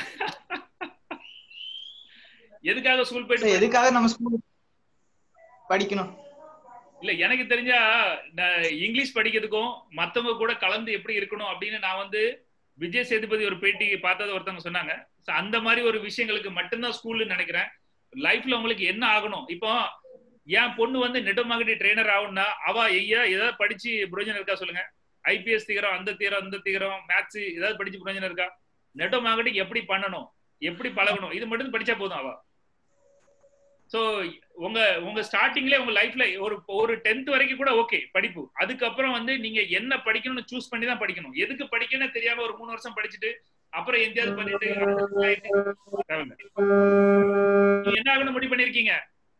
எதுக்காக ஸ்கூல் போயிட்டு சார் எதுக்காக நம்ம ஸ்கூல் படிக்கணும் இல்ல எனக்கு தெரிஞ்சா நான் இங்கிலீஷ் படிக்கிறதுக்கும் மத்தவங்க கூட கலந்து எப்படி இருக்கணும் அப்படின்னு நான் வந்து விஜய் சேதுபதி ஒரு பேட்டி பார்த்தது ஒருத்தவங்க சொன்னாங்க So, அந்த மாதிரி ஒரு விஷயங்களுக்கு மட்டும்தான் ஸ்கூல்னு நினைக்கிறேன் லைஃப்ல உங்களுக்கு என்ன ஆகணும் இப்போ என் பொண்ணு வந்து நெட்டோ மார்க்கெட்டிங் ட்ரெயினர் ஆகணும்னா அவ ஐயா ஏதாவது படிச்சு பிரயோஜனம் இருக்கா சொல்லுங்க ஐபிஎஸ் தீவிரம் அந்த தீவிரம் இந்த தீவிரம் மேத்ஸ் ஏதாவது படிச்சு பிரயோஜனம் இருக்கா நெட்டோ மார்க்கெட்டிங் எப்படி பண்ணணும் எப்படி பழகணும் இது மட்டும் படிச்சா போதும் அவ ஸோ உங்க உங்க ஸ்டார்டிங்ல உங்க லைஃப்ல ஒரு ஒரு டென்த் வரைக்கும் கூட ஓகே படிப்பு அதுக்கப்புறம் வந்து நீங்க என்ன படிக்கணும்னு சூஸ் பண்ணி தான் படிக்கணும் எதுக்கு படிக்கணும்னு தெரியாம ஒரு மூணு வருஷம் படிச்சுட்டு அப்புறம் எங்கேயாவது பண்ணிட்டு தேவையில்ல. நீங்க என்ன ஆகணும் முடிவு பண்ணிருக்கீங்க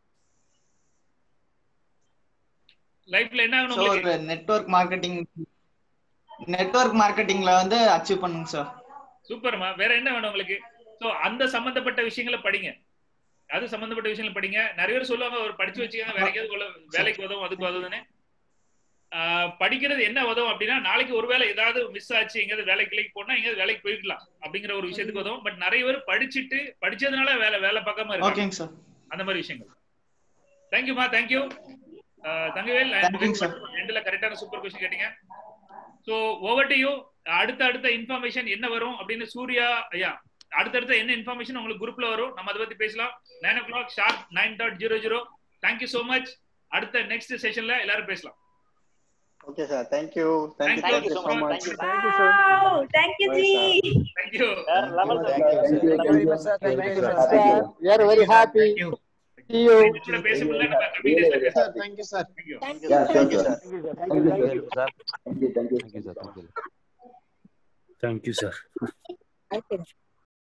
லைஃப்ல என்ன ஆகணும் ஸோ உங்களுக்கு ஒரு நெட்வொர்க் மார்க்கெட்டிங் நெட்வொர்க் மார்க்கெட்டிங்ல வந்து அச்சீவ் பண்ணுங்க சார் சூப்பர்மா வேற என்ன வேணும் உங்களுக்கு சோ அந்த சம்பந்தப்பட்ட விஷயங்களை படிங்க அது சம்பந்தப்பட்ட விஷயங்களை படிங்க நிறைய பேர் சொல்லுவாங்க ஒரு படிச்சு வச்சுக்கோங்க வேற எங்கேயாவது கொள்ள- வேலைக்கு உதவும் அதுக்கு உதவுதுன்னு ஆஹ் படிக்கிறது என்ன உதவும் அப்படின்னா நாளைக்கு ஒருவேளை ஏதாவது மிஸ் ஆச்சு எங்கேயாவது வேலைக்கு கிளைக்கு போனா எங்கேயாவது வேலைக்கு போயிடலாம் அப்படிங்கிற ஒரு விஷயத்துக்கு உதவும் பட் நிறைய பேர் படிச்சுட்டு படிச்சதுனால வேலை வேலை பார்க்காம இருக்காங்க ஓகேங்க சார் அந்த மாதிரி விஷயங்கள் தேங்க்யூமா தேங்க்யூ தங்கவேல் ரெண்டுல கரெக்டான சூப்பர் கொஸ்டின் கேட்டீங்க ஸோ ஓவர் டு யூ அடுத்த அடுத்த இன்ஃபர்மேஷன் என்ன வரும் அப்படின்னு சூர்யா ஐயா அடுத்தடுத்த என்ன இன்ஃபர்மேஷன் உங்களுக்கு குரூப்ல வரும் நம்ம அதை பத்தி பேசலாம் nine o'clock sharp nine dot zero zero thank you so much அடுத்த நெக்ஸ்ட் செஷன்ல எல்லாரும் பேசலாம் okay sir thank you thank you Thank you thank you so so much. Much Thank you, Wow, thank you, G. Thank you We are very happy. See you. பேச முடியல நம்ம coming days ல பேசலாம் thank you sir thank you Yeah, sure, sir. Thank you, sir. Thank you, thank you. Thank you, sir. Thank you, sir.